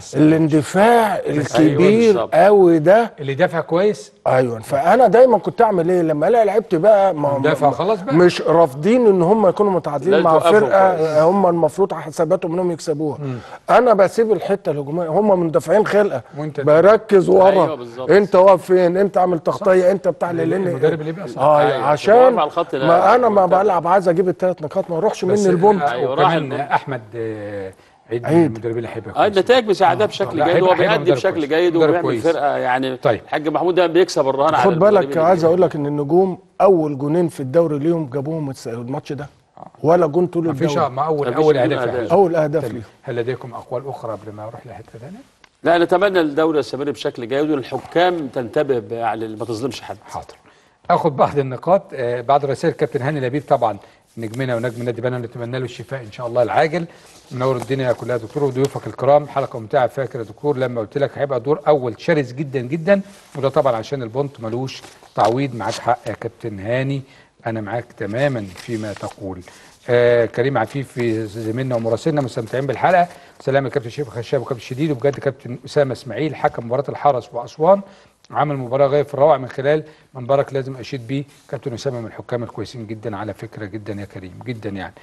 الاندفاع الكبير بالظبط. قوي ده اللي دافع كويس ايوه فانا دايما كنت اعمل ايه لما الاقي لعبت بقى ما دافع خلاص بقى. مش رافضين ان هم يكونوا متعادلين لازم مع توقفهم فرقه كويس. هم المفروض حساباتهم انهم يكسبوها انا بسيب الحته الهجوميه هم مندفعين خلقه وأنت- بركز ورا أيوة بالظبط. انت واقف فين انت عامل تغطيه انت بتاع لان المدرب اللي يبقى صح اه أيوة. يعني واقف عشان على الخط لا- ما انا ما لا- بلعب عايز اجيب الثلاث نقاط ما اروحش بس مني البونت آه، أيوة، راح وكمان البونت. احمد آه، عيد عيد. المدربين اللي هيبقى اه كويس. النتائج مساعداه بشكل لا، جيد هيبقى- هو هيبقى بيأدي مدرب بشكل كويس. جيد مدرب وبيعمل كويس. فرقه يعني طيب. الحاج محمود ده بيكسب الرهان على خد بالك المدربين عايز اللي- اقول لك ان النجوم اول جونين في الدوري ليهم جابوهم الس- الماتش ده ولا جون طول ما فيش الدوري ما اول مفيش اول بدون اهداف أهداف. يعني. اول اهداف تمام. ليهم هل لديكم اقوال اخرى قبل ما اروح لحته ثانيه؟ لا نتمنى الدوري يستمر بشكل جيد والحكام تنتبه ب- يعني ما تظلمش حد حاضر اخد بعض النقاط آه بعد رسائل كابتن هاني لبيب طبعا نجمنا ونجم نادي بنا نتمنى له الشفاء ان شاء الله العاجل منور الدنيا كلها يا دكتور وضيوفك الكرام حلقه ممتعه فاكر يا دكتور لما قلت لك هيبقى دور اول شرس جدا جدا وده طبعا عشان البونت ملوش تعويض معاك حق يا كابتن هاني انا معاك تماما فيما تقول آه كريم عفيف زميلنا ومراسلنا مستمتعين بالحلقه سلام يا كابتن شريف خشاب وكابتن شديد وبجد كابتن اسامه اسماعيل حكم مباراه الحرس واسوان عمل مباراه غايه في الروعه من خلال منبرك لازم اشيد بيه كابتن اسامه من الحكام الكويسين جدا على فكره جدا يا كريم جدا يعني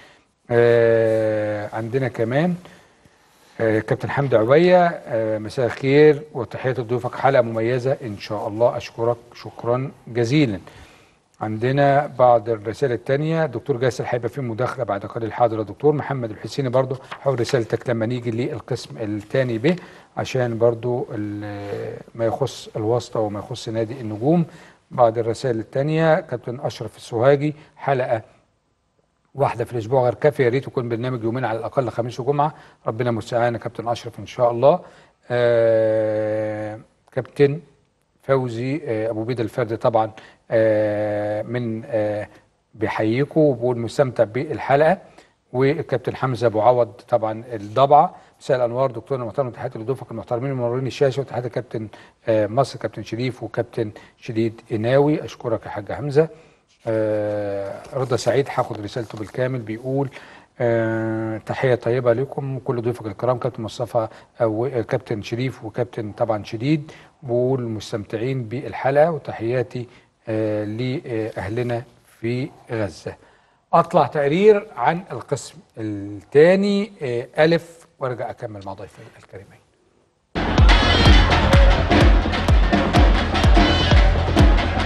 آه عندنا كمان آه كابتن حمدي عبيه آه مساء الخير وتحيه لضيوفك حلقه مميزه ان شاء الله اشكرك شكرا جزيلا عندنا بعض الرسائل الثانيه دكتور جاسر هيبقى فيه مداخله بعد قليل حاضر يا دكتور محمد الحسيني برضو حاول رسالتك لما نيجي للقسم الثاني به عشان برضو ال- ما يخص الواسطه وما يخص نادي النجوم بعض الرسائل الثانيه كابتن اشرف السوهاجي حلقه واحده في الاسبوع غير كافيه يا ريت يكون برنامج يومين على الاقل خميس وجمعه ربنا مستعان يا كابتن اشرف ان شاء الله آه كابتن فوزي آه ابو بيد الفردي طبعا آه من آه بيحييكم وبقول مستمتع بالحلقه والكابتن حمزه ابو عوض طبعا الضبعه مساء الانوار دكتورنا المحترم وتحياتي لضيوفك المحترمين ومنورين الشاشه وتحياتي كابتن آه مصر كابتن شريف وكابتن شديد اناوي اشكرك يا حاج حمزه آه رضا سعيد هاخد رسالته بالكامل بيقول آه تحيه طيبه لكم وكل ضيوفك الكرام كابتن مصطفى او آه، كابتن شريف وكابتن طبعا شديد بقول مستمتعين بالحلقه وتحياتي آه لاهلنا في غزه اطلع تقرير عن القسم الثاني آه الف وارجع اكمل مع ضيفي الكريمين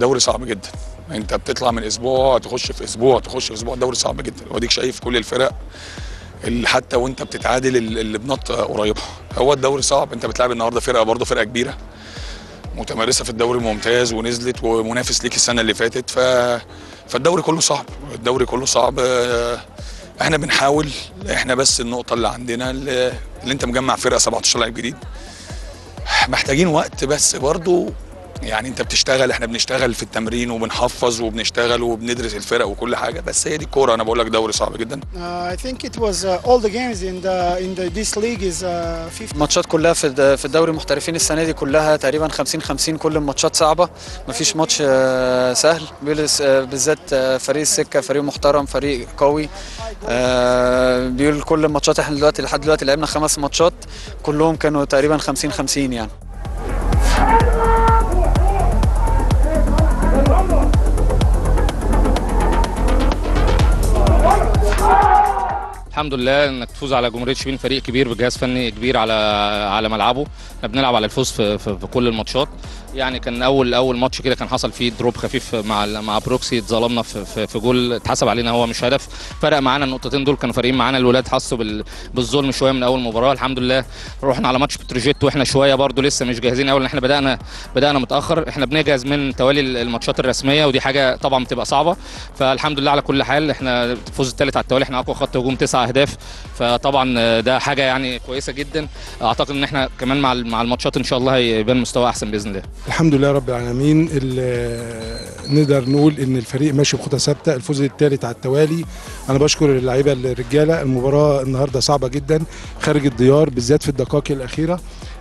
الدوري صعب جدا انت بتطلع من اسبوع تخش في اسبوع تخش في اسبوع الدوري صعب جدا واديك شايف كل الفرق اللي حتى وانت بتتعادل اللي بنط قريبه هو الدوري صعب انت بتلعب النهارده فرقه برضه فرقه كبيره متمرسه في الدوري الممتاز ونزلت ومنافس ليك السنه اللي فاتت ف فالدوري كله صعب الدوري كله صعب آه، احنا بنحاول احنا بس النقطه اللي عندنا اللي اللي انت مجمع فرقه 17 لاعب جديد محتاجين وقت بس برضو يعني انت بتشتغل احنا بنشتغل في التمرين وبنحفظ وبنشتغل وبندرس الفرق وكل حاجه بس هي دي الكوره انا بقول لك دوري صعب جدا Uh, I think it was uh, all the games in the in the this league is uh, 50 الماتشات كلها في الد- في الدوري المحترفين السنه دي كلها تقريبا 50 50 كل الماتشات صعبه مفيش ماتش آه، سهل بيلس- آه، بالذات آه، فريق السكه فريق محترم فريق قوي آه، بيقول كل الماتشات احنا دلوقتي لحد دلوقتي لعبنا خمس ماتشات كلهم كانوا تقريبا 50 50 يعني الحمد لله انك تفوز على جمهوريه شبين فريق كبير بجهاز فني كبير على على ملعبه احنا بنلعب على الفوز في, في, في كل الماتشات يعني كان اول اول ماتش كده كان حصل فيه دروب خفيف مع ال- مع بروكسي اتظلمنا في, في, في جول اتحسب علينا هو مش هدف فرق معانا النقطتين دول كانوا فارقين معانا الولاد حسوا بال- بالظلم شويه من اول مباراه الحمد لله رحنا على ماتش بتروجيت واحنا شويه برضو لسه مش جاهزين قوي لان احنا بدانا بدانا متاخر احنا بنجهز من توالي الماتشات الرسميه ودي حاجه طبعا بتبقى صعبه فالحمد لله على كل حال احنا الفوز الثالث على التوالي احنا اقوى خط هجوم تسع اهداف فطبعا ده حاجه يعني كويسه جدا اعتقد ان احنا كمان مع ال- مع الماتشات ان شاء الله هيبان مستوى احسن باذن الله الحمد لله رب العالمين ال- نقدر نقول ان الفريق ماشي بخطى ثابته الفوز الثالث على التوالي انا بشكر اللعيبه الرجاله المباراه النهارده صعبه جدا خارج الديار بالذات في الدقائق الاخيره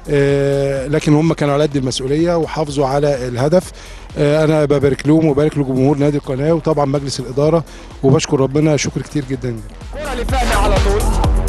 آه، لكن هم كانوا على قد المسؤوليه وحافظوا على الهدف آه، انا ببارك لهم وبارك لجمهور نادي القناه وطبعا مجلس الاداره وبشكر ربنا شكر كتير جدا كرة لفهمي على طول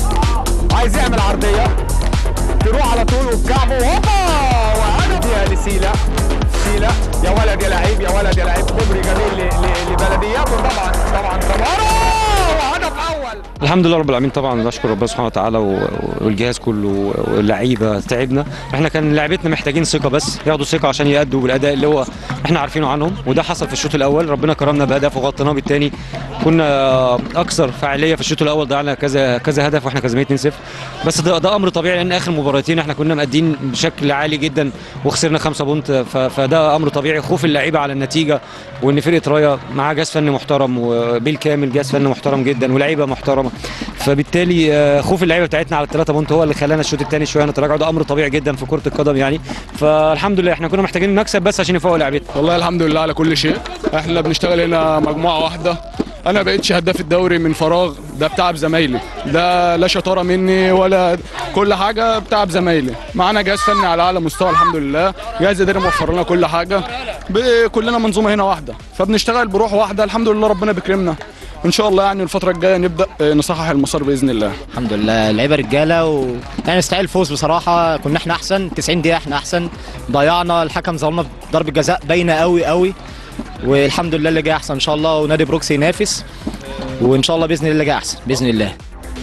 عايز يعمل عرضية تروح على طول وبكعبه هوبا وهدف يا لسيلا سيلا يا ولد يا لعيب يا ولد يا لعيب كوبري جميل ل- ل- لبلدياته طبعا طبعا طبعا وهدف اول الحمد لله رب العالمين طبعا نشكر ربنا سبحانه وتعالى و- والجهاز كله واللعيبه تعبنا احنا كان لعيبتنا محتاجين ثقه بس ياخدوا ثقه عشان يأدوا بالاداء اللي هو احنا عارفينه عنهم وده حصل في الشوط الاول ربنا كرمنا بهدف وغطيناه بالتاني كنا اكثر فاعليه في الشوط الاول ضيعنا كذا كذا هدف واحنا كسبانين 2-0 بس ده, ده امر طبيعي لان اخر مباراتين احنا كنا مادين بشكل عالي جدا وخسرنا 5 بونت ف- فده امر طبيعي خوف اللعيبه على النتيجه وان فرقه رايه معاه جهاز فني محترم وبالكامل جهاز فني محترم جدا ولاعيبه محترمه فبالتالي آه، خوف اللعيبه بتاعتنا على الثلاثه بونت هو اللي خلانا الشوط الثاني شويه نتراجع ده امر طبيعي جدا في كره القدم يعني فالحمد لله احنا كنا محتاجين نكسب بس عشان يفوقوا لعيبتنا والله الحمد لله على كل شيء احنا بنشتغل هنا مجموعه واحده انا بقيتش هداف الدوري من فراغ ده بتعب زمايلي ده لا شطاره مني ولا كل حاجه بتعب زمايلي معانا جهاز فني على اعلى مستوى الحمد لله جهاز اداري موفر لنا كل حاجه ب- كلنا منظومه هنا واحده فبنشتغل بروح واحده الحمد لله ربنا بيكرمنا ان شاء الله يعني الفتره الجايه نبدا آه، نصحح المسار باذن الله الحمد لله لعيبه رجاله و يعني نستحق الفوز بصراحه كنا احنا احسن 90 دقيقه احنا احسن ضيعنا الحكم ظلمنا ضربه جزاء باينه قوي قوي والحمد لله اللي جاي احسن ان شاء الله ونادي بروكسي ينافس وان شاء الله باذن الله اللي جاي احسن باذن الله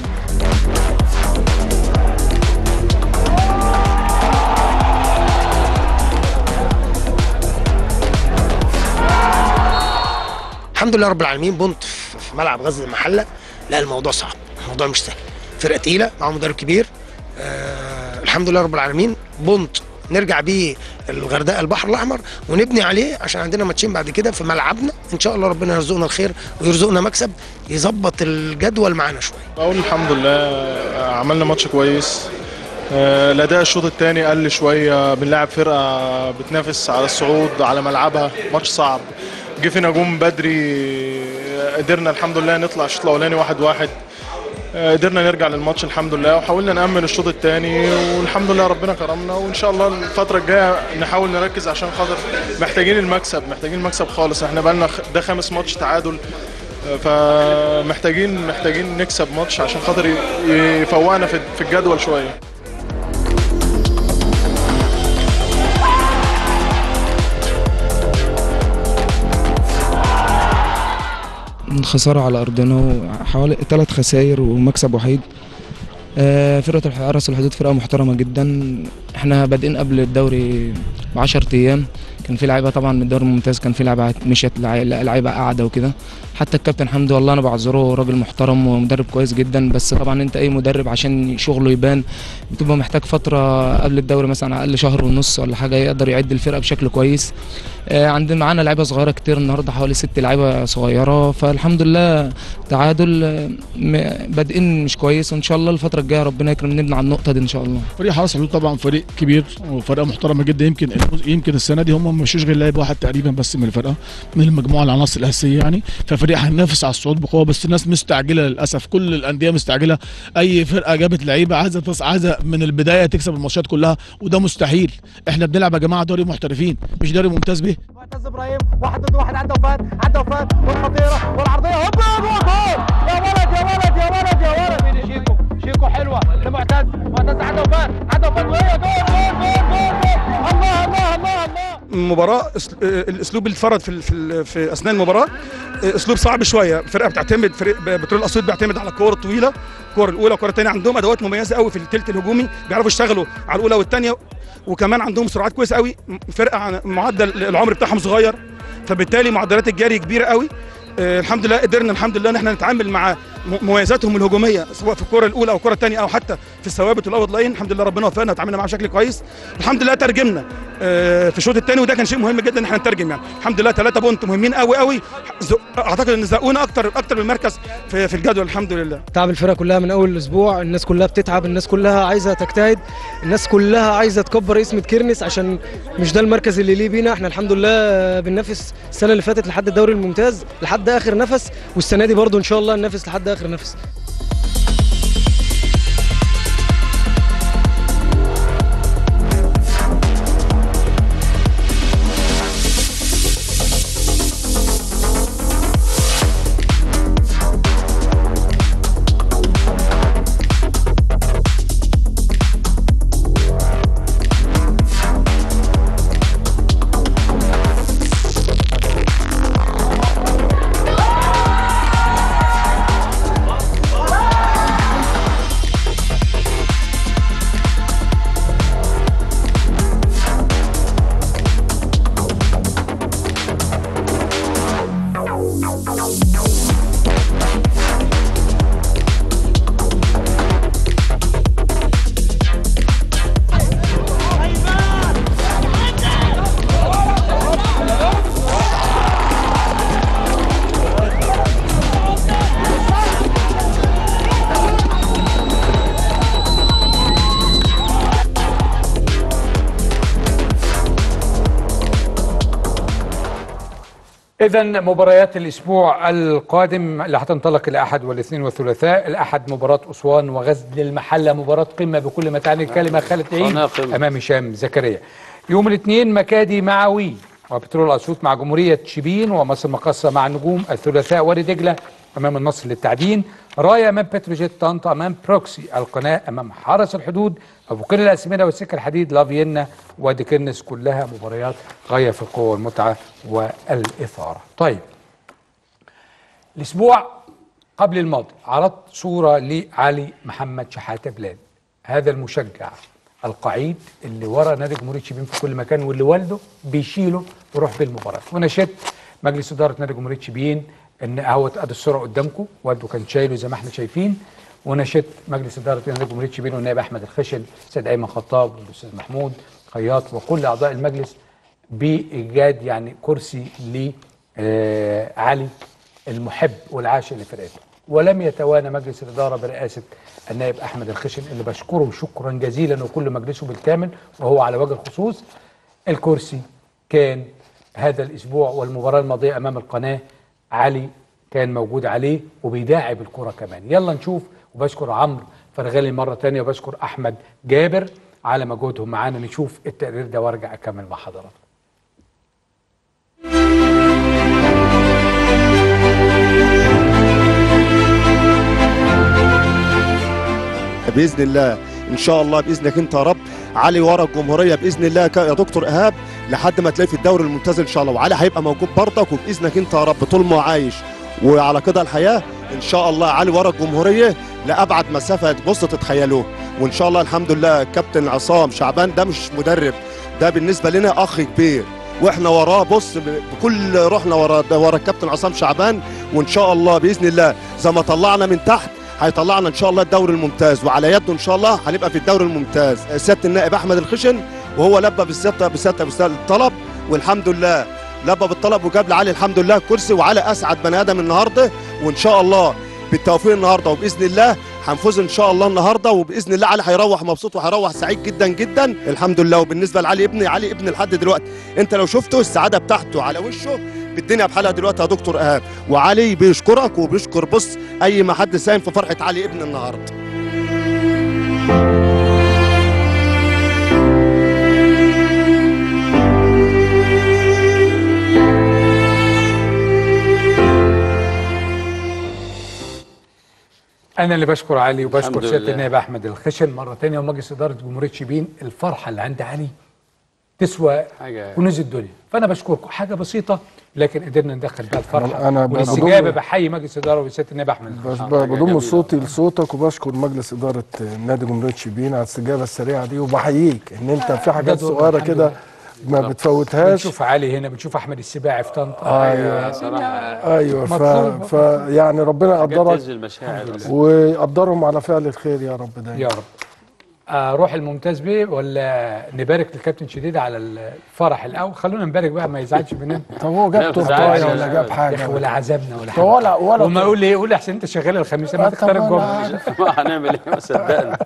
الحمد لله رب العالمين بونت في في ملعب غزل المحله لا الموضوع صعب الموضوع مش سهل فرقه تقيله مع مدرب كبير آه الحمد لله رب العالمين بونت نرجع بيه الغردقه البحر الاحمر ونبني عليه عشان عندنا ماتشين بعد كده في ملعبنا ان شاء الله ربنا يرزقنا الخير ويرزقنا مكسب يظبط الجدول معانا شويه اقول الحمد لله عملنا ماتش كويس آه، الاداء الشوط الثاني قل شويه بنلعب فرقه بتنافس على الصعود على ملعبها ماتش صعب جه فينا جون بدري آه، قدرنا الحمد لله نطلع الشوط الاولاني واحد واحد آه، قدرنا نرجع للماتش الحمد لله وحاولنا نأمن الشوط الثاني والحمد لله ربنا كرمنا وان شاء الله الفتره الجايه نحاول نركز عشان خاطر محتاجين المكسب محتاجين المكسب خالص احنا بقالنا خ- ده خامس ماتش تعادل آه، فمحتاجين محتاجين نكسب ماتش عشان خاطر ي- يفوقنا في في الجدول شويه خسارة على أرضنا وحوالي ثلاث خسائر ومكسب وحيد آه، فرقة الحرس الحدود فرقة محترمة جدا احنا بادئين قبل الدوري بعشر أيام كان في لعيبه طبعا من الدوري الممتاز كان في لعيبه مشيت لعي- لعيبه قاعده وكده حتى الكابتن حمدي والله انا بعذره راجل محترم ومدرب كويس جدا بس طبعا انت اي مدرب عشان شغله يبان بتبقى محتاج فتره قبل الدوري مثلا على الاقل شهر ونص ولا حاجه يقدر يعد الفرقه بشكل كويس آه، عندنا معانا لعيبه صغيره كتير النهارده حوالي ست لعيبه صغيره فالحمد لله تعادل آه، م- بادئين مش كويس وان شاء الله الفتره الجايه ربنا يكرم نبني على النقطه دي ان شاء الله فريق حرس حدود طبعا فريق كبير وفرقه محترمه جدا يمكن يمكن السنه دي هم ما مشوش غير لاعب واحد تقريبا بس من الفرقه من المجموعه العناصر الاساسيه يعني ففريق هينافس على الصعود بقوه بس الناس مستعجله للاسف كل الانديه مستعجله اي فرقه جابت لعيبه عايزه تص... عايزه من البدايه تكسب الماتشات كلها وده مستحيل احنا بنلعب يا جماعه دوري محترفين مش دوري ممتاز به معتز ابراهيم واحد ضد واحد عدى وفات عدى وفات والخطيره والعرضيه هوبا جول جول يا ولد يا ولد يا ولد يا ولد مين شيكو شيكو حلوه لمعتز معتز عدى وفات عدى وفات وهي جول جول جول جول جول الله الله الله الله المباراه أس- آه، الاسلوب اللي اتفرض في ال- في ال- في اثناء المباراه آه، اسلوب صعب شويه فرقه بتعتمد فريق ب- بترول الاسيوط بيعتمد على الكور الطويله الكور الاولى والكره الثانيه عندهم ادوات مميزه قوي في الثلث الهجومي بيعرفوا يشتغلوا على الاولى والثانيه وكمان عندهم سرعات كويسه قوي م- فرقه عن- معدل العمر بتاعهم صغير فبالتالي معدلات الجري كبيره قوي آه، الحمد لله قدرنا الحمد لله ان احنا نتعامل مع م- مميزاتهم الهجوميه سواء في الكره الاولى او الكره الثانيه او حتى في الثوابت والاوت لاين الحمد لله ربنا وفقنا وتعاملنا معاهم بشكل كويس الحمد لله ترجمنا آه، في الشوط الثاني وده كان شيء مهم جدا ان احنا نترجم يعني الحمد لله ثلاثه بونت مهمين قوي قوي زق- اعتقد ان زقونا اكتر اكتر من مركز في, في الجدول الحمد لله تعب الفرقه كلها من اول الاسبوع الناس كلها بتتعب الناس كلها عايزه تجتهد الناس كلها عايزه تكبر اسم كيرنس عشان مش ده المركز اللي ليه بينا احنا الحمد لله بننافس السنه اللي فاتت لحد الدوري الممتاز لحد اخر نفس والسنه دي برضو ان شاء الله ننافس لحد اخر نفس إذا مباريات الأسبوع القادم اللي هتنطلق الأحد والاثنين والثلاثاء، الأحد مباراة أسوان وغزل المحلة مباراة قمة بكل ما تعني الكلمة خالد قناة عيد قمة. أمام هشام زكريا. يوم الاثنين مكادي مع وي وبترول أسيوط مع جمهورية شبين ومصر مقصة مع النجوم الثلاثاء وادي دجلة أمام النصر للتعدين راية أمام بتروجيت طنطا أمام بروكسي القناة أمام حرس الحدود أبو كل الأسمدة والسكة الحديد لافيينا وادي كنس كلها مباريات غاية في القوة والمتعة والإثارة طيب الأسبوع قبل الماضي عرضت صورة لعلي محمد شحاتة بلال هذا المشجع القعيد اللي ورا نادي جمهورية شبين في كل مكان واللي والده بيشيله ويروح بالمباراة ونشدت مجلس إدارة نادي جمهورية شبين إن اهوت ادي الصورة قدامكم والده كان شايله زي ما احنا شايفين ونشدت مجلس إدارة نادي جمهورية شبين والنائب أحمد الخشن السيد أيمن خطاب والأستاذ محمود خياط وكل أعضاء المجلس بإيجاد يعني كرسي لعلي المحب والعاشق لفرقته ولم يتوانى مجلس الإدارة برئاسة النائب أحمد الخشن اللي بشكره شكرا جزيلا وكل مجلسه بالكامل وهو على وجه الخصوص الكرسي كان هذا الأسبوع والمباراة الماضية أمام القناة علي كان موجود عليه وبيداعب الكرة كمان يلا نشوف وبشكر عمرو فرغالي مرة تانية وبشكر أحمد جابر على مجهودهم معانا نشوف التقرير ده وارجع أكمل مع حضراتكم باذن الله ان شاء الله باذنك انت يا رب علي ورا الجمهوريه باذن الله ك- يا دكتور ايهاب لحد ما تلاقي في الدوري الممتاز ان شاء الله وعلي هيبقى موجود برضك وباذنك انت يا رب طول ما هو عايش وعلى كده الحياه ان شاء الله علي ورا الجمهوريه لابعد مسافه بص تتخيلوه وان شاء الله الحمد لله كابتن عصام شعبان ده مش مدرب ده بالنسبه لنا اخ كبير واحنا وراه بص ب- بكل روحنا ورا ورا الكابتن عصام شعبان وان شاء الله باذن الله زي ما طلعنا من تحت هيطلعنا ان شاء الله الدوري الممتاز وعلى يده ان شاء الله هنبقى في الدوري الممتاز سياده النائب احمد الخشن وهو لبى بالسياده بالسياده بالسيادة الطلب والحمد لله لبى بالطلب وجاب لعلي الحمد لله كرسي وعلي اسعد بني ادم النهارده وان شاء الله بالتوفيق النهارده وباذن الله هنفوز ان شاء الله النهارده وباذن الله علي هيروح مبسوط وهيروح سعيد جدا جدا الحمد لله وبالنسبه لعلي ابني علي ابني لحد دلوقتي انت لو شفته السعاده بتاعته على وشه بالدنيا بحالها دلوقتي يا دكتور ايهاب وعلي بيشكرك وبيشكر بص اي ما حد ساهم في فرحه علي ابن النهارده انا اللي بشكر علي وبشكر الحمد سياده لله. النائب احمد الخشن مره تانية ومجلس اداره جمهوريه شبين الفرحه اللي عند علي تسوى حاجه كنوز الدنيا فانا بشكركم حاجه بسيطه لكن قدرنا ندخل بيها الفرحه أنا ب- والاستجابه بضم- بحيي مجلس اداره وسياده النائب احمد بس الخشن بضم صوتي لصوتك وبشكر مجلس اداره نادي جمهوريه شبين على الاستجابه السريعه دي وبحييك ان انت في حاجات دورنا صغيره الحمد كده لله. ما بتفوتهاش بنشوف علي هنا بنشوف احمد السباعي في طنطا ايوه صراحه ايوه ف... مطلوب. ف يعني ربنا حاجات يقدرك تهز المشاعر أصلاً. ويقدرهم على فعل الخير يا رب دايما يا رب اروح الممتاز بيه ولا نبارك للكابتن شديد على الفرح الاول خلونا نبارك بقى ما يزعلش مننا طب هو جاب تورتايه ولا جاب حاجه يا اخي ولا عزمنا ولا طب حاجه ولا ولا وما يقول لي يقول لي احسن انت شغال الخميس ما طب تختار أنا الجمعه عارف. ما هنعمل ايه ما صدقنا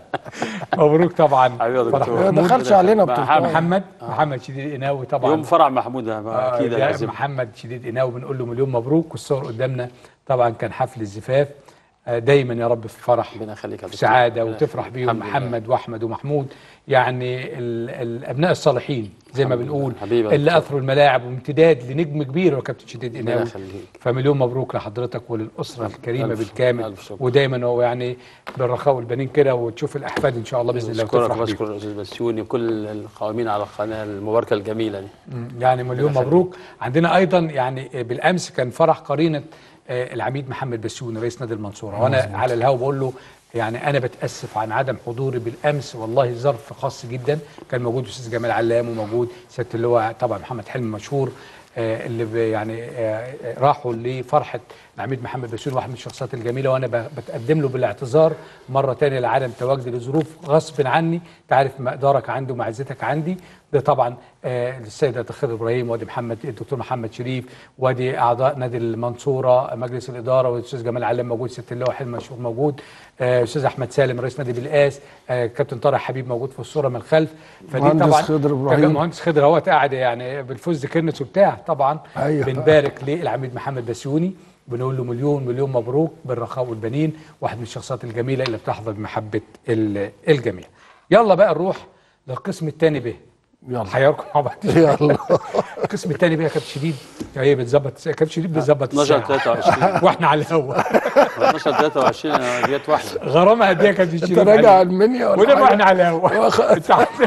مبروك طبعا حبيبي يا فرح دكتور محمود. ما دخلش علينا مع بتورتايه. محمد محمد شديد قناوي طبعا يوم فرح محمود آه، اكيد ده لازم محمد شديد قناوي بنقول له مليون مبروك والصور قدامنا طبعا كان حفل الزفاف آه، دايما يا رب في فرح ربنا يخليك يا في دكتور. سعاده ربنا وتفرح يخليك. بيهم الحمد لله. محمد واحمد ومحمود يعني ال- الابناء الصالحين زي ما الحمد لله. بنقول حبيبي يا اللي دكتور. اثروا الملاعب وامتداد لنجم كبير هو كابتن شديد ربنا قناوي يخليك فمليون مبروك لحضرتك وللاسره الكريمه ألف شكر، بالكامل ألف شكر. ودايما هو يعني بالرخاء والبنين كده وتشوف الاحفاد ان شاء الله باذن الله بشكرك وتفرح بيهم وبشكر الاستاذ بسيوني وكل القائمين على القناه المباركه الجميله دي مم، يعني مليون ربنا مبروك عندنا ايضا يعني بالامس كان فرح قرينه آه، العميد محمد بسيوني رئيس نادي المنصوره وانا مظبوط. على الهوا بقول له يعني انا بتاسف عن عدم حضوري بالامس والله ظرف خاص جدا كان موجود الاستاذ جمال علام وموجود سياده اللواء طبعا محمد حلمي مشهور آه، اللي ب- يعني آه، آه، راحوا لفرحه العميد محمد بسيوني واحد من الشخصيات الجميله وانا ب- بتقدم له بالاعتذار مره تانية لعدم تواجدي لظروف غصب عني تعرف مقدارك عندي ومعزتك عندي ده طبعا آه، للسيد الدكتور ابراهيم وادي محمد الدكتور محمد شريف وادي اعضاء نادي المنصوره مجلس الاداره والاستاذ جمال علام موجود ست اللواء حلمي مشهور موجود آه، استاذ احمد سالم رئيس نادي بالقاس آه، كابتن طارق حبيب موجود في الصوره من الخلف فدي مهندس طبعا خضر إبراهيم. كان مهندس خضر اهوت قاعد يعني بالفوز كرنس وبتاع طبعا أيوة. بنبارك للعميد محمد بسيوني بنقول له مليون مليون مبروك بالرخاء والبنين واحد من الشخصيات الجميله اللي بتحظى بمحبه ال- الجميع يلا بقى نروح للقسم الثاني به يلا حياركم مع بعض يلا. القسم الثاني بقى يا كابتن شديد هي بتظبط كابتن شديد بتظبط 12 الساعة. 23. واحنا على الهوا 12 23 انا جت واحده غرامه قد ايه يا كابتن انت شديد راجع المنيا ولا وده حاجة؟ واحنا على الهوا أنت عارف.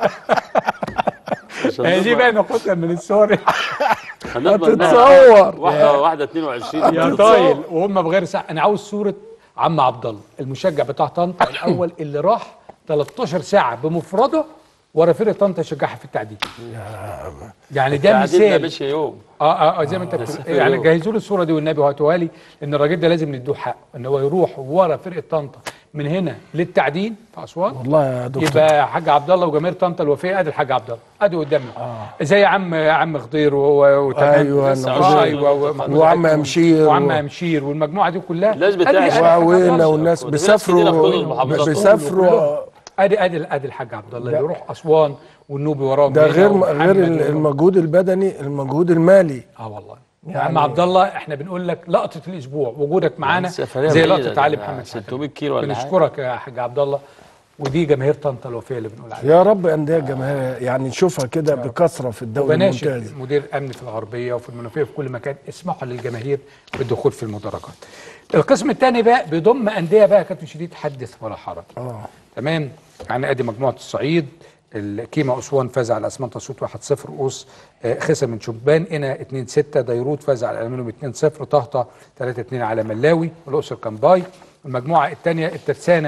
هي دي بقى ناخدها من الصور هنفضل بقى هتتصور. واحده واحده 22 يا طايل وهم بغير ساعة انا عاوز صوره عم عبد الله المشجع بتاع طنطا الاول اللي راح 13 ساعه بمفرده ورا فرقه طنطا يشجعها في التعديل يعني ده التعديل ده مثال مش يوم اه اه, آه زي ما انت بتقول مسافة يعني يوم. جهزوا له الصوره دي والنبي وهاتوها لي ان الراجل ده لازم ندوه حق ان هو يروح ورا فرقه طنطا من هنا للتعدين في اسوان والله يا دكتور يبقى حاج عبد الله وجماهير طنطا الوفيه ادي الحاج عبد الله ادي قدامنا آه. زي عم عم خضير و- وتمام أيوة، لسه أنا آه، قصدي- ايوه ومحمود وعم حكيم أمشير وعم و- امشير والمجموعه دي كلها الناس أدي- بتعشق. أدي الحاج عبد وعوينا الله. والناس ودي ناس كتيرة في كل بيسافروا المحافظات. بيسافروا ادي ادي ادي الحاج عبد الله اللي يروح اسوان والنوبي وراهم ده هنا غير ومحمد غير وراهم. المجهود البدني المجهود المالي اه والله يا يعني- عم عبد الله احنا بنقول لك لقطه الاسبوع وجودك معانا سفرية زي بعيدة لقطه علي ده محمد 600 كيلو ولا حاجه بنشكرك يا حاج عبد الله ودي جماهير طنطا الوفيه اللي بنقول عليها يا رب انديه الجماهير يعني نشوفها كده بكثره في الدوري الممتاز وبناشد مدير امن في الغربيه وفي المنوفيه في كل مكان اسمحوا للجماهير بالدخول في المدرجات. القسم الثاني بقى بيضم انديه بقى كابتن شديد حدث ولا حرج. اه تمام يعني ادي مجموعه الصعيد الكيما اسوان فاز على اسمنت اسيوط 1-0 قوس آه، خسر من شبان هنا 2-6 ديروت فاز على الالمنيوم 2-0 طهطا 3-2 على ملاوي والاقصر كان باي المجموعه الثانيه الترسانه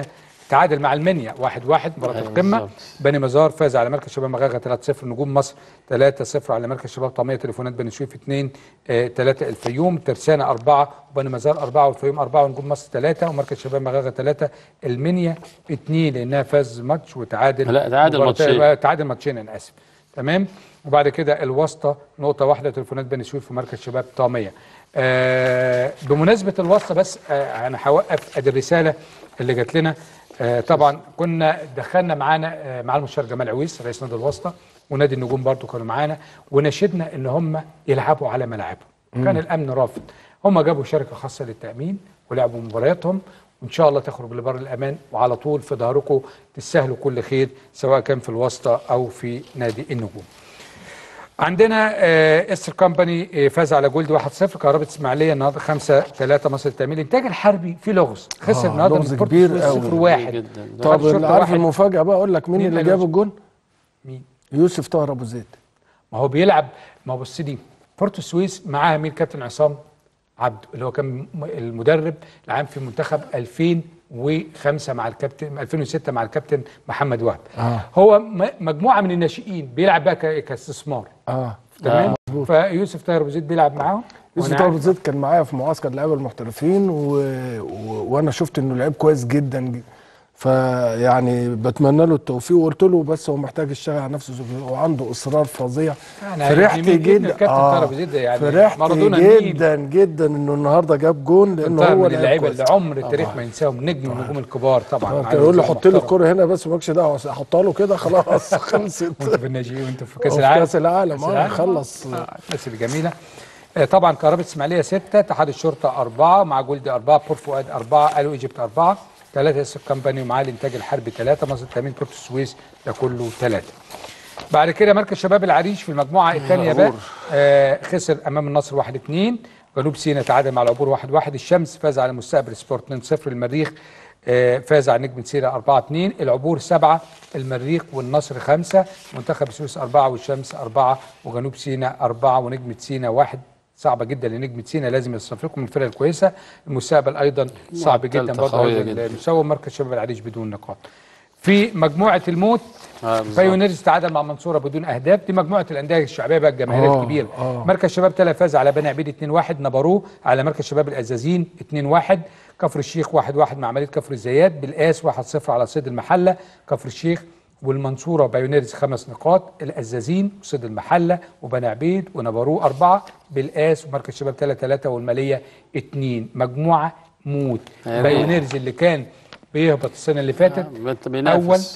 تعادل مع المنيا 1 1 مباراه أيوة القمه بالظبط. بني مزار فاز على مركز شباب مغاغه 3 0 نجوم مصر 3 0 على مركز شباب طعميه تليفونات بني سويف 2 3 الفيوم ترسانه 4 وبني مزار 4 والفيوم 4 ونجوم مصر 3 ومركز شباب مغاغه 3 المنيا 2 لانها فاز ماتش وتعادل لا، تعادل مباراتين- ماتشين. تعادل ماتشين انا اسف تمام وبعد كده الواسطه نقطه واحده تليفونات بني سويف في مركز شباب طعميه آه بمناسبه الواسطه بس آه انا هوقف ادي الرساله اللي جات لنا آه طبعا كنا دخلنا معانا آه مع المستشار جمال عويس رئيس نادي الواسطه ونادي النجوم برضو كانوا معانا وناشدنا ان هم يلعبوا على ملاعبهم مم. كان الامن رافض هم جابوا شركه خاصه للتامين ولعبوا مبارياتهم وان شاء الله تخرج لبر الامان وعلى طول في ظهركم تستاهلوا كل خير سواء كان في الواسطه او في نادي النجوم عندنا آه استر كومباني آه فاز على جولد 1-0 كهرباء اسماعيليه النهارده 5-3 مصر التامين الانتاج الحربي في لغز خسر آه، النهارده لغز من بورتو كبير سويس قوي. 0-1 طب اللي عارف المفاجاه بقى اقول لك مين, مين اللي اللي جاب يوسف؟ الجون؟ مين؟ يوسف طاهر ابو زيد ما هو بيلعب ما هو بص دي بورتو السويس معاه مين كابتن عصام عبده اللي هو كان م- المدرب العام في منتخب 2005 مع الكابتن 2006 مع الكابتن محمد وهب اه هو م- مجموعه من الناشئين بيلعب بقى ك- كاستثمار اه تمام مظبوط. فيوسف طاهر ابو زيد بيلعب معاهم يوسف وأنا طاهر ابو عارف- زيد كان معايا في معسكر لعيبه المحترفين و... و... وانا شفت انه لعيب كويس جدا فيعني بتمنى له التوفيق وقلت له بس هو محتاج يشتغل على نفسه وعنده اصرار فظيع أنا فرحت يهمني جدا جدا الكابتن طاهر أبو زيد يعني فرحت مارادونا النيل. جدا جدا انه النهارده جاب جون لانه طاهر هو من لعيب اللعيبه كويس اللي عمر التاريخ ما ينساهم نجم من النجوم الكبار طبعا كان يقول لي حط لي الكوره هنا بس مالكش دعوه احطها له كده خلاص خلصت وانت في الناشئين وانت في كاس وفي العالم كأس العالم، كأس آه، العالم. خلص. آه، الناس الجميله آه، طبعا كهرباء اسماعيليه ستة اتحاد الشرطه أربعة مع جولدي أربعة بور فؤاد أربعة ألو ايجيبت أربعة ثلاثة اس كامباني ومعاه الإنتاج الحربي ثلاثة مصر التأمين بورتو السويس ده كله ثلاثة بعد كده مركز شباب العريش في المجموعة الثانية بقى عبور. آه خسر أمام النصر 1 2 جنوب سيناء تعادل مع العبور 1 1 الشمس فاز على مستقبل سبورت 2 0 المريخ آه فاز على نجم سيرة 4 2 العبور 7 المريخ والنصر 5 منتخب السويس 4 والشمس 4 وجنوب سيناء 4 ونجمة سيناء 1 صعبة جدا لنجمة سيناء لازم يصفقوا من الفرق الكويسة المستقبل أيضا صعب جدا تالتة برضه قوية أيضاً جدا. المساوي مركز شباب العريش بدون نقاط في مجموعة الموت آه، بالظبط. بايونيرز تعادل مع منصورة بدون أهداف دي مجموعة الأندية الشعبية بقى الجماهيرية آه، الكبيرة آه. مركز شباب تلا فاز على بني عبيد 2-1 نبروه على مركز شباب الأزازين 2-1 كفر الشيخ 1-1 مع عملية كفر الزيات بالقاس 1-0 على صيد المحلة كفر الشيخ والمنصورة وبايونيرز خمس نقاط الأزازين وصيد المحلة وبني عبيد ونبروه أربعة بالقاس ومركز شباب تلا ثلاثة والمالية اتنين مجموعة موت أيوة. بايونيرز اللي كان بيهبط السنة اللي فاتت بت- بينافس. أول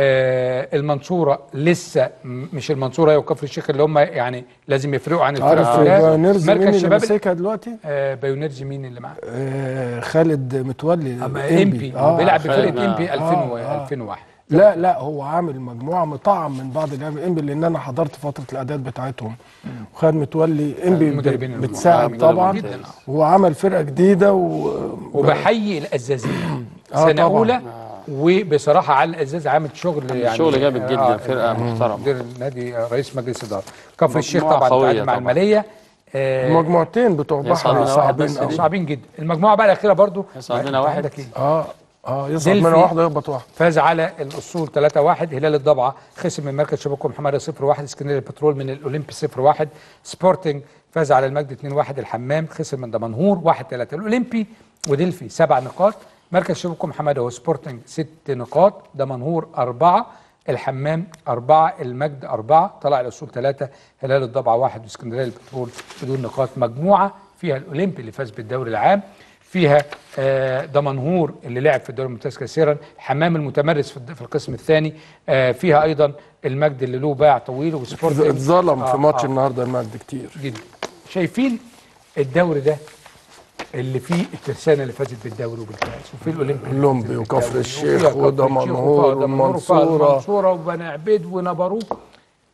آه المنصوره لسه م- مش المنصوره هي وكفر الشيخ اللي هم يعني لازم يفرقوا عن الفرق عارف كلها. بايونيرز مين اللي شباب ماسكها دلوقتي؟ آه بايونيرز مين اللي معاه؟ آه خالد متولي أما امبي آه بيلعب خالد. بفرقه امبي 2000 و- آه. 2001 لا لا هو عامل مجموعه مطعم من بعض اللعيبه انبي لان انا حضرت فتره الاعداد بتاعتهم وخالد متولي انبي المدربين ب- بتساعد المدرب طبعا جداً. وعمل فرقه جديده و وبحيي الازازين آه سنه طبعاً. اولى وبصراحه علي الازاز عامل شغل يعني شغل جامد جدا، فرقة محترمة. مدير النادي آه، رئيس مجلس اداره كفر الشيخ مجموعة طبعا قوية تعادل مع طبعاً. الماليه آه، المجموعتين بتوع يصعد بحر منها واحد صعبين بس أوي. دي. صعبين جدا المجموعه بقى الاخيره برضو يصعد ما منها أنت واحد. عندك إيه؟ اه اه يصعد دلفي منها واحده يهبط واحده فاز على الاصول 3-1 هلال الضبعه خسر من مركز شبابكم حماده 0-1 اسكندريه البترول من الاولمبي 0-1 سبورتنج فاز على المجد 2-1 الحمام خسر من دمنهور 1-3 الاولمبي ودلفي سبع نقاط مركز شبابكم حماده وسبورتنج ست نقاط دمنهور أربعة الحمام أربعة المجد أربعة طلع الأصول ثلاثة هلال الضبعة واحد واسكندرية البترول بدون نقاط مجموعة فيها الأولمبي اللي فاز بالدوري العام فيها آه، دمنهور اللي لعب في الدوري الممتاز كثيرا الحمام المتمرس في الد- في القسم الثاني آه، فيها ايضا المجد اللي له باع طويل وسبورت اتظلم في ماتش النهارده المجد كتير جدا شايفين الدوري ده اللي فيه الترسانه اللي فازت بالدوري وبالكاس وفي الاولمبي اللي الأولمبي فازت وكفر بالدوري، الشيخ وفيها كفر ودمنهور الشيخ وفيها دمنهور وفيها والمنصورة. المنصوره وبني عبيد ونبروك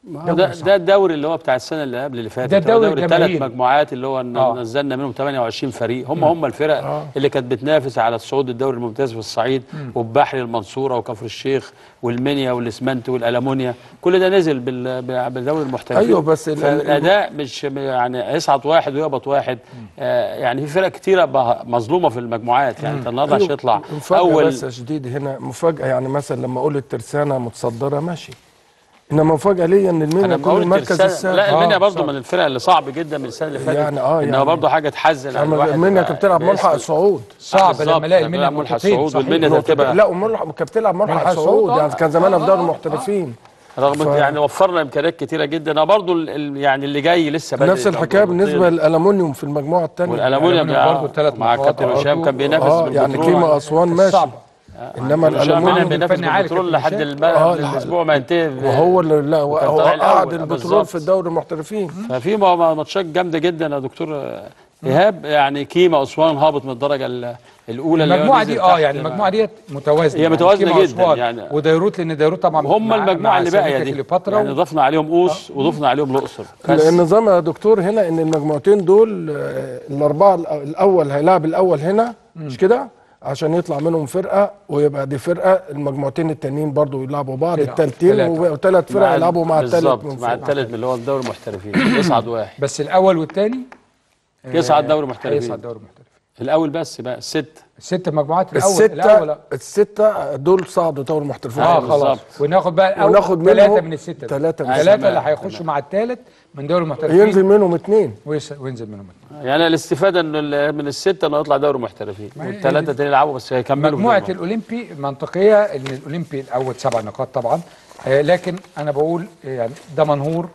ما هو ده ده الدوري اللي هو بتاع السنه اللي قبل اللي فاتت ده الدوري هو دوري الجماهيري. ثلاث مجموعات اللي هو ن- آه. نزلنا منهم 28 فريق هم مم. هم الفرق آه. اللي كانت بتنافس على الصعود الدوري الممتاز في الصعيد مم. والبحر المنصوره وكفر الشيخ والمنيا والاسمنت والالمونيا كل ده نزل بال- بال- بالدوري المحترفين أيوة، بس ال- ال- فالاداء مش يعني هيصعد واحد ويهبط واحد آه يعني في فرق كتيره بقى مظلومه في المجموعات يعني انت النهارده عشان يطلع مفاجأة اول بس يا شديد هنا مفاجأة يعني مثلا لما أقول الترسانة متصدرة ماشي إنما مفاجأة ليا إن المنيا انا يكون بقول المركز الترسانة السابع لا المنيا آه، برضه صح. من الفرق اللي صعب جدا من السنه اللي فاتت يعني آه انما يعني برضه حاجه تحزن على أما الواحد المنيا يبقى كانت بتلعب ملحق بيسأل. الصعود صعب بالظبط، لما الاقي كانت المنيا بتلعب ملحق نقطتين، الصعود صحيح. والمنيا ترتيبها لا وملحق كانت بتلعب ملحق ملحق الصعود الصعود، يعني آه. كان زمانها في آه، دوري آه، المحترفين رغم ف- ف... يعني وفرنا امكانيات كتيره جدا انا برضو ال... ال... يعني اللي جاي لسه بادئ نفس الحكايه بالنسبه للالومنيوم في المجموعه الثانيه والالومنيوم برضه ثلاث مع كابتن هشام كان بينافس اه يعني بالبترول. كيما اسوان ماشي صعبة. انما هشام كان الالومنيوم بينافس بالبترول لحد الم... آه، الاسبوع ما ينتهي وهو اللي لا هو وكان هو طالع الأول. قعد آه، البترول بالظبط. في الدوري المحترفين ففي ما- ماتشات جامده جدا يا دكتور آه، ايهاب يعني كيما اسوان هابط من الدرجه ال- الاولى اللي هو المجموعه نزل دي اه تحت يعني مع- المجموعه ديت متوازنه هي متوازنة كيما جدا أسوان يعني. وديروت لان ديروت طبعا هم مع- المجموعه مع اللي باقيه سيراميكا دي كليوباترا يعني ضفنا عليهم قوس وضفنا عليهم الاقصر بس النظام يا دكتور هنا ان المجموعتين دول آه، الاربعه الأ- الاول هيلاعب الاول هنا مش كده عشان يطلع منهم فرقه ويبقى دي فرقه المجموعتين التانيين برضو يلعبوا بعض يلعبوا. التالتين ثلاثة. وثلاث فرق مع- يلعبوا مع التالت بالظبط من مع فوق. الثالث اللي هو الدوري المحترفين يصعد واحد بس الاول والثاني يصعد دوري محترفين يصعد دوري محترفين الاول بس بقى الست الست مجموعات الاول الستة الاول الستة دول صعدوا دوري المحترفين اه بالظبط. خلاص وناخد بقى الاول وناخد ثلاثه منهم من السته ثلاثة من ثلاثه الستة. اللي هيخشوا مع الثالث من دوري المحترفين ينزل منهم اثنين ويس- وينزل منهم يعني الاستفاده ان ال- من السته انه يطلع دوري محترفين ما هي- والثلاثه تاني يلعبوا بس هيكملوا مجموعه زي ما هم. الاولمبي منطقيه ان الاولمبي الاول سبع نقاط طبعا آه لكن انا بقول يعني ده منهور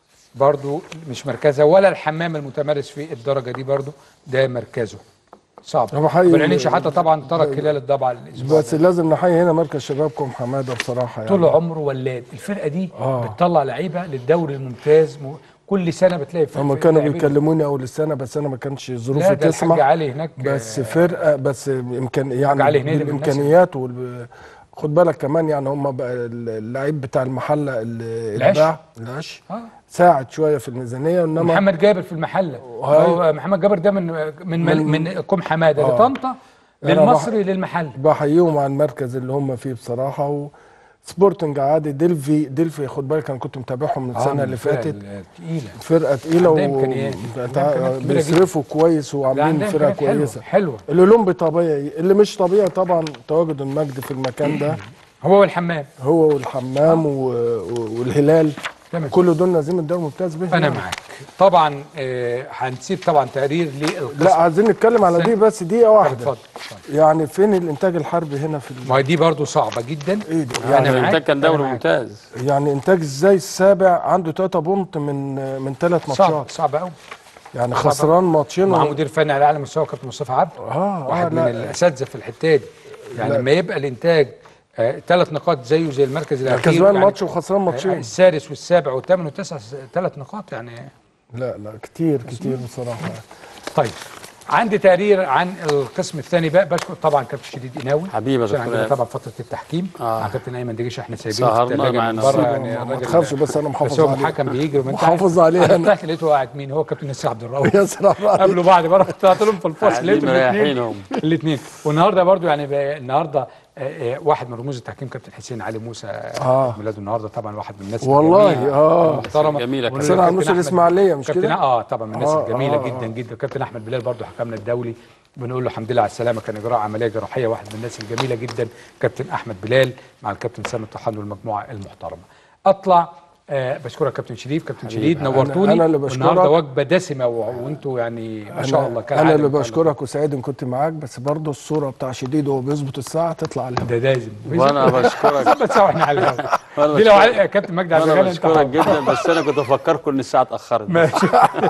برضو مش مركزه ولا الحمام المتمارس في الدرجه دي برضو ده مركزه صعب هو حقيقي- ما بنعلنش حتى طبعا ترك خلال الضبع الاسبوع بس لازم نحيي هنا مركز شبابكم حماده بصراحه يعني طول عمره ولاد الفرقه دي آه. بتطلع لعيبه للدوري الممتاز م... كل سنه بتلاقي فرقه هم كانوا لاعبين. بيكلموني اول السنه بس انا ما كانش لا ظروفي ده تسمح الحاج علي هناك بس فرقه بس امكان يعني علي هنيدي من الناس بالامكانيات وال خد بالك كمان يعني هم بقى اللعيب بتاع المحله اللي العش. اتباع العش آه. ساعد شويه في الميزانيه انما محمد جابر في المحله وهاي- هو محمد جابر ده من من من, من- من كوم حماده آه. لطنطا أنا للمصري للمحل بحييهم على المركز اللي هم فيه بصراحه و سبورتنج عادي ديلفي ديلفي خد بالك انا كنت متابعهم من السنه اللي فاتت تقيله فرقه تقيله عندها إمكانيات. و... عندها إمكانيات كبيرة بيصرفوا كويس وعاملين عندها فرقه إمكانيات حلوة، كويسه حلوة. الاولمبي طبيعي اللي مش طبيعي طبعا تواجد المجد في المكان ده هو والحمام هو والحمام و... و- والهلال تمام. كل دول نازلين من الدوري الممتاز به انا يعني. معاك طبعا آه، هنسيب طبعا تقرير للقسم لا عايزين نتكلم على دي بس دقيقه واحده اتفضل يعني فين الانتاج الحربي هنا في ال... ما هي دي برضو صعبه جدا ايه ده يعني أنا معاك، الانتاج كان أنا دوري معاك. ممتاز يعني انتاج ازاي السابع عنده 3 بونت من من ثلاث صعب ماتشات صعب قوي يعني خسران ماتشين مع و- مدير فني على اعلى مستوى كابتن مصطفى عبد اه واحد آه من لا الاساتذه في الحته دي يعني لا. لما يبقى الانتاج ثلاث نقاط زيه زي المركز الاخير كسبان يعني ماتش وخسران آه، ماتشين السادس والسابع والثامن والتاسع ثلاث نقاط يعني لا لا كتير كتير بصراحه طيب عندي تقرير عن القسم الثاني بقى بشكر طبعا كابتن شديد قناوي حبيبي يا عشان دكتور عندنا إيهاب. طبعا فتره التحكيم آه. مع كابتن ايمن دجيش احنا سايبينه في سهرنا الثلاجه مع من نفسنا. بره يعني ما الراجل- تخافش بس انا محافظ بس هو عليه. الحكم بيجري ما انت محافظ عارف. عليه انا أنا. طلعت لقيته قاعد مين هو كابتن ياسر عبد الرؤوف ياسر عبد الرؤوف. قبله بعد بره طلعت لهم في الفصل قاعدين لقيتهم الاثنين مريحينهم. الاثنين والنهارده برضو يعني بقى النهارده آه، آه، واحد من رموز التحكيم كابتن حسين علي موسى آه. ميلاده النهارده طبعا واحد من الناس والله، الجميلة آه. المحترمه جميلة ونقول حسين له علي كابتن موسى أحمد- الإسماعيلية، مش كابتن- كده؟ اه طبعا من الناس آه، الجميله آه، جدا آه. جدا كابتن احمد بلال برضو حكمنا الدولي بنقول له الحمد لله على السلامه كان اجراء عمليه جراحيه واحد من الناس الجميله جدا كابتن احمد بلال مع الكابتن سامي الطحان والمجموعه المحترمه اطلع آه بشكرك كابتن شريف كابتن شديد أنا- نورتوني أنا اللي بشكرك. النهارده وجبه دسمه و- وانتوا يعني ما شاء أنا- الله انا اللي كالعادة. بشكرك وسعيد ان كنت معاك بس برضه الصوره بتاع شديد وهو بيظبط الساعه تطلع على ده لازم وانا بشكرك ظبط سوا احنا على الهوا وأنا دي لو بشكرك. علي يا كابتن مجدي عبد انا الغني انت بشكرك حر. جدا بس انا كنت افكركم ان الساعه اتاخرت ماشي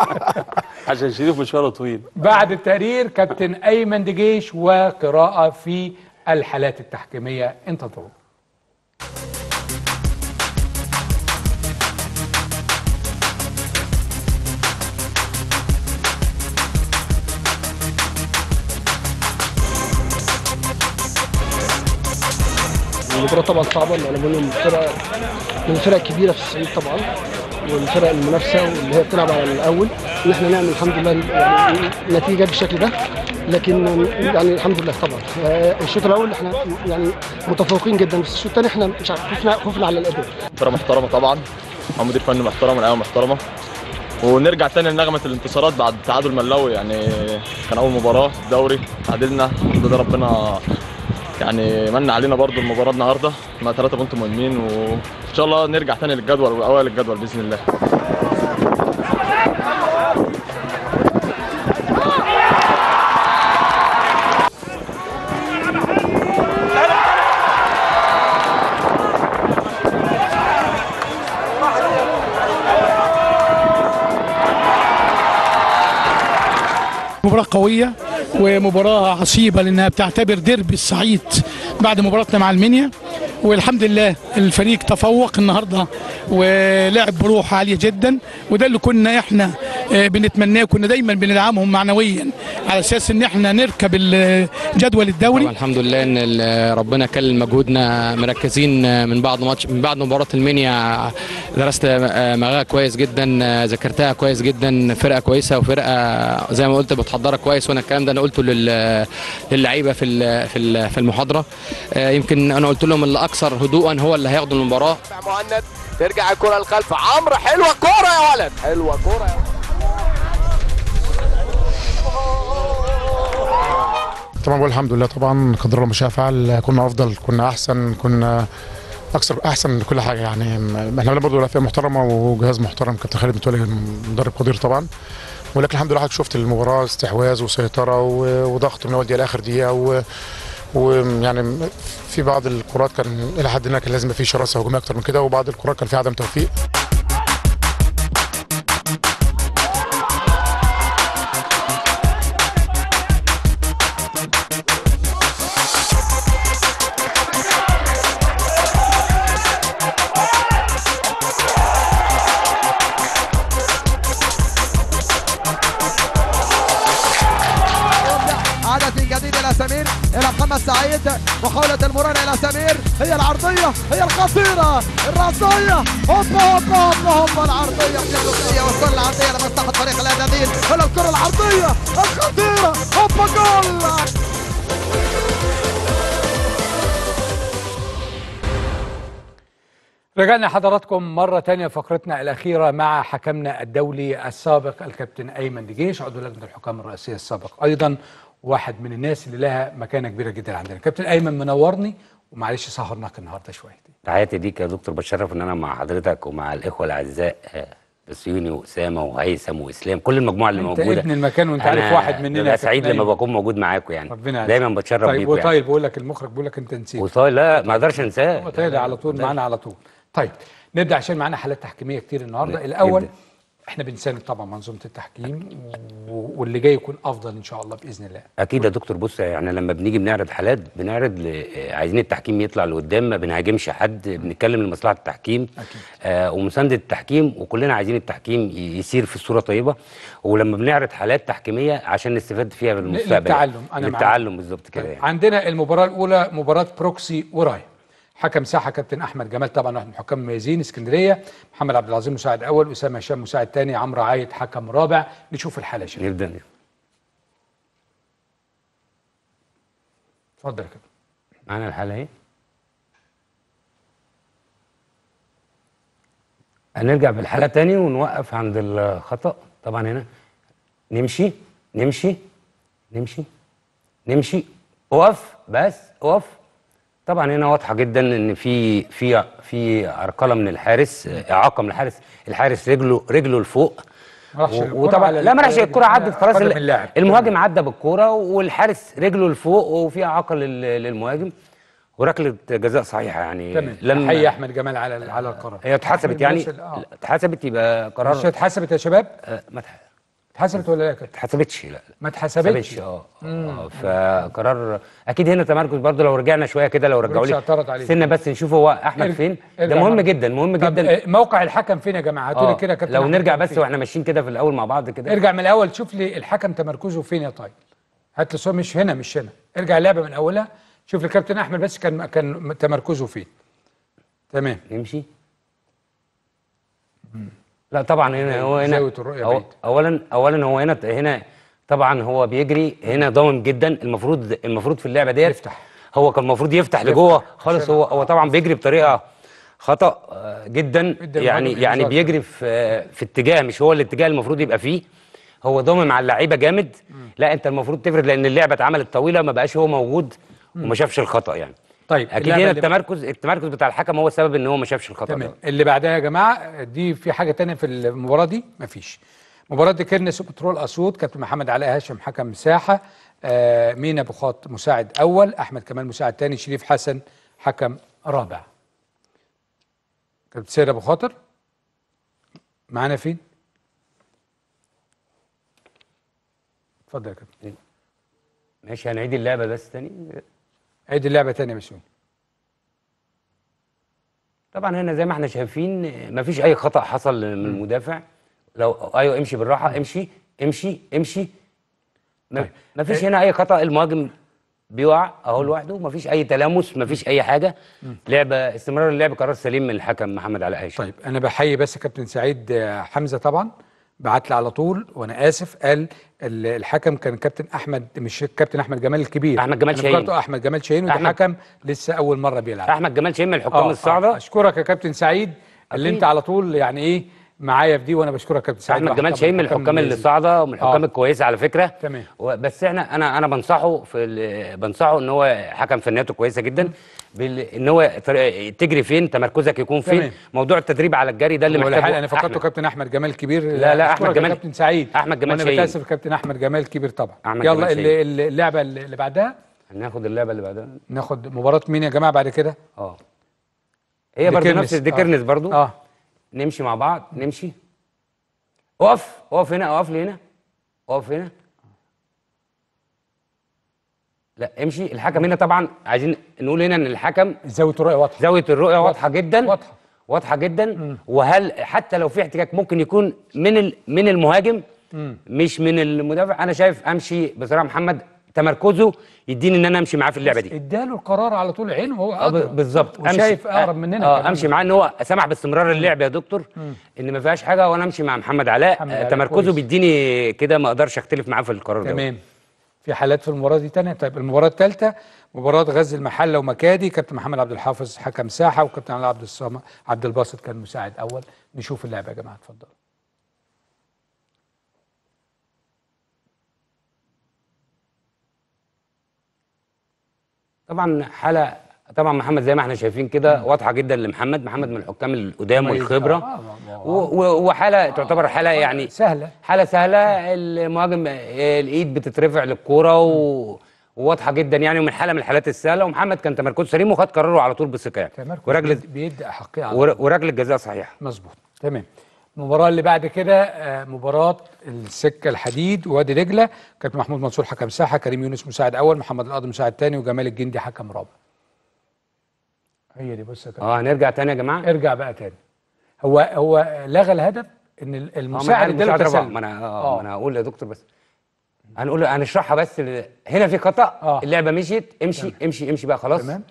عشان شريف مشواره طويل بعد التقرير كابتن ايمن دجيش وقراءه في الحالات التحكيميه انتظروا المباراة طبعا صعبة لأن بقول فرقة من الفرق الكبيرة في الصعيد طبعا والفرق المنافسة واللي هي بتلعب على الأول إن احنا نعمل الحمد لله يعني نتيجة بالشكل ده لكن يعني الحمد لله طبعا آه، الشوط الأول احنا يعني متفوقين جدا بس الشوط الثاني احنا مش عارف خفنا خفنا على الأداء فرقه محترمه طبعا مع مدير فني محترم ولعيبه محترمه ونرجع تاني لنغمه الانتصارات بعد تعادل ملوي يعني كان اول مباراه في الدوري تعادلنا الحمد لله ربنا يعني من علينا برضو المباراه النهارده مع ثلاثه بونت مهمين وان شاء الله نرجع تاني للجدول واوائل الجدول باذن الله مباراة قوية ومباراة عصيبة لأنها بتعتبر ديربي الصعيد بعد مباراتنا مع المنيا والحمد لله الفريق تفوق النهارده ولعب بروح عاليه جدا وده اللي كنا احنا آه، بنتمناه كنا دايما بندعمهم معنويا على اساس ان احنا نركب الجدول الدوري طبعا الحمد لله ان ال- ربنا كلل مجهودنا مركزين من بعد ماتش من بعد مباراه المنيا درست مغاها كويس جدا ذاكرتها كويس جدا فرقه كويسه وفرقه زي ما قلت بتحضرها كويس وانا الكلام ده انا قلته لل- للعيبه في ال- في ال- في المحاضره آه، يمكن انا قلت لهم اللي اكثر هدوءا هو اللي هياخد المباراه مهند ترجع الكرة للخلف عمرو حلوة كرة يا ولد حلوة كرة يا ولد طبعا بقول الحمد لله طبعا قدر الله ما شاء فعل كنا افضل كنا احسن كنا اكثر احسن من كل حاجه يعني م- احنا برضه لعيبه محترمه وجهاز محترم كابتن خالد متولي مدرب قدير طبعا ولكن الحمد لله حضرتك شفت المباراه استحواذ وسيطره و- وضغط من اول دقيقه لاخر دقيقه و ويعني في بعض الكرات كان الى حد ما كان لازم يبقى في شراسه هجوميه اكتر من كده وبعض الكرات كان في عدم توفيق عادة جديدة إلى سمير إلى محمد سعيد محاولة المرونة إلى سمير هي العرضية هي الخطيرة الرأسية هوبا هوبا هوبا هوبا العرضية الجنوبية والكرة العرضية لمصلحة فريق الأناديل إلى الكرة العرضية الخطيرة هوبا جول رجعنا حضراتكم مرة تانية فقرتنا الأخيرة مع حكمنا الدولي السابق الكابتن أيمن دجيش عضو لجنة الحكام الرئيسية السابق أيضا واحد من الناس اللي لها مكانة كبيرة جدا عندنا كابتن أيمن منورني ومعلش سهرناك النهاردة شوية تحياتي ليك يا دكتور بتشرف ان انا مع حضرتك ومع الاخوه الاعزاء آه، بسيوني واسامه وهيثم واسلام كل المجموعه اللي أنت موجوده ابن المكان وأنت عارف أنا واحد مننا يا ببقى سعيد كابتن لما أيمن. بكون موجود معاكم يعني ربنا يعزك. دايما بتشرف طيب بيكم يعني وطايل بقول لك المخرج بيقول لك أنت نسيت وطايل لا ما اقدرش انساه وطايل على طول معانا على طول طيب نبدأ عشان معانا حالات تحكيمية كتير النهاردة الأول نبدأ. احنا بنساند طبعا منظومة التحكيم و- واللي جاي يكون أفضل إن شاء الله بإذن الله اكيد يا دكتور بص يعني لما بنيجي بنعرض حالات بنعرض ل... عايزين التحكيم يطلع لقدام ما بنهاجمش حد بنتكلم لمصلحه التحكيم أكيد. آه ومسانده التحكيم وكلنا عايزين التحكيم ي- يسير في صوره طيبه ولما بنعرض حالات تحكيميه عشان نستفاد فيها في المستقبل للتعلم، أنا معاك. للتعلم بالظبط كده يعني. عندنا المباراة الأولى مباراة بروكسي ورايا حكم ساحة كابتن أحمد جمال طبعا واحد من الحكام المميزين اسكندرية محمد عبد العظيم مساعد أول أسامة هشام مساعد ثاني عمرو عايد حكم رابع نشوف الحالة يا شباب نبدا اتفضل يا كابتن معانا الحاله اهي هنرجع بالحاله تاني ونوقف عند الخطا طبعا هنا نمشي نمشي نمشي نمشي اقف بس اقف طبعا هنا واضحه جدا ان في في في عرقله من الحارس اعاقه من الحارس الحارس رجله رجله لفوق ما راحش و- الكرة وطبعا على لا ما راحش الكرة الكره عدت خلاص قدم ال- اللاعب. المهاجم عدى بالكوره والحارس رجله لفوق وفي اعاقه لل- للمهاجم وركله جزاء صحيحه يعني تمام لما حي أحمد جمال على على القرار هي اتحسبت أحمد يعني مرسل، آه. اتحسبت يبقى قرار مش اتحسبت يا شباب؟ ما اتح- اتحسبت ولا لا يا كابتن؟ اتحسبتش لا ما اتحسبتش اه مم. آه، فقرار اكيد هنا تمركز برضه لو رجعنا شويه كده لو رجعوا مرسي لي اعترض عليه. سنه بس نشوف هو احمد ارجع- فين ده ارجع مهم مرة. جدا مهم طب جدا آه، موقع الحكم فين يا جماعة؟ هاتوا لي آه، كده يا كابتن لو أحمد نرجع فين؟ بس واحنا ماشيين كده في الاول مع بعض كده ارجع من الاول شوف لي الحكم تمركزه فين يا طيب هات لي صورة مش هنا مش هنا ارجع اللعبه من اولها شوف الكابتن احمد بس كان كان تمركزه فين تمام نمشي لا طبعا هنا هو هنا زاوية الرؤية أو بعيد. اولا اولا هو هنا هنا طبعا هو بيجري هنا ضامن جدا المفروض المفروض في اللعبه ديت يفتح هو كان المفروض يفتح لجوه خالص هو هو طبعا بيجري بطريقه خطا آه، جدا يعني المهاجم يعني إنذار. بيجري في في اتجاه مش هو الاتجاه المفروض يبقى فيه هو ضامن مع اللعيبه جامد لا انت المفروض تفرد لان اللعبه اتعملت طويله ما بقاش هو موجود وما شافش الخطا يعني طيب اكيد اللعبة هنا اللي- التمركز التمركز بتاع الحكم هو السبب ان هو ما شافش الخطا تمام ده اللي بعدها يا جماعه دي في حاجه تانية في المباراه دي مفيش مباراه دي كيرنس وبترول اسيوط كابتن محمد علاء هاشم حكم مساحه آه مينا بخاط مساعد اول احمد كمال مساعد تاني شريف حسن حكم رابع كابتن سيد ابو خاطر معانا فين اتفضل يا كابتن ماشي هنعيد اللعبه بس تاني عيد اللعبه تاني يا مسؤول طبعا هنا زي ما احنا شايفين مفيش اي خطا حصل من المدافع لو ايوه امشي بالراحه امشي امشي امشي ما- مفيش هنا اي خطا المهاجم بيقع اهو لوحده مفيش اي تلامس مفيش اي حاجه لعبه استمرار اللعب قرار سليم من الحكم محمد علاء هاشم طيب انا بحيي بس كابتن سعيد آه، حمزه طبعا بعت لي على طول وانا اسف قال ال- الحكم كان كابتن احمد مش كابتن احمد جمال الكبير أحمد جمال أنا شاهين. فكرته احمد جمال شاهين وده أحمد- حكم لسه اول مره بيلعب احمد جمال شاهين من الحكام آه، الصاعده آه، اشكرك يا كابتن سعيد اللي أكيد. انت على طول يعني ايه معايا في دي وانا بشكرك يا كابتن سعيد احمد واحد جمال طبعاً شاهين من حكم الحكام اللي مميز. صاعده ومن الحكام آه. الكويسه على فكره تمام و- بس احنا انا انا بنصحه في ال- بنصحه ان هو حكم فنياته كويسه جدا بال- ان هو طر- تجري فين تمركزك يكون فين تمام. موضوع التدريب على الجري ده اللي ولا محتاجه حاجة انا فكرته أحمد. كابتن احمد جمال الكبير لا، لا، أشكرك أحمد يا جمال- كابتن سعيد أحمد جمال وانا شاهين. بتاسف كابتن احمد جمال الكبير طبعا أحمد يلا جمال اللي شاهين. اللي- اللعبه اللي اللي بعدها هناخد اللعبه اللي بعدها ناخد مباراه مين يا جماعه بعد كده اه هي برضه كيرنس. نفس دي آه. كيرنس برضه اه نمشي مع بعض نمشي اقف اقف هنا اقف لي هنا اقف هنا لا امشي الحكم هنا طبعا عايزين نقول هنا ان الحكم زاويه الرؤيه واضحه زاويه الرؤيه واضحه جدا واضحه واضحه جدا وهل حتى لو في احتكاك ممكن يكون من ال- من المهاجم مم. مش من المدافع انا شايف امشي بصراحه محمد تمركزه يديني ان انا امشي معاه في اللعبه دي اداله القرار على طول عينه وهو آه، ب- أدرى. بالظبط وشايف اقرب مننا اه كمان. امشي معاه ان هو سمح باستمرار اللعب يا دكتور مم. ان ما فيهاش حاجه وانا امشي مع محمد علاء محمد آه، علاء تمركزه كويس. بيديني كده ما اقدرش اختلف معاه في القرار ده تمام في حالات في المباراه دي تانية طيب المباراه الثالثه مباراه غزل المحله ومكادي كابتن محمد عبد الحافظ حكم ساحه وكابتن علي عبد الصمد عبد الباسط كان مساعد اول نشوف اللعبه يا جماعه اتفضل طبعا حاله طبعا محمد زي ما احنا شايفين كده واضحه جدا لمحمد محمد من الحكام القدام مميز. والخبره آه، و- و- وحاله تعتبر حاله يعني سهله حاله سهله المهاجم آه، الايد بتترفع للكوره و... وواضحه جدا يعني ومن حاله من الحالات السهله ومحمد كان تمركزه سليم وخد قراره على طول بثقه يعني تمركز ورجل بيد- بيدي احقيه على ور- ورجل الجزاء صحيحه مظبوط تمام المباراة اللي بعد كده آه، مباراة السكة الحديد ووادي دجلة كابتن محمود منصور حكم ساحة كريم يونس مساعد أول محمد القاضي مساعد تاني وجمال الجندي حكم رابع هي دي بص يا كابتن اه هنرجع تاني يا جماعه ارجع بقى تاني هو هو لغى الهدف ان ال- المساعد المساعد اداله رابع تسلل ما انا اه ما انا هقول يا دكتور بس هنقول هنشرحها بس ل- هنا في خطا آه. اللعبه مشيت امشي تمام. امشي امشي بقى خلاص تمام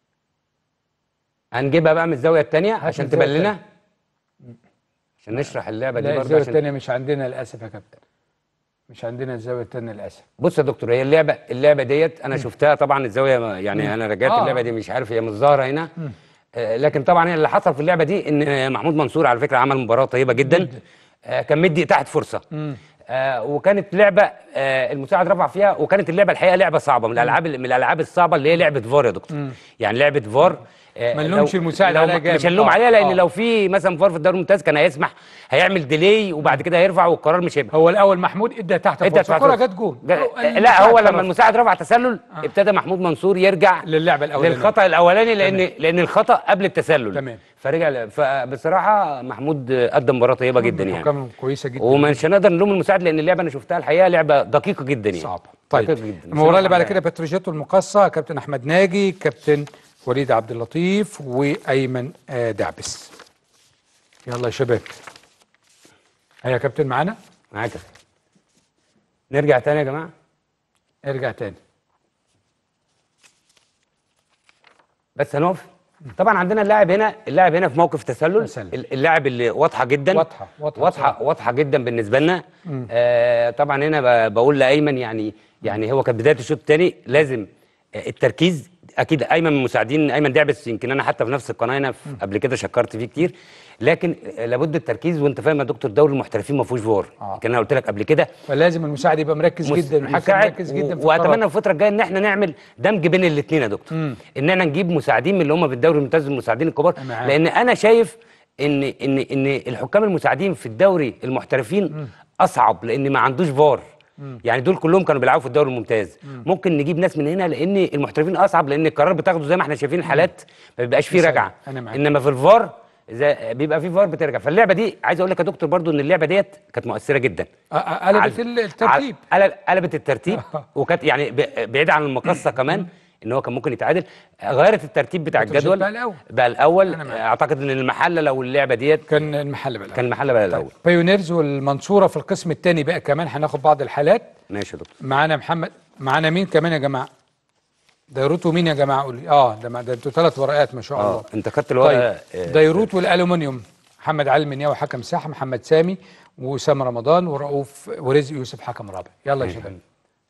هنجيبها بقى من الزاويه الثانيه هات عشان من الزاوية تبان لنا التانية. عشان نشرح اللعبه دي لا برضه الزاوية عشان التانية مش عندنا للأسف يا كابتن مش عندنا الزاوية التانية للأسف بص يا دكتور هي اللعبه اللعبه ديت انا شفتها طبعا الزاويه ما- يعني مم. انا رجعت آه. اللعبه دي مش عارف هي مش ظاهره هنا مم. آه، لكن طبعا هي اللي حصل في اللعبه دي ان محمود منصور على فكره عمل مباراه طيبه جدا آه، كان مدي تحت فرصه مم. آه وكانت لعبه آه المساعد رفع فيها وكانت اللعبه الحقيقه لعبه صعبه من الالعاب من الالعاب الصعبه اللي هي لعبه فار يا دكتور مم. يعني لعبه فار آه ما نلومش لو- المساعد لو عليها ما- جامد. مش هنلوم آه، عليها لان آه. لو في مثلا فار في الدوري الممتاز كان هيسمح هيعمل ديلي وبعد كده هيرفع والقرار مش هيبقى هو الأول محمود ادى تحت ادى فرصة تحت الكرة فرصة. جت جون جا- هو لا هو المساعد لما قرر. المساعد رفع تسلل ابتدى محمود منصور يرجع للعبة الأولانية للخطا الاولاني لان لان الخطا قبل التسلل تمام. فرجع ل- فبصراحه محمود قدم مباراه طيبه جدا يعني حكام كويسة جدا ومش هنقدر نلوم المساعد لان اللعبه انا شفتها الحقيقه لعبه دقيقه جدا يعني صعبة طيب دقيقة جدا المباراة اللي بعد كده بتروجيتو المقصة كابتن أحمد ناجي كابتن وليد عبد اللطيف وأيمن آه، دعبس يلا يا شباب هيا يا كابتن معانا معاك نرجع تاني يا جماعه ارجع تاني بس هنقف طبعا عندنا اللاعب هنا اللاعب هنا في موقف تسلل ال- اللاعب اللي واضحه جدا واضحه واضحه واضحه واضحه جدا بالنسبه لنا مم. آه طبعا هنا ب- بقول لايمن يعني يعني هو كانت بدايه الشوط الثاني لازم آه، التركيز اكيد ايمن من المساعدين ايمن دعبس يمكن انا حتى في نفس القناه هنا في- قبل كده شكرت فيه كتير لكن آه، لابد التركيز وانت فاهم يا دكتور دوري المحترفين ما فيهوش فار يمكن انا قلت لك قبل كده فلازم المساعد يبقى مركز مس- جدا والحكم مساعد مركز جدا في واتمنى القرار. الفتره الجايه ان احنا نعمل دمج بين الاثنين يا دكتور مم. ان احنا نجيب مساعدين من اللي هم في الدوري الممتاز المساعدين الكبار معاك. لان انا شايف ان ان ان الحكام المساعدين في الدوري المحترفين اصعب لان ما عندوش فار يعني دول كلهم كانوا بيلعبوا في الدوري الممتاز ممكن نجيب ناس من هنا لان المحترفين اصعب لان القرار بتاخده زي ما احنا شايفين الحالات ما بيبقاش فيه مثال. رجعه أنا معاك. انما في الفار زي بيبقى فيه فار بترجع فاللعبه دي عايز اقول لك يا دكتور برضو ان اللعبه ديت كانت مؤثره جدا أ- أ- قلبت عل- الترتيب عل- قلب- قلبت الترتيب وكانت يعني ب- بعيد عن المقصه كمان ان هو كان ممكن يتعادل غيرت الترتيب بتاع بتروجيت الجدول بقى الأول. بقى الاول اعتقد ان المحله لو اللعبه ديت كان المحله بقى كان المحله بقى الاول بايونيرز والمنصوره في القسم الثاني بقى كمان هناخد بعض الحالات ماشي يا دكتور معانا محمد معانا مين كمان يا جماعه ديروت ومين يا جماعه قولي اه ده ما- ده انتوا ثلاث ورقات ما شاء الله اه انت خدت الورقه طيب آه، ديروت والالومنيوم محمد علي المنياوي حكم ساحه محمد سامي وسام رمضان ورؤوف ورزق يوسف حكم رابع يلا يا شباب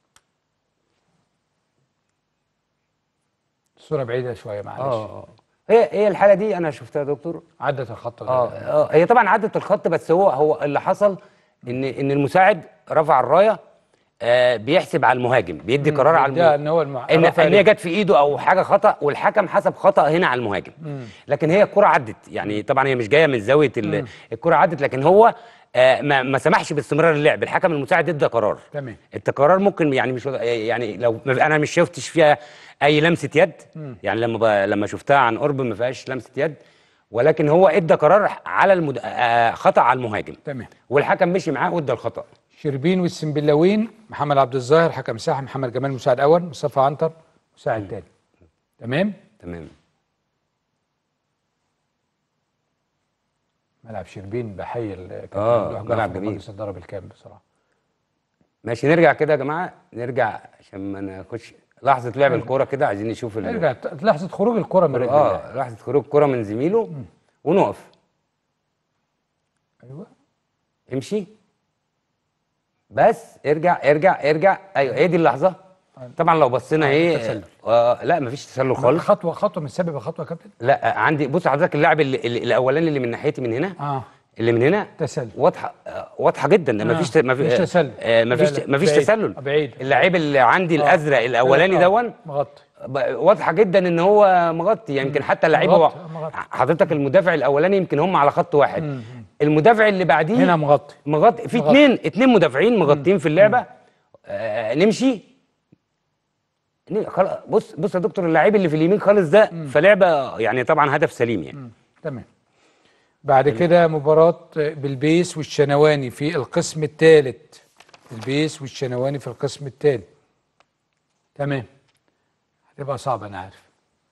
الصوره بعيده شويه معلش اه هي هي الحاله دي انا شفتها يا دكتور عدت الخط ولا اه لا؟ اه هي طبعا عدت الخط بس هو هو اللي حصل ان ان المساعد رفع الرايه آه بيحسب على المهاجم بيدي مم، قرار على بيديها المهاجم ان هو المع... ان رفع ان هي رجله. جت في ايده او حاجه خطا والحكم حسب خطا هنا على المهاجم مم. لكن هي الكره عدت يعني طبعا هي مش جايه من زاويه ال- الكره عدت لكن هو آه ما, ما سمحش باستمرار اللعب الحكم المساعد ادى قرار تمام التقرار ممكن يعني مش يعني لو انا مش شفتش فيها اي لمسه يد مم. يعني لما ب... لما شفتها عن قرب ما فيهاش لمسه يد ولكن هو ادى قرار على المد... آه خطا على المهاجم تمام والحكم مشي معاه وادى الخطا شربين والسنبلاوين محمد عبد الظاهر حكم ساحه محمد جمال مساعد اول مصطفى عنتر مساعد تاني تمام تمام ملعب شربين بحيي ال- كابتن آه، ممدوح ملعب جعفر جميل. ومجلس الاداره بالكامل بصراحه ماشي نرجع كده يا جماعه نرجع عشان ما ناخدش لحظه لعب الكوره كده عايزين نشوف ال- ارجع ت- لحظه خروج الكره من رجل الله. اه لحظه خروج كره من زميله ونقف ايوه امشي بس ارجع ارجع ارجع ايوه هي دي اللحظه طبعا لو بصينا ايه تسلل. آه لا مفيش تسلل خالص خطوه خطوه مش سابقه خطوه يا كابتن لا آه، عندي بص حضرتك اللاعب اللي اللي- الاولاني اللي من ناحيتي من هنا اه اللي من هنا تسلل واضحه آه، واضحه جدا ده آه، مفيش ت- مفي- مفيش تسلل. آه، مفيش لا، لا، مفيش بعيد. تسلل بعيد. اللعيب اللي عندي آه. الازرق الاولاني آه، دون مغطي ب- واضحه جدا ان هو مغطي يمكن حتى اللعيبه مغطي، هو- مغطي. حضرتك المدافع الاولاني يمكن هم على خط واحد المدافع اللي بعديه هنا مغطي مغطي في مغطي. اثنين اثنين مدافعين مغطين في اللعبه آه نمشي ن- خلاص بص بص يا دكتور اللعيب اللي في اليمين خالص ده فلعبه يعني طبعا هدف سليم يعني تمام بعد كده مباراة بالبيس والشنواني في القسم الثالث البيس والشنواني في القسم الثالث تمام هتبقى صعبة أنا عارف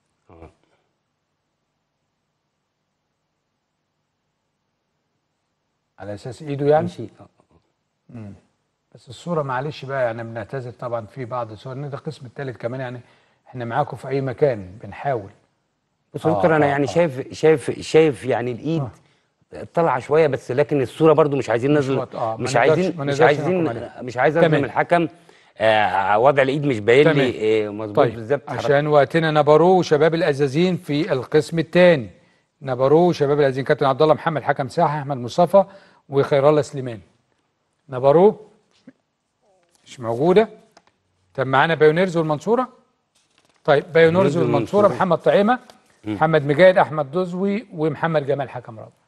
على أساس إيده يعني؟ مم. بس الصورة معلش بقى يعني بنعتذر طبعا في بعض الصور إن ده القسم الثالث كمان يعني إحنا معاكم في أي مكان بنحاول بص يا دكتور انا يعني شايف شايف شايف يعني الايد طالعه شويه بس لكن الصوره برضو مش عايزين مش نظلم واضح- آه، ما مش نقدرش- عايزين ما مش نقدرش عايزين نحكم عليه. مش عايز اظلم تمام. الحكم آه وضع الايد مش باين تمام. لي آه مظبوط طيب بالظبط عشان وقتنا نبرو وشباب الازازين في القسم الثاني نبرو وشباب الازازين كابتن عبد الله محمد حكم ساحه احمد مصطفى وخير الله سليمان نبرو مش موجوده طب معانا بايونيرز والمنصوره طيب بايونيرز بايونيرز والمنصوره والمنصورة. محمد طعيمه مم. محمد مجاهد احمد دزوي ومحمد جمال حكم رابع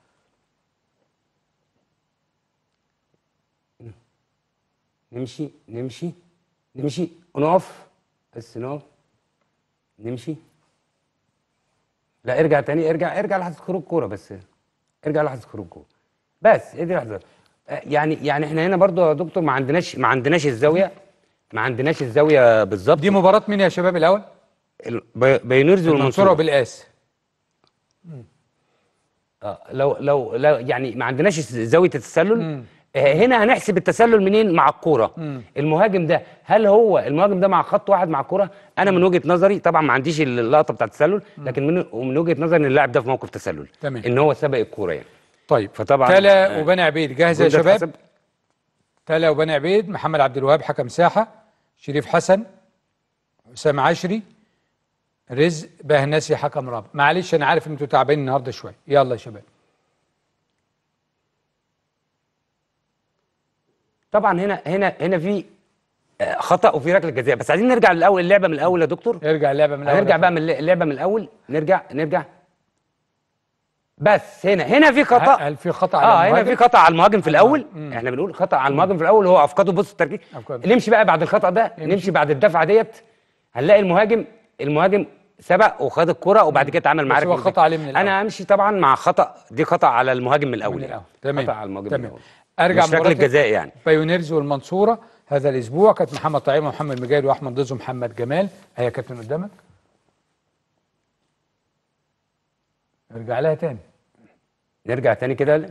نمشي نمشي نمشي ونقف بس نقف نمشي لا ارجع تاني ارجع ارجع لحظه خروج كوره بس ارجع لحظه خروج كوره بس ادي لحظه آه، يعني يعني احنا هنا برضو يا دكتور ما عندناش ما عندناش الزاويه ما عندناش الزاويه بالظبط دي مباراه مين يا شباب الاول بايونيرز المنصوره والمنصوره وبالقاس آه، لو لو لو يعني ما عندناش زاويه التسلل آه، هنا هنحسب التسلل منين مع الكوره مم. المهاجم ده هل هو المهاجم ده مع خط واحد مع الكوره انا من وجهه نظري طبعا ما عنديش اللقطه بتاعه التسلل لكن من ومن وجهه نظري ان اللاعب ده في موقف تسلل تمام. ان هو سبق الكوره يعني طيب فطبعا تلا آه، وبني عبيد جاهزه يا الجول ده شباب اتحسب. تلا وبني عبيد محمد عبد الوهاب حكم ساحه شريف حسن حسام عشري رزق بهناسي حكم رابع معلش انا عارف ان انتوا تعبانين النهارده شويه يلا يا شباب طبعا هنا هنا هنا في آه، خطا وفي ركله جزاء بس عايزين نرجع للاول اللعبه من الاول يا دكتور ارجع اللعبه من الاول هنرجع بقى من اللعبه من الاول نرجع نرجع بس هنا هنا في خطا هل في خطا على اه هنا المهاجم؟ في خطا على المهاجم في الاول احنا بنقول خطا على المهاجم في الاول هو افقده بص التركيز أفقده. نمشي بقى بعد الخطا ده نمشي بعد الدفعه ديت هنلاقي المهاجم المهاجم سبق وخد الكره وبعد كده اتعامل معاه بس هو ركلة خطأ جزاء. عليه من الأول. انا همشي طبعا مع خطا دي خطا على المهاجم من الاول من يعني. الأول. تمام خطا على المهاجم من تمام الاول ارجع مش ركله مباراة جزاء يعني بايونيرز والمنصوره هذا الاسبوع كانت محمد طعيمه ومحمد مجاهد واحمد ضز ومحمد جمال هيا يا كابتن قدامك ارجع لها تاني نرجع تاني كده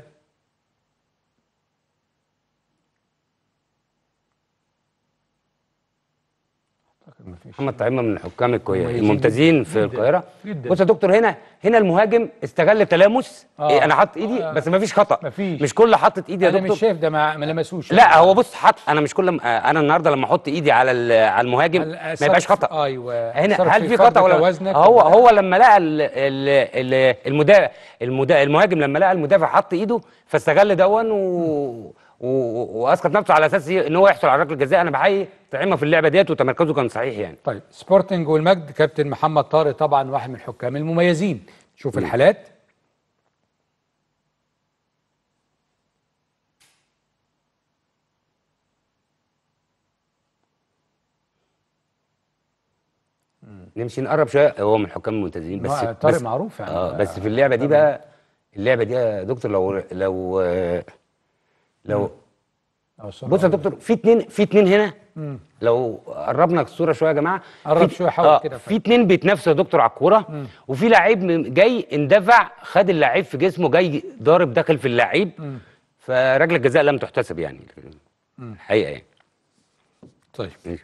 محمد طعيمه من الحكام الكويس مميزين الممتازين جداً. في جداً. القاهره جداً. بص يا دكتور هنا هنا المهاجم استغل تلامس آه. إيه انا حاطط ايدي آه. بس ما فيش خطا مفيش. مش كل حاطط ايدي يا انا دكتور مش شايف ده ما ما لمسوش لا هو بص حط انا مش كل م- آه، انا النهارده لما احط ايدي على ال- على المهاجم ما يبقاش خطا ايوه هنا صرف هل في فرض خطا ولا توازنك هو ولا لا؟ هو لما لقى ال- ال- ال- المدافع المدا- المهاجم لما لقى المدافع حط ايده فاستغل دون و... و... واسقط نفسه على اساس ان هو يحصل على ركله جزاء انا بحيي طعيمه في اللعبه ديت وتمركزه كان صحيح يعني طيب سبورتنج والمجد كابتن محمد طارق طبعا واحد من الحكام المميزين شوف الحالات نمشي نقرب شويه هو من الحكام الممتازين بس ما- طارق بس معروف يعني. اه بس في اللعبه دي بقى اللعبه دي يا دكتور لو لو آه، لو بص يا دكتور في اتنين في اتنين هنا مم. لو قربنا الصوره شويه يا جماعه قرب في- شوية، حاول كده في اتنين بيتنافسوا يا دكتور على الكوره مم. وفي لعيب من- جاي اندفع خد اللعيب في جسمه جاي ضارب داخل في اللعيب مم. فركله الجزاء لم تحتسب يعني مم. الحقيقه يعني طيب ماشي.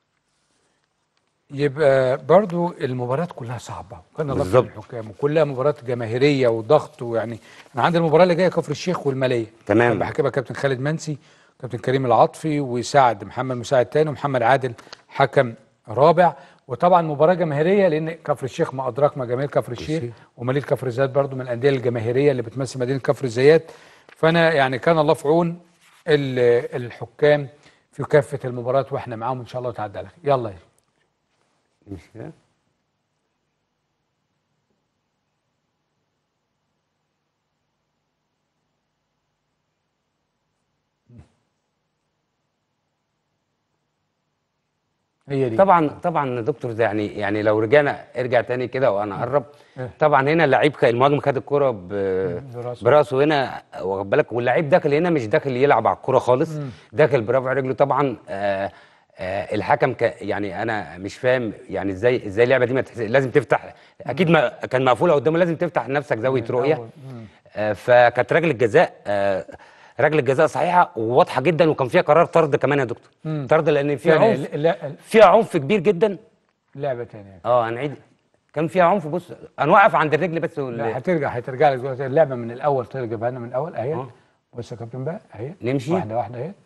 يبقى برضو المباريات كلها صعبة وكان الله في بالظبط. الحكام وكلها مباريات جماهيرية وضغط ويعني أنا عندي المباراة اللي جاية كفر الشيخ والمالية تمام. كان بحكيها كابتن خالد منسي كابتن كريم العاطفي وسعد محمد مساعد تاني ومحمد عادل حكم رابع وطبعا مباراة جماهيرية لأن كفر الشيخ ما أدراك ما جماهير كفر الشيخ ومدينة كفر الزيات برضو من الأندية الجماهيرية اللي بتمثل مدينة كفر الزيات فأنا يعني كان الله في عون ال- الحكام في كافة المباريات واحنا معاهم إن شاء الله تعالى على خير يلا يا ماشي كده؟ هي دي طبعا طبعا يا دكتور ده يعني يعني لو رجعنا ارجع تاني كده وانا اقرب إيه. طبعا هنا اللعيب خ- المهاجم خد الكرة ب- براسه. براسه هنا واخد بالك واللعيب داخل هنا مش داخل يلعب على الكرة خالص مم. داخل برافع رجله طبعا آه آه الحكم ك يعني انا مش فاهم يعني ازاي ازاي اللعبه دي ما تحس... لازم تفتح اكيد ما كان مقفوله قدامه لازم تفتح لنفسك زاويه رؤيه آه فكانت ركله جزاء آه ركله جزاء صحيحه وواضحه جدا وكان فيها قرار طرد كمان يا دكتور مم. طرد لان فيها يعني عنف ال- لا فيها عنف كبير جدا لعبة تانية اه هنعيد كان فيها عنف بص هنوقف عند الرجل بس وال... لا هترجع هترجع لك دلوقتي اللعبة من الأول تجيبها لنا من الأول أهي بص يا كابتن بقى أهي نمشي. واحدة واحدة أهي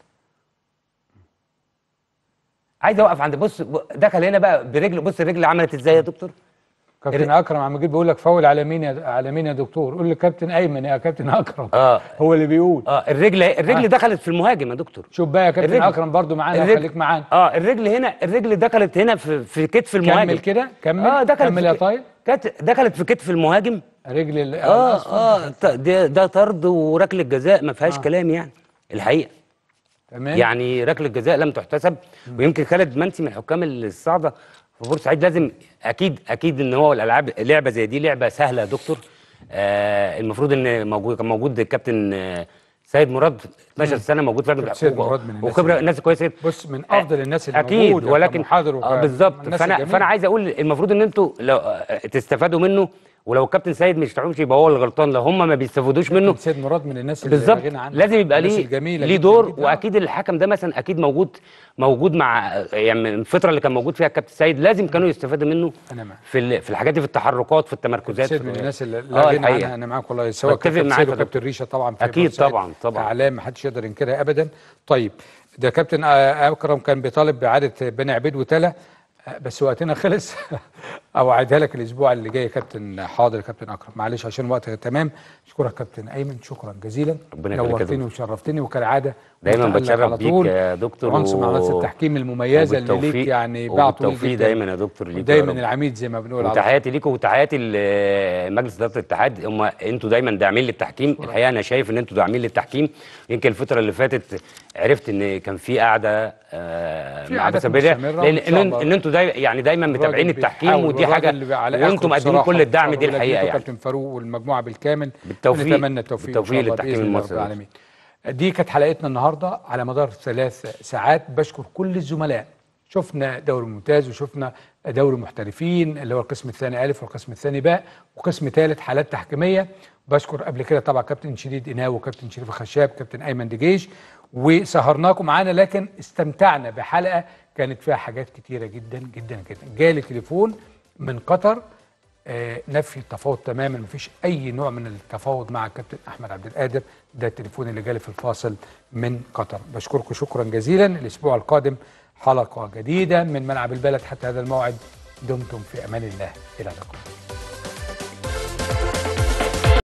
عايز اوقف عند بص ب- دخل هنا بقى برجله بص الرجل عملت ازاي يا دكتور كابتن أكرم عم جيت بيقول لك فاول على مين يا على مين يا دكتور قول لكابتن أيمن يا كابتن أكرم اه هو اللي بيقول اه الرجل الرجل آه. دخلت في المهاجم يا دكتور شوف بقى يا كابتن الرجل. أكرم برضو معانا الرجل. خليك معانا اه الرجل هنا الرجل دخلت هنا في في كتف المهاجم كمل كده كمل اه دخلت كمل في يا ك- طيب كت- دخلت في كتف المهاجم رجل ال- اه الأصفر اه ط- ده ده طرد وركله جزاء ما فيهاش آه. كلام يعني الحقيقه تمام يعني ركله جزاء لم تحتسب ويمكن خالد منسي من الحكام الصاعده في بورسعيد لازم اكيد اكيد ان هو الالعاب لعبه زي دي لعبه سهله يا دكتور آه المفروض ان موجود كان موجود الكابتن آه سيد مراد 12 سنه موجود في كابتن سيد مراد من الناس وخبره اللي- الناس كويسه جدا بص من أفضل الناس اللي اكيد موجودة ولكن كمحاضر اه وك- بالظبط الناس فانا الجميلة. فانا عايز اقول المفروض ان انتوا لو آه، تستفادوا منه ولو الكابتن سيد مش تعوش يبقى هو اللي غلطان لو هم ما بيستفادوش منه سيد مراد من الناس اللي بالظبط لا غنى عنها. لازم يبقى الناس ليه الجميلة ليه جداً دور جداً. واكيد الحكم ده مثلا اكيد موجود موجود مع يعني من الفتره اللي كان موجود فيها الكابتن سيد لازم كانوا يستفادوا منه انا معاك في ال- في الحاجات دي في التحركات في التمركزات سيد في من ال- الناس اللي آه، لا غنى الحقيقة. عنها انا معاك والله سواء بتفق كابتن معاك سيد يا وكابتن دكتور. ريشه طبعا في أكيد بورسعيد. طبعاً، طبعاً. اعلام ما حدش يقدر ينكرها ابدا طيب ده كابتن آه، اكرم كان بيطالب باعاده بني عبيد وتلا آه، بس وقتنا خلص اوعدها لك الاسبوع اللي جاي يا كابتن حاضر يا كابتن اكرم معلش عشان الوقت تمام اشكرك كابتن ايمن شكرا جزيلا ربنا يخليك يا نورتني دكتور. وشرفتني وكالعاده دايما متألق بتشرف على بيك طول. يا دكتور وعنصر و- معلومات التحكيم المميزه اللي ليك وبالتوفيق- يعني باع طويل وبالتوفيق جدا دايما يا دكتور ليك يا دايما رب. العميد زي ما بنقول على وتحياتي ليكم وتحياتي لمجلس اداره الاتحاد هم انتوا دايما داعمين للتحكيم الحقيقه انا شايف ان انتوا داعمين للتحكيم يمكن الفتره اللي فاتت عرفت ان كان في قاعده آه، في مع قعدات بسابيريا مستمرة لان وإن شاء ان, الله. إن انتوا داي يعني دايما متابعين الراجل التحكيم بيحاول ودي حاجه والراجل اللي على آخره وانتم مقدمين بصراحة كل الدعم دي بشكر الحقيقه ولادته يعني كابتن فاروق والمجموعه بالكامل بالتوفيق. نتمنى التوفيق إن بالتوفيق شاء الله للتحكيم بإذن الله المصري رب العالمين دي كانت حلقتنا النهارده على مدار ثلاث ساعات بشكر كل الزملاء شفنا دوري ممتاز وشفنا دوري محترفين اللي هو القسم الثاني الف والقسم الثاني باء وقسم ثالث حالات تحكيميه بشكر قبل كده طبعا كابتن شديد إناو وكابتن شريف الخشاب كابتن ايمن دجيش وسهرناكم معانا لكن استمتعنا بحلقه كانت فيها حاجات كتيره جدا جدا جدا جالي تليفون من قطر آه، نفي التفاوض تماما مفيش اي نوع من التفاوض مع الكابتن احمد عبد القادر ده التليفون اللي جالي في الفاصل من قطر بشكركم شكرا جزيلا الاسبوع القادم حلقه جديده من ملعب البلد حتى هذا الموعد دمتم في امان الله الى اللقاء